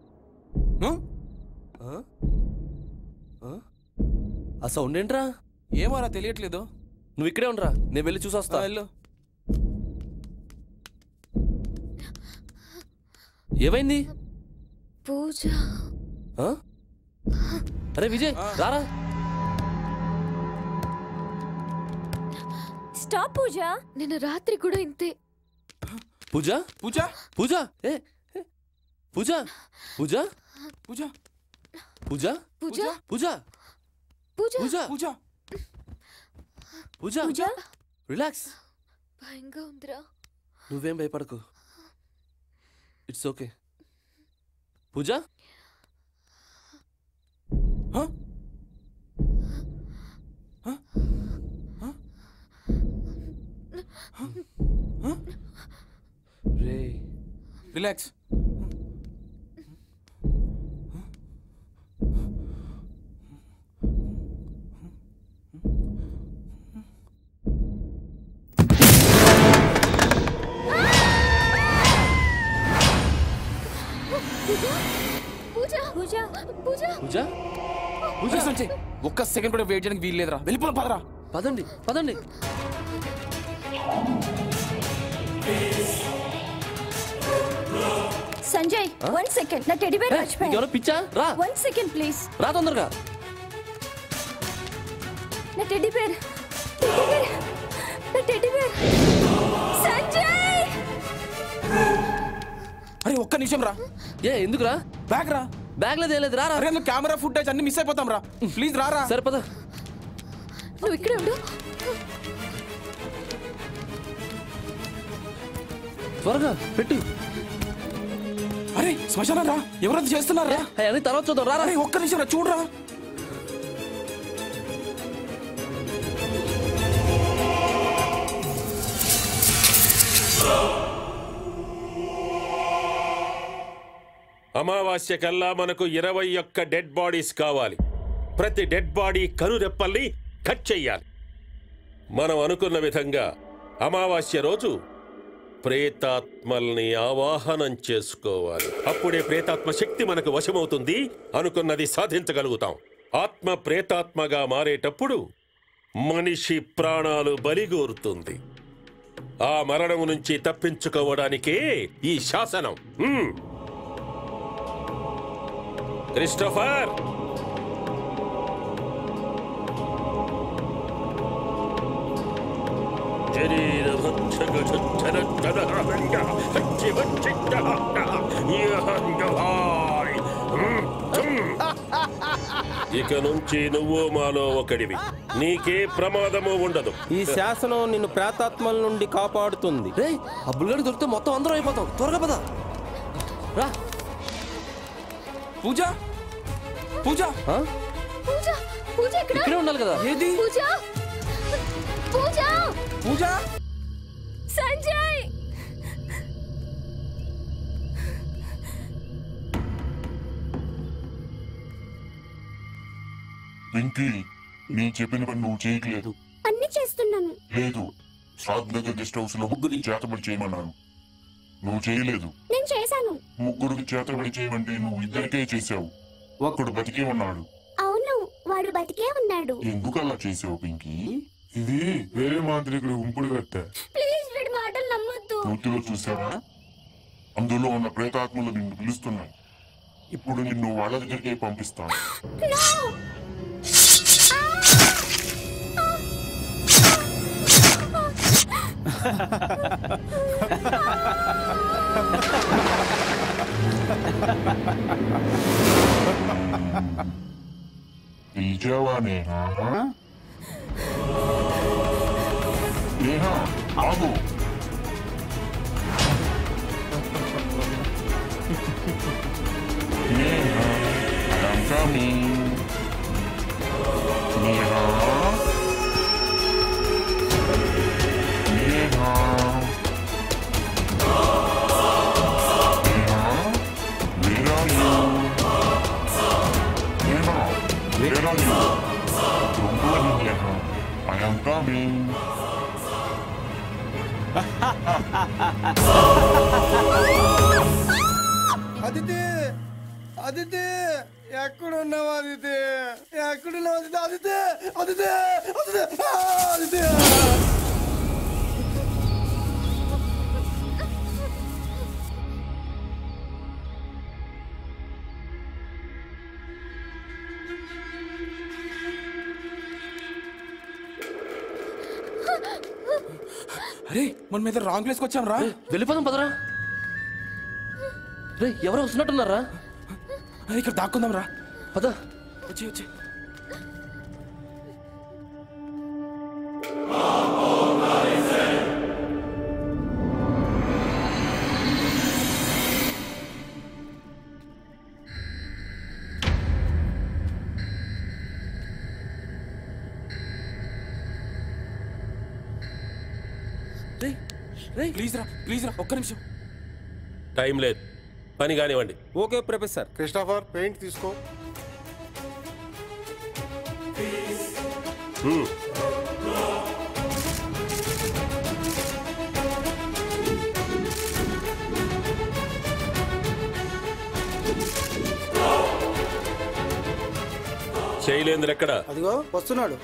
ఆ సౌండ్ ఏంట్రా ఏమోరా తెలియట్లేదు నువ్వు ఇక్కడే ఉండరా నేను వెళ్ళి చూసొస్తా వెళ్ళు ఏమైంది పూజ ఆ? అరే విజయ్ రారా స్టాప్ పూజ నిన్న రాత్రి కూడా ఇంతే పూజ పూజ పూజ ఏ ఏ, పూజ పూజ పూజ పూజ పూజ పూజ పూజ పూజ పూజ పూజ పూజ రిలాక్స్ భయంగా ఉందిరా నువ్వేం భయపడకు ఇట్స్ ఓకే పూజ రే రిలాక్స్ పూజ పూజ పూజ పూజ పూజ సంచి ఒక్క సెకండ్ కూడా వెయిట్ చేయడానికి వీలు లేదురా వెళ్ళిపోదాం పదరా పదండి పదండి సంజయ్ ఆ? వన్ సెకండ్ నా టెడ్డి బేర్ ఏ, నీకెవరో పిచ్చా రా వన్ సెకండ్ ప్లీజ్ రా తొందరగా నా టెడ్డి బేర్ టెడ్డి బేర్ నా టెడ్డి బేర్ సంజయ్ అరే ఒక్క నిమిషం రా ఏ ఎందుకురా బ్యాగ్ రా బ్యాగ్ లేదు ఏం లేదు రా అరే అందులో కెమెరా ఫుటేజ్ అన్ని మిస్ అయిపోతాం రా ప్లీజ్ రారా సరే పద నువ్వు ఇక్కడే ఉండు త్వరగా పెట్టు అరే శ్మశానం రా ఎవరైతే చేస్తున్నారా అన్ని తర్వాత చూద్దాం రా అరే ఒక్క నిమిషం రా చూడరా అమావాస్య కల్లా మనకు ఇరవై ఒక్క డెడ్ బాడీస్ కావాలి ప్రతి డెడ్ బాడీ కనురెప్పల్ని కట్ చెయ్యాలి మనం అనుకున్న విధంగా అమావాస్య రోజు ప్రేతాత్మల్ని ఆవాహనం చేసుకోవాలి అప్పుడే ప్రేతాత్మ శక్తి మనకు వశమవుతుంది అనుకున్నది సాధించగలుగుతాం ఆత్మ ప్రేతాత్మగా మారేటప్పుడు మనిషి ప్రాణాలు బలిగోరుతుంది ఆ మరణం నుంచి తప్పించుకోవడానికి ఈ శాసనం హ్మ్. క్రిస్టోఫర్ ఇక నుంచి నువ్వు మాలో ఒకడివి నీకే ప్రమాదము ఉండదు ఈ శాసనం నిన్ను ప్రేతాత్మల నుండి కాపాడుతుంది రే ఆ బుల్గడి దొరికితే మొత్తం అందరం అయిపోతాం త్వరగా పద రా పూజ పూజ పూజ పూజ ఎక్కడ ఇక్కడే ఉండాలి కదా ఏది పూజ పూజ పూజ సంజయ్ వెంకీ నేను చెప్పిన పని నువ్వు చేయట్లేదు అన్ని చేస్తున్నాను లేదు శ్రాద్ నగర్ గెస్ట్ హౌస్ లో ముగ్గురి చేతబడి చేయమన్నాను నువ్వు చేయలేదు నేను చేశాను ముగ్గురికి చేతబడి చేయమంటే నువ్వు ఇద్దరికే చేసావు ఒక్కడు బతికే ఉన్నాడు అవును వాడు బతికే ఉన్నాడు ఎందుకు అలా చేసావు పింకీ ఇది వేరే మాంత్రికుడు ఉంపుడు కట్ట ప్లీజ్ వీడి మాటలు నమ్మొద్దు పూర్తిగా చూసావా అందులో ఉన్న ప్రేతాత్మలు నిన్ను పిలుస్తున్నాయి ఇప్పుడు నిన్ను వాళ్ళ దగ్గరికే పంపిస్తాను పిలిచావానే నేహా ఆగు Neha I'm coming. Neha Neha Neha Where are you? Neha Where are you? Don't go in Neha I am coming. Aditi Aditi ఎక్కడున్నావు అదితి ఎక్కడున్నావు అదితి అదితి అదితి అదితి ఆ, అదితి అరే మన మీద రాంగ్ ప్లేస్కి వచ్చాం రా వెళ్ళిపోదాం పదరా రే ఎవరో వస్తున్నట్టున్నారా ఇక్కడ దాక్కుందాం రా పద వచ్చి వచ్చి ప్లీజ్ రా ప్లీజ్ రా ఒక్క నిమిషం టైం లేదు పని కానివ్వండి ఓకే ప్రొఫెసర్ క్రిస్టోఫర్ పెయింట్ తీసుకో హ్మ్. శైలేంద్ర ఎక్కడ అదిగో వస్తున్నాడు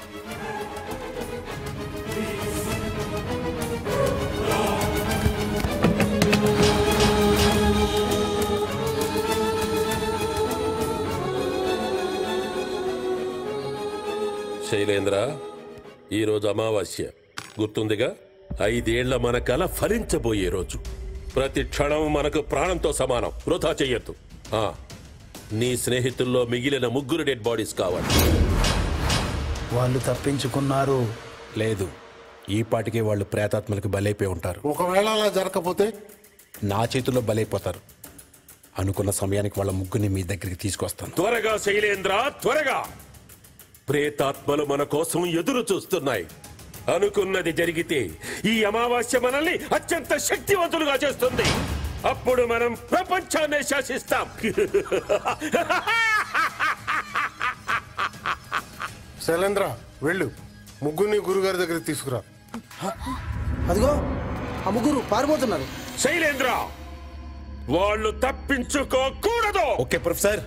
శైలేంద్ర ఈరోజు అమావాస్య గుర్తుందిగా ఐదేళ్ల మన కల ఫలించబోయే రోజు ప్రతి క్షణం మనకు ప్రాణంతో సమానం వృధా చెయ్యొద్దు ఆ, నీ స్నేహితుల్లో మిగిలిన ముగ్గురు డెడ్ బాడీస్ కావాలి వాళ్ళు తప్పించుకున్నారు లేదు ఈ పాటికే వాళ్ళు ప్రేతాత్మలకు బలైపోయి ఉంటారు ఒకవేళ అలా జరగకపోతే నా చేతుల్లో బలైపోతారు అనుకున్న సమయానికి వాళ్ళ ముగ్గురిని మీ దగ్గరికి తీసుకొస్తాను త్వరగా శైలేంద్ర త్వరగా ప్రేతాత్మలు మన కోసం ఎదురు చూస్తున్నాయి అనుకున్నది జరిగితే ఈ అమావాస్య మనల్ని అత్యంత శక్తివంతులుగా చేస్తుంది అప్పుడు మనం ప్రపంచాన్ని శాసిస్తాం శైలేంద్ర వెళ్ళు ముగ్గురిని గురుగారి దగ్గరికి తీసుకురా అదిగో ఆ ముగ్గురు పారిపోతున్నారు శైలేంద్ర వాళ్ళు తప్పించుకోకూడదు ఓకే ప్రొఫెసర్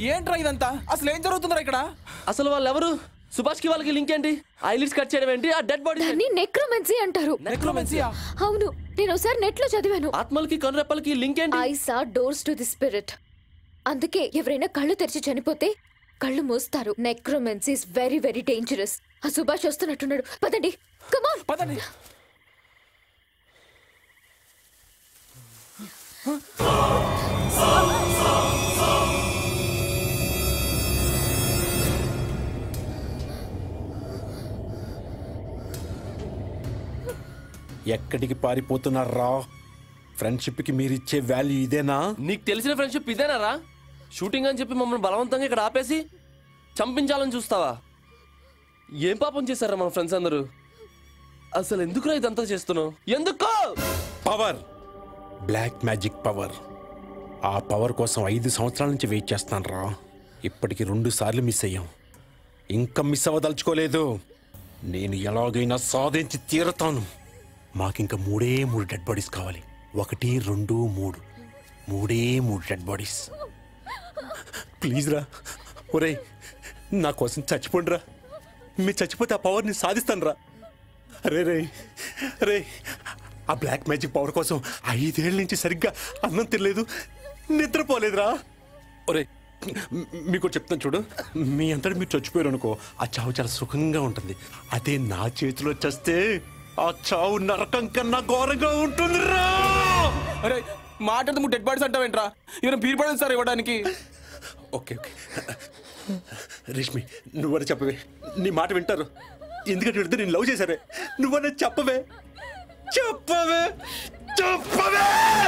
ఏంట్రా ఇదంతా అసలు ఏం జరుగుతుందిరా ఇక్కడ అసలు వాళ్ళు ఎవరు సుభాష్ కి వాళ్ళకి లింక్ ఏంటి ఐలిడ్స్ కట్ చేయడం ఏంటి ఆ డెడ్ బాడీ దాన్ని నెక్రోమెన్సీ అంటారు నెక్రోమెన్సీయా? అవును నేను ఒకసారి నెట్ లో చదివాను ఆత్మలకి కనురెప్పలకి లింక్ ఏంటి eyes are doors to the spirit అందుకే ఎవరైనా కళ్ళు తెరిచి చనిపోతే కళ్ళు మూస్తారు necromancy is very very dangerous ఆ సుభాష్ వస్తున్నట్టున్నాడు పదండి కమాన్ పదండి ఎక్కడికి పారిపోతున్నారా ఫ్రెండ్షిప్కి మీరిచ్చే వాల్యూ ఇదేనా నీకు తెలిసిన ఫ్రెండ్షిప్ ఇదేనారా షూటింగ్ అని చెప్పి మమ్మల్ని బలవంతంగా ఇక్కడ ఆపేసి చంపించాలని చూస్తావా ఏం పాపం చేశారా మన ఫ్రెండ్స్ అందరూ అసలు ఎందుకురా ఇదంతా చేస్తున్నావు ఎందుకో పవర్ బ్లాక్ మ్యాజిక్ పవర్ ఆ పవర్ కోసం ఐదు సంవత్సరాల నుంచి వెయిట్ చేస్తాను రా ఇప్పటికి రెండు సార్లు మిస్ అయ్యాం ఇంకా మిస్ అవ్వదలుచుకోలేదు నేను ఎలాగైనా సాధించి తీరతాను మాకింక మూడే మూడు డెడ్ బాడీస్ కావాలి ఒకటి రెండు మూడు మూడే మూడు డెడ్ బాడీస్ ప్లీజ్ రా ఒరే నా కోసం చచ్చిపోండి రా మీరు చచ్చిపోతే ఆ పవర్ని సాధిస్తాను రా అరే రే రే ఆ బ్లాక్ మ్యాజిక్ పవర్ కోసం ఐదేళ్ళ నుంచి సరిగ్గా అన్నం తినలేదు నిద్రపోలేదురా ఒరే మ్- మీకు చెప్తాను చూడు మీ అంతటి మీరు చచ్చిపోయారు అనుకో ఆ చావు చాలా సుఖంగా ఉంటుంది అదే నా చేతిలో చస్తే ఆ చావు నరకం కన్నా ఘోరంగా ఉంటుందిరా అరే మాట్లాడుతూ నువ్వు డెడ్ బాడీస్ అంటావేంట్రా ఈయన బీర్ బాడీలు సార్ ఇవ్వడానికి ఓకే ఓకే రేష్మి నువ్వనే చెప్పవే నీ మాట వింటారు ఎందుకంటే వీడితో నేను లవ్ చేశారే నువ్వనే చెప్పవే చెప్పవే చెప్పవే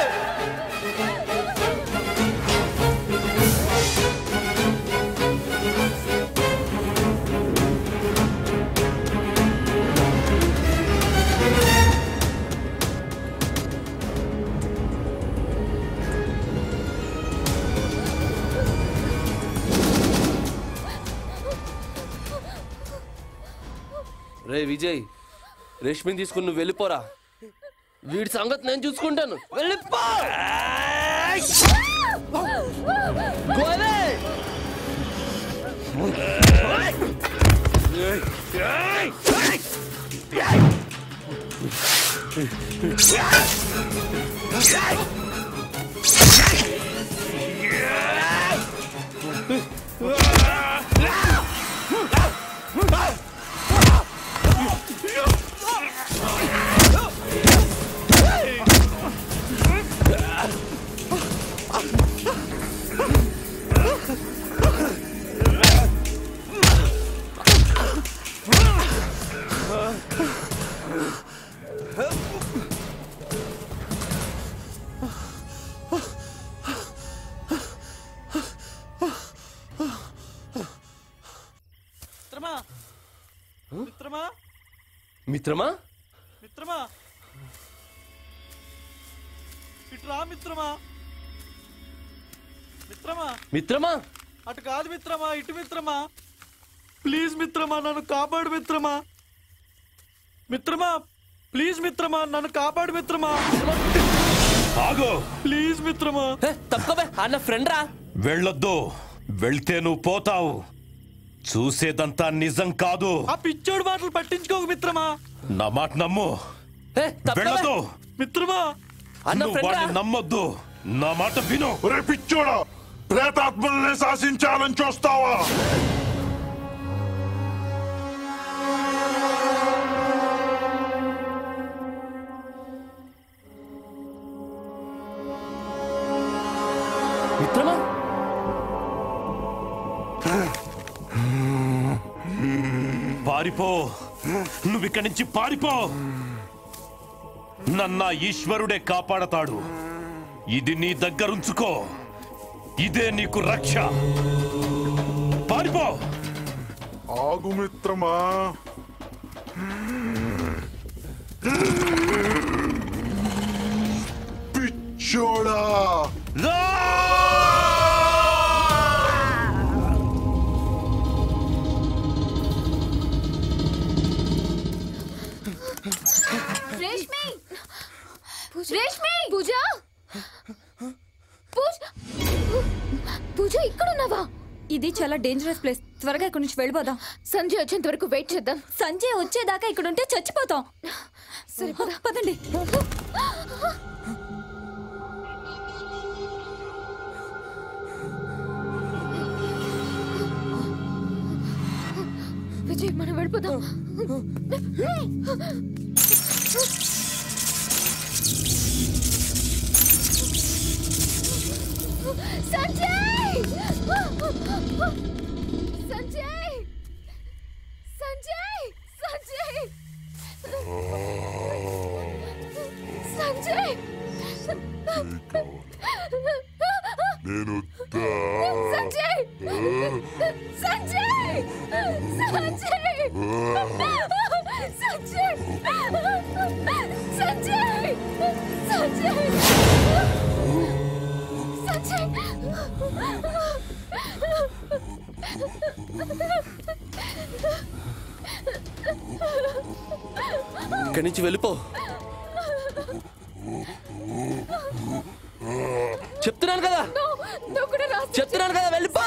రే విజయ్ రేష్మిని తీసుకుని నువ్వు వెళ్ళిపోరా వీడి సంగతి నేను చూసుకుంటాను వెళ్ళిపో గోలే! మిత్రమా మిత్రమా మిత్రమా మిత్రమా ఇటు రా మిత్రమా మిత్రమా మిత్రమా అటు కాదు మిత్రమా ఇటు మిత్రమా ప్లీజ్ మిత్రమా నన్ను కాపాడు మిత్రమా మిత్రమా ప్లీజ్ మిత్రమా నన్ను కాపాడు మిత్రమా ఆగో ప్లీజ్ మిత్రమా తప్పవే అన్న ఫ్రెండ్ రా వెళ్ళొద్దు వెళ్తే నువ్వు పోతావు చూసేదంతా నిజం కాదు ఆ పిచ్చోడు మాటలు పట్టించుకోకు మిత్రమా నా మాట నమ్ము వెళ్ళొద్దు మిత్రమా నువ్వు వాడిని నమ్మొద్దు నా మాట విను ఒరే పిచ్చోడా ప్రేతాత్మల్ని శాసించాలని చూస్తావా మిత్రమా పారిపో నువ్వు ఇక్కడి నుంచి పారిపో నన్న ఈశ్వరుడే కాపాడతాడు ఇది నీ దగ్గరుంచుకో ఇదే నీకు రక్ష పారిపో ఆగు మిత్రమా పిచ్చోడా రేష్మి రేష్మి పూజ పూజ పూజ ఇక్కడ ఉన్నావా ఇది చాలా డేంజరస్ ప్లేస్ త్వరగా ఇక్కడ నుంచి వెళ్ళిపోదాం సంజయ్ వచ్చేంత వరకు వెయిట్ చేద్దాం సంజయ్ వచ్చేదాకా ఇక్కడ ఉంటే చచ్చిపోతాం సరే పద పదండి విజయ్ మనం వెళ్ళిపోదాం సంజయ్ సంజయ్ సంజయ్ సంజయ్ సంజయ్ నేను సంజయ్ సంజయ్ సంజయ్ సంజయ్ సంజయ్ సంజయ్ ఇక్కడి నుంచి వెళ్ళిపో చెప్తున్నాను కదా నువ్వు కూడా రా చెప్తున్నాను కదా వెళ్ళిపో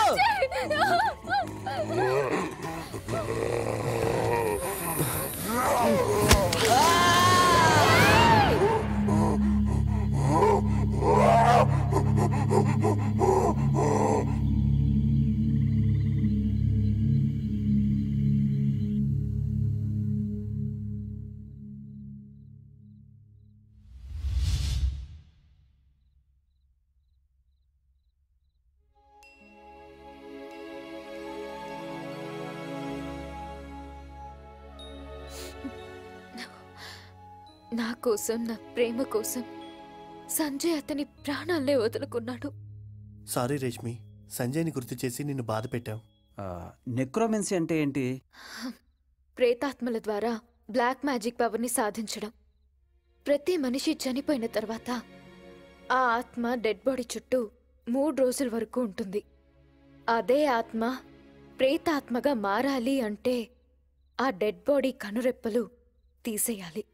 నా కోసం నా ప్రేమ కోసం సంజయ్ అతని ప్రాణాలే వదులుకున్నాడు సారీ రేష్మి సంజయ్ని గుర్తు చేసి నిన్ను బాధ పెట్టాం నెక్రోమెన్సీ అంటే ఏంటి ప్రేతాత్మల ద్వారా బ్లాక్ మ్యాజిక్ పవర్ని సాధించడం ప్రతి మనిషి చనిపోయిన తర్వాత ఆ ఆత్మ డెడ్ బాడీ చుట్టూ మూడు రోజుల వరకు ఉంటుంది అదే ఆత్మ ప్రేతాత్మగా మారాలి అంటే ఆ డెడ్ బాడీ కనురెప్పలు తీసేయాలి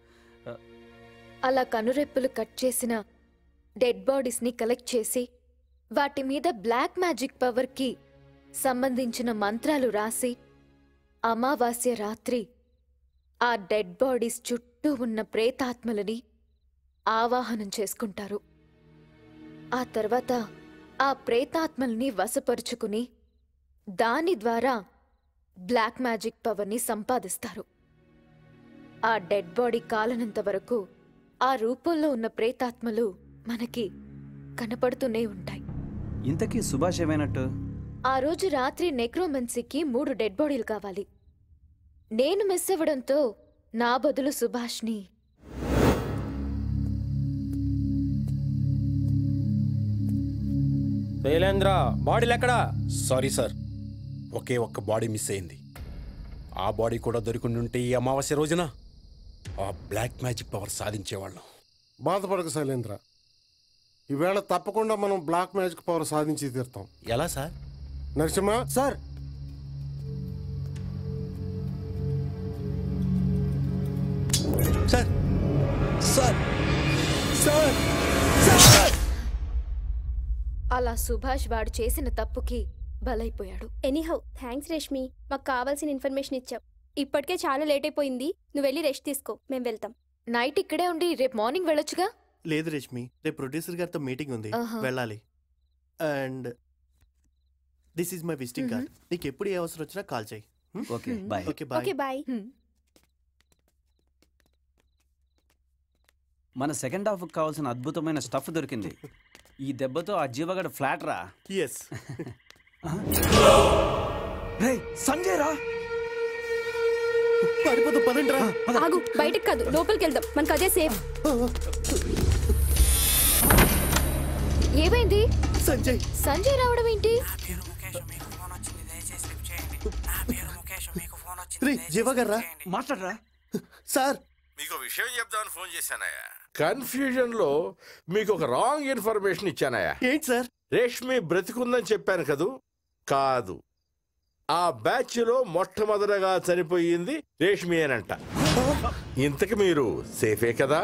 అలా కనురెప్పలు కట్ చేసిన డెడ్ బాడీస్ని కలెక్ట్ చేసి వాటి మీద బ్లాక్ మ్యాజిక్ పవర్కి సంబంధించిన మంత్రాలు రాసి అమావాస్య రాత్రి ఆ డెడ్ బాడీస్ చుట్టూ ఉన్న ప్రేతాత్మలని ఆవాహనం చేసుకుంటారు ఆ తర్వాత ఆ ప్రేతాత్మల్ని వశపరుచుకుని దాని ద్వారా బ్లాక్ మ్యాజిక్ పవర్ని సంపాదిస్తారు ఆ డెడ్ బాడీ కాలనంత వరకు ఆ రూపంలో ఉన్న ప్రేతాత్మలు మనకి కనపడుతూనే ఉంటాయి ఇంతకీ సుభాష్ ఏమైనట్టు ఆ రోజు రాత్రి నెక్రోమెన్సీకి మూడు డెడ్ బాడీలు కావాలి నేను మిస్ అవ్వడంతో నా బదులు సుభాష్ని శైలేంద్ర బాడీలు ఎక్కడా సారీ సార్ ఒకే ఒక్క బాడీ మిస్ అయింది ఆ బాడీ కూడా దొరికిండి ఉంటే ఈ అమావాస్య రోజున ఆ బ్లాక్ మ్యాజిక్ పవర్ సాధించేవాళ్ళం బాధపడక శైలేంద్ర ఈవేళ తప్పకుండా మనం బ్లాక్ మ్యాజిక్ పవర్ సాధించి తీరుతాం ఎలా sir Narasimha sir sir sir sir అలా సుభాష్ వాడు చేసిన తప్పుకి బలైపోయాడు ఎనీహౌ థ్యాంక్స్ రేష్మి మాకు కావాల్సిన ఇన్ఫర్మేషన్ ఇచ్చావు ఇప్పటికే చాలా లేట్ అయిపోయింది నువ్వు వెళ్ళి రెస్ట్ తీసుకో మేము వెళ్తాం నైట్ ఇక్కడే ఉండి రేపు మార్నింగ్ వెళ్ళొచ్చుగా లేదు రేష్మి రేపు ప్రొడ్యూసర్ గారితో మీటింగ్ ఉంది ఆహా. వెళ్ళాలి and this is my visiting card నీకు ఎప్పుడు ఏ అవసరం వచ్చినా కాల్ చేయి okay bye okay bye okay bye మన సెకండ్ హాఫ్ కావాల్సిన అద్భుతమైన స్టఫ్ దొరికింది ఈ దెబ్బతో ఆ జీవగడ ఫ్లాట్ రా ఎస్ రే సంజయ్ రా పారిపోదు పదండి రా ఆగు బయటకు కాదు లోపలికి వెళ్దాం మనకు అదే సేఫ్ ఏమైంది సంజయ్ సంజయ్ రావడం ఏంటి రే జీవా గారు రా మాట్లాడరా సార్ మీకు విషయం చెప్దామని ఫోన్ చేశానయ్యా కన్ఫ్యూజన్ లో మీకు ఒక రాంగ్ ఇన్ఫర్మేషన్ ఇచ్చానయ్యా ఏంటి సార్ రేష్మి బ్రతికుందని చెప్పాను కదూ కాదు ఆ బ్యాచ్ లో మొట్టమొదటగా చనిపోయింది రేష్మి అనంట ఇంతకు మీరు సేఫే కదా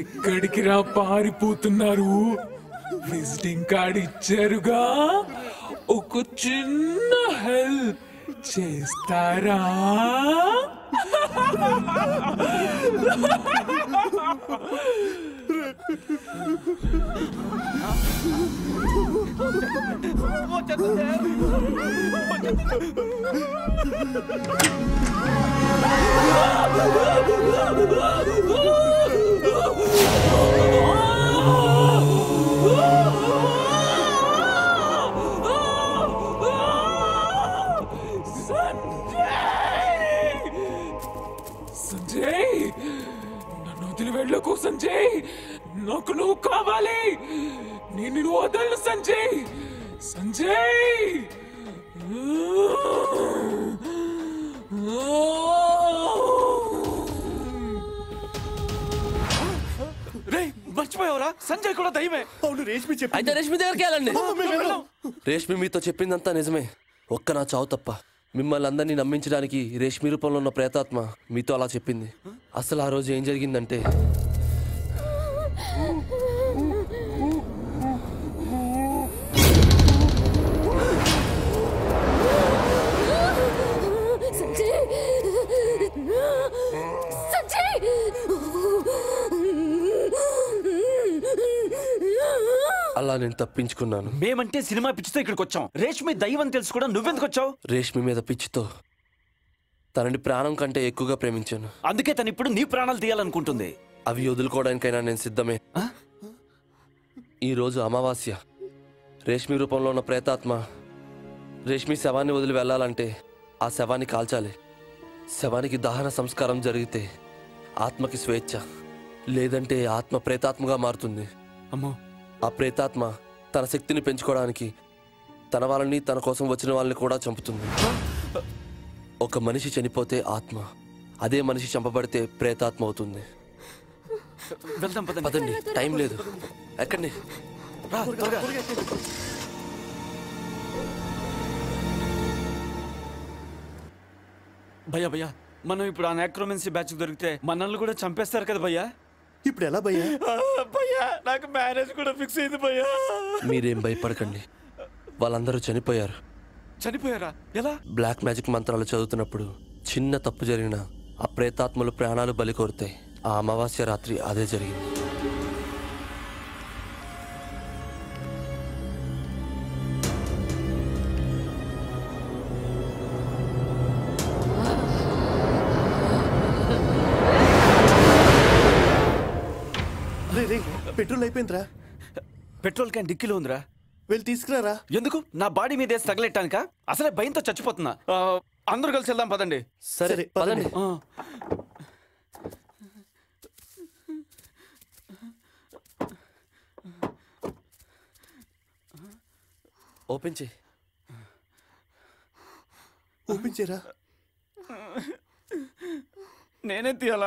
ఎక్కడికి రా పారిపోతున్నారు విజిటింగ్ కార్డ్ ఇచ్చారుగా ఒక చిన్న హెల్ప్ చేస్తారా సంజయ్ నన్ను వదిలి వెళ్ళకు సంజయ్ నాకు నువ్వు కావాలి నేను నిన్ను వదలను సంజయ్ సంజయ్ రే మర్చిపోయావరా సంజయ్ కూడా దయ్యమే అవును రేష్మి చెప్పి అయితే రేష్మి దగ్గరికి వెళ్ళండి రేష్మి మీతో చెప్పిందంతా నిజమే ఒక్క నా చావు తప్ప మిమ్మల్ని అందరినీ నమ్మించడానికి రేష్మి రూపంలో ఉన్న ప్రేతాత్మ మీతో అలా చెప్పింది అసలు ఆ రోజు ఏం జరిగిందంటే సంజయ్ సంజయ్ అలా నేను తప్పించుకున్నాను మేమంటే సినిమా పిచ్చితో ఇక్కడికి వచ్చాం రేష్మి దయ్యం అని తెలుసు కూడా నువ్వెందుకు వచ్చావు రేష్మి మీద పిచ్చితో తనని ప్రాణం కంటే ఎక్కువగా ప్రేమించాను అందుకే తను ఇప్పుడు నీ ప్రాణాలు తీయాలనుకుంటుంది అవి వదులుకోవడానికైనా నేను సిద్ధమే ఈరోజు అమావాస్య రేష్మి రూపంలో ఉన్న ప్రేతాత్మ రేష్మి శవాన్ని వదిలి వెళ్ళాలంటే ఆ శవాన్ని కాల్చాలి శవానికి దహన సంస్కారం జరిగితే ఆత్మకి స్వేచ్ఛ లేదంటే ఆత్మ ప్రేతాత్మగా మారుతుంది అమ్మో ఆ ప్రేతాత్మ తన శక్తిని పెంచుకోవడానికి తన వాళ్ళని తన కోసం వచ్చిన వాళ్ళని కూడా చంపుతుంది ఒక మనిషి చనిపోతే ఆత్మ అదే మనిషి చంపబడితే ప్రేతాత్మ అవుతుంది వెళ్దాం పదండి పదండి టైం లేదు ఎక్కడి రా, త్వరగా. భయ్యా భయ్యా మనం ఇప్పుడు ఆ నెక్రోమెన్సీ బ్యాచ్ దొరికితే మనల్ని కూడా చంపేస్తారు కదా భయ్యా ఇప్పుడు ఎలా భయ్యా భయ్యా నాకు మ్యారేజ్ కూడా ఫిక్స్ అయింది భయ్యా మీరేం భయపడకండి వాళ్ళందరూ చనిపోయారు చనిపోయారా ఎలా బ్లాక్ మ్యాజిక్ మంత్రాలు చదువుతున్నప్పుడు చిన్న తప్పు జరిగిన ఆ ప్రేతాత్మలు ప్రాణాలు బలి కోరుతాయి ఆ అమావాస్య రాత్రి అదే జరిగింది రే రే పెట్రోల్ అయిపోయిందిరా పెట్రోల్ క్యాన్ డిక్కీలో ఉందిరా వెళ్ళి తీసుకురారా ఎందుకు నా బాడీ మీద వేసి తగలెట్టానిక అసలే భయంతో చచ్చిపోతున్నా ఆ, అందరూ కలిసి వెళ్దాం పదండి సరే పదండి ఆ. ఓపెన్ చేయి ఓపెన్ చేయరా నేనే తీయాలా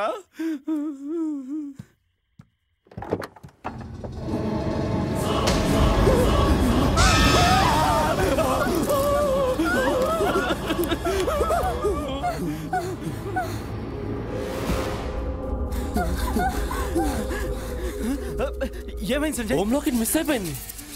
ఏమైంది సంజయ్ హోమ్లోకి మిస్ అయిపోయింది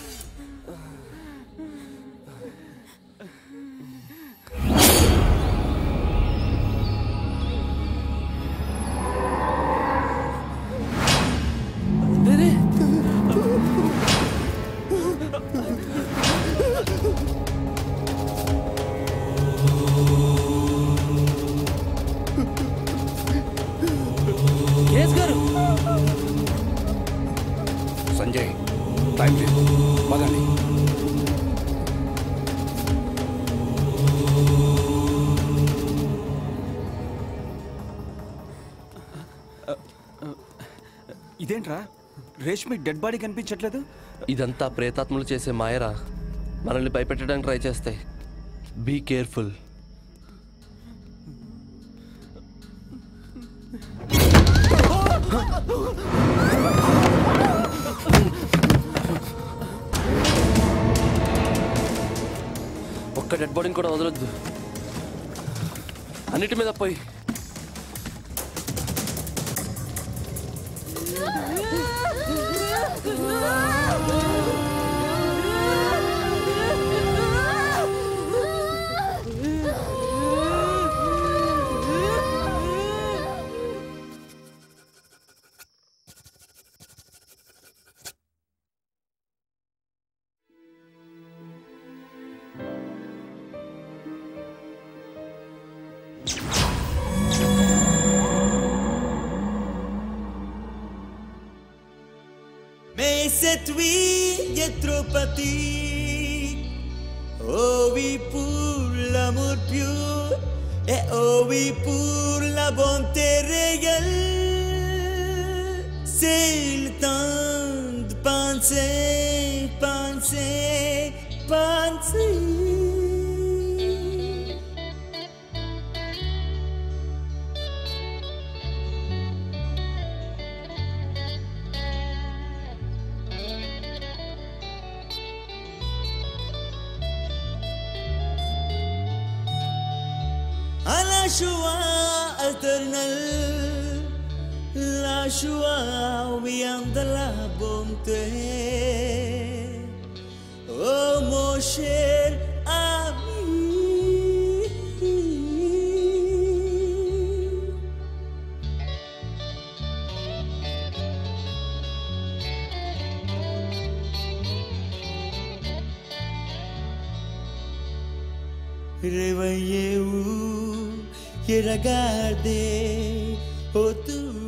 కేస్ గారు సంజయ్ టైం లేదు పదండి ఇదేంట్రా రేష్మి డెడ్ బాడీ కనిపించట్లేదు ఇదంతా ప్రేతాత్మలు చేసే మాయరా మనల్ని భయపెట్టడానికి ట్రై చేస్తాయి బీ కేర్ఫుల్ ఒక్క డెడ్ బాడీని కూడా వదలొద్దు అన్నిటి మీద పోయి Ah! Mais cette vie est trop petite. Oh oui, pour l'amour pur. Et oh oui, pour la bonté réelle. C'est le temps de penser, penser, penser. à la joie éternelle, la joie vient de la bonté. Oh mon cher ami, réveillez-vous et regardez autour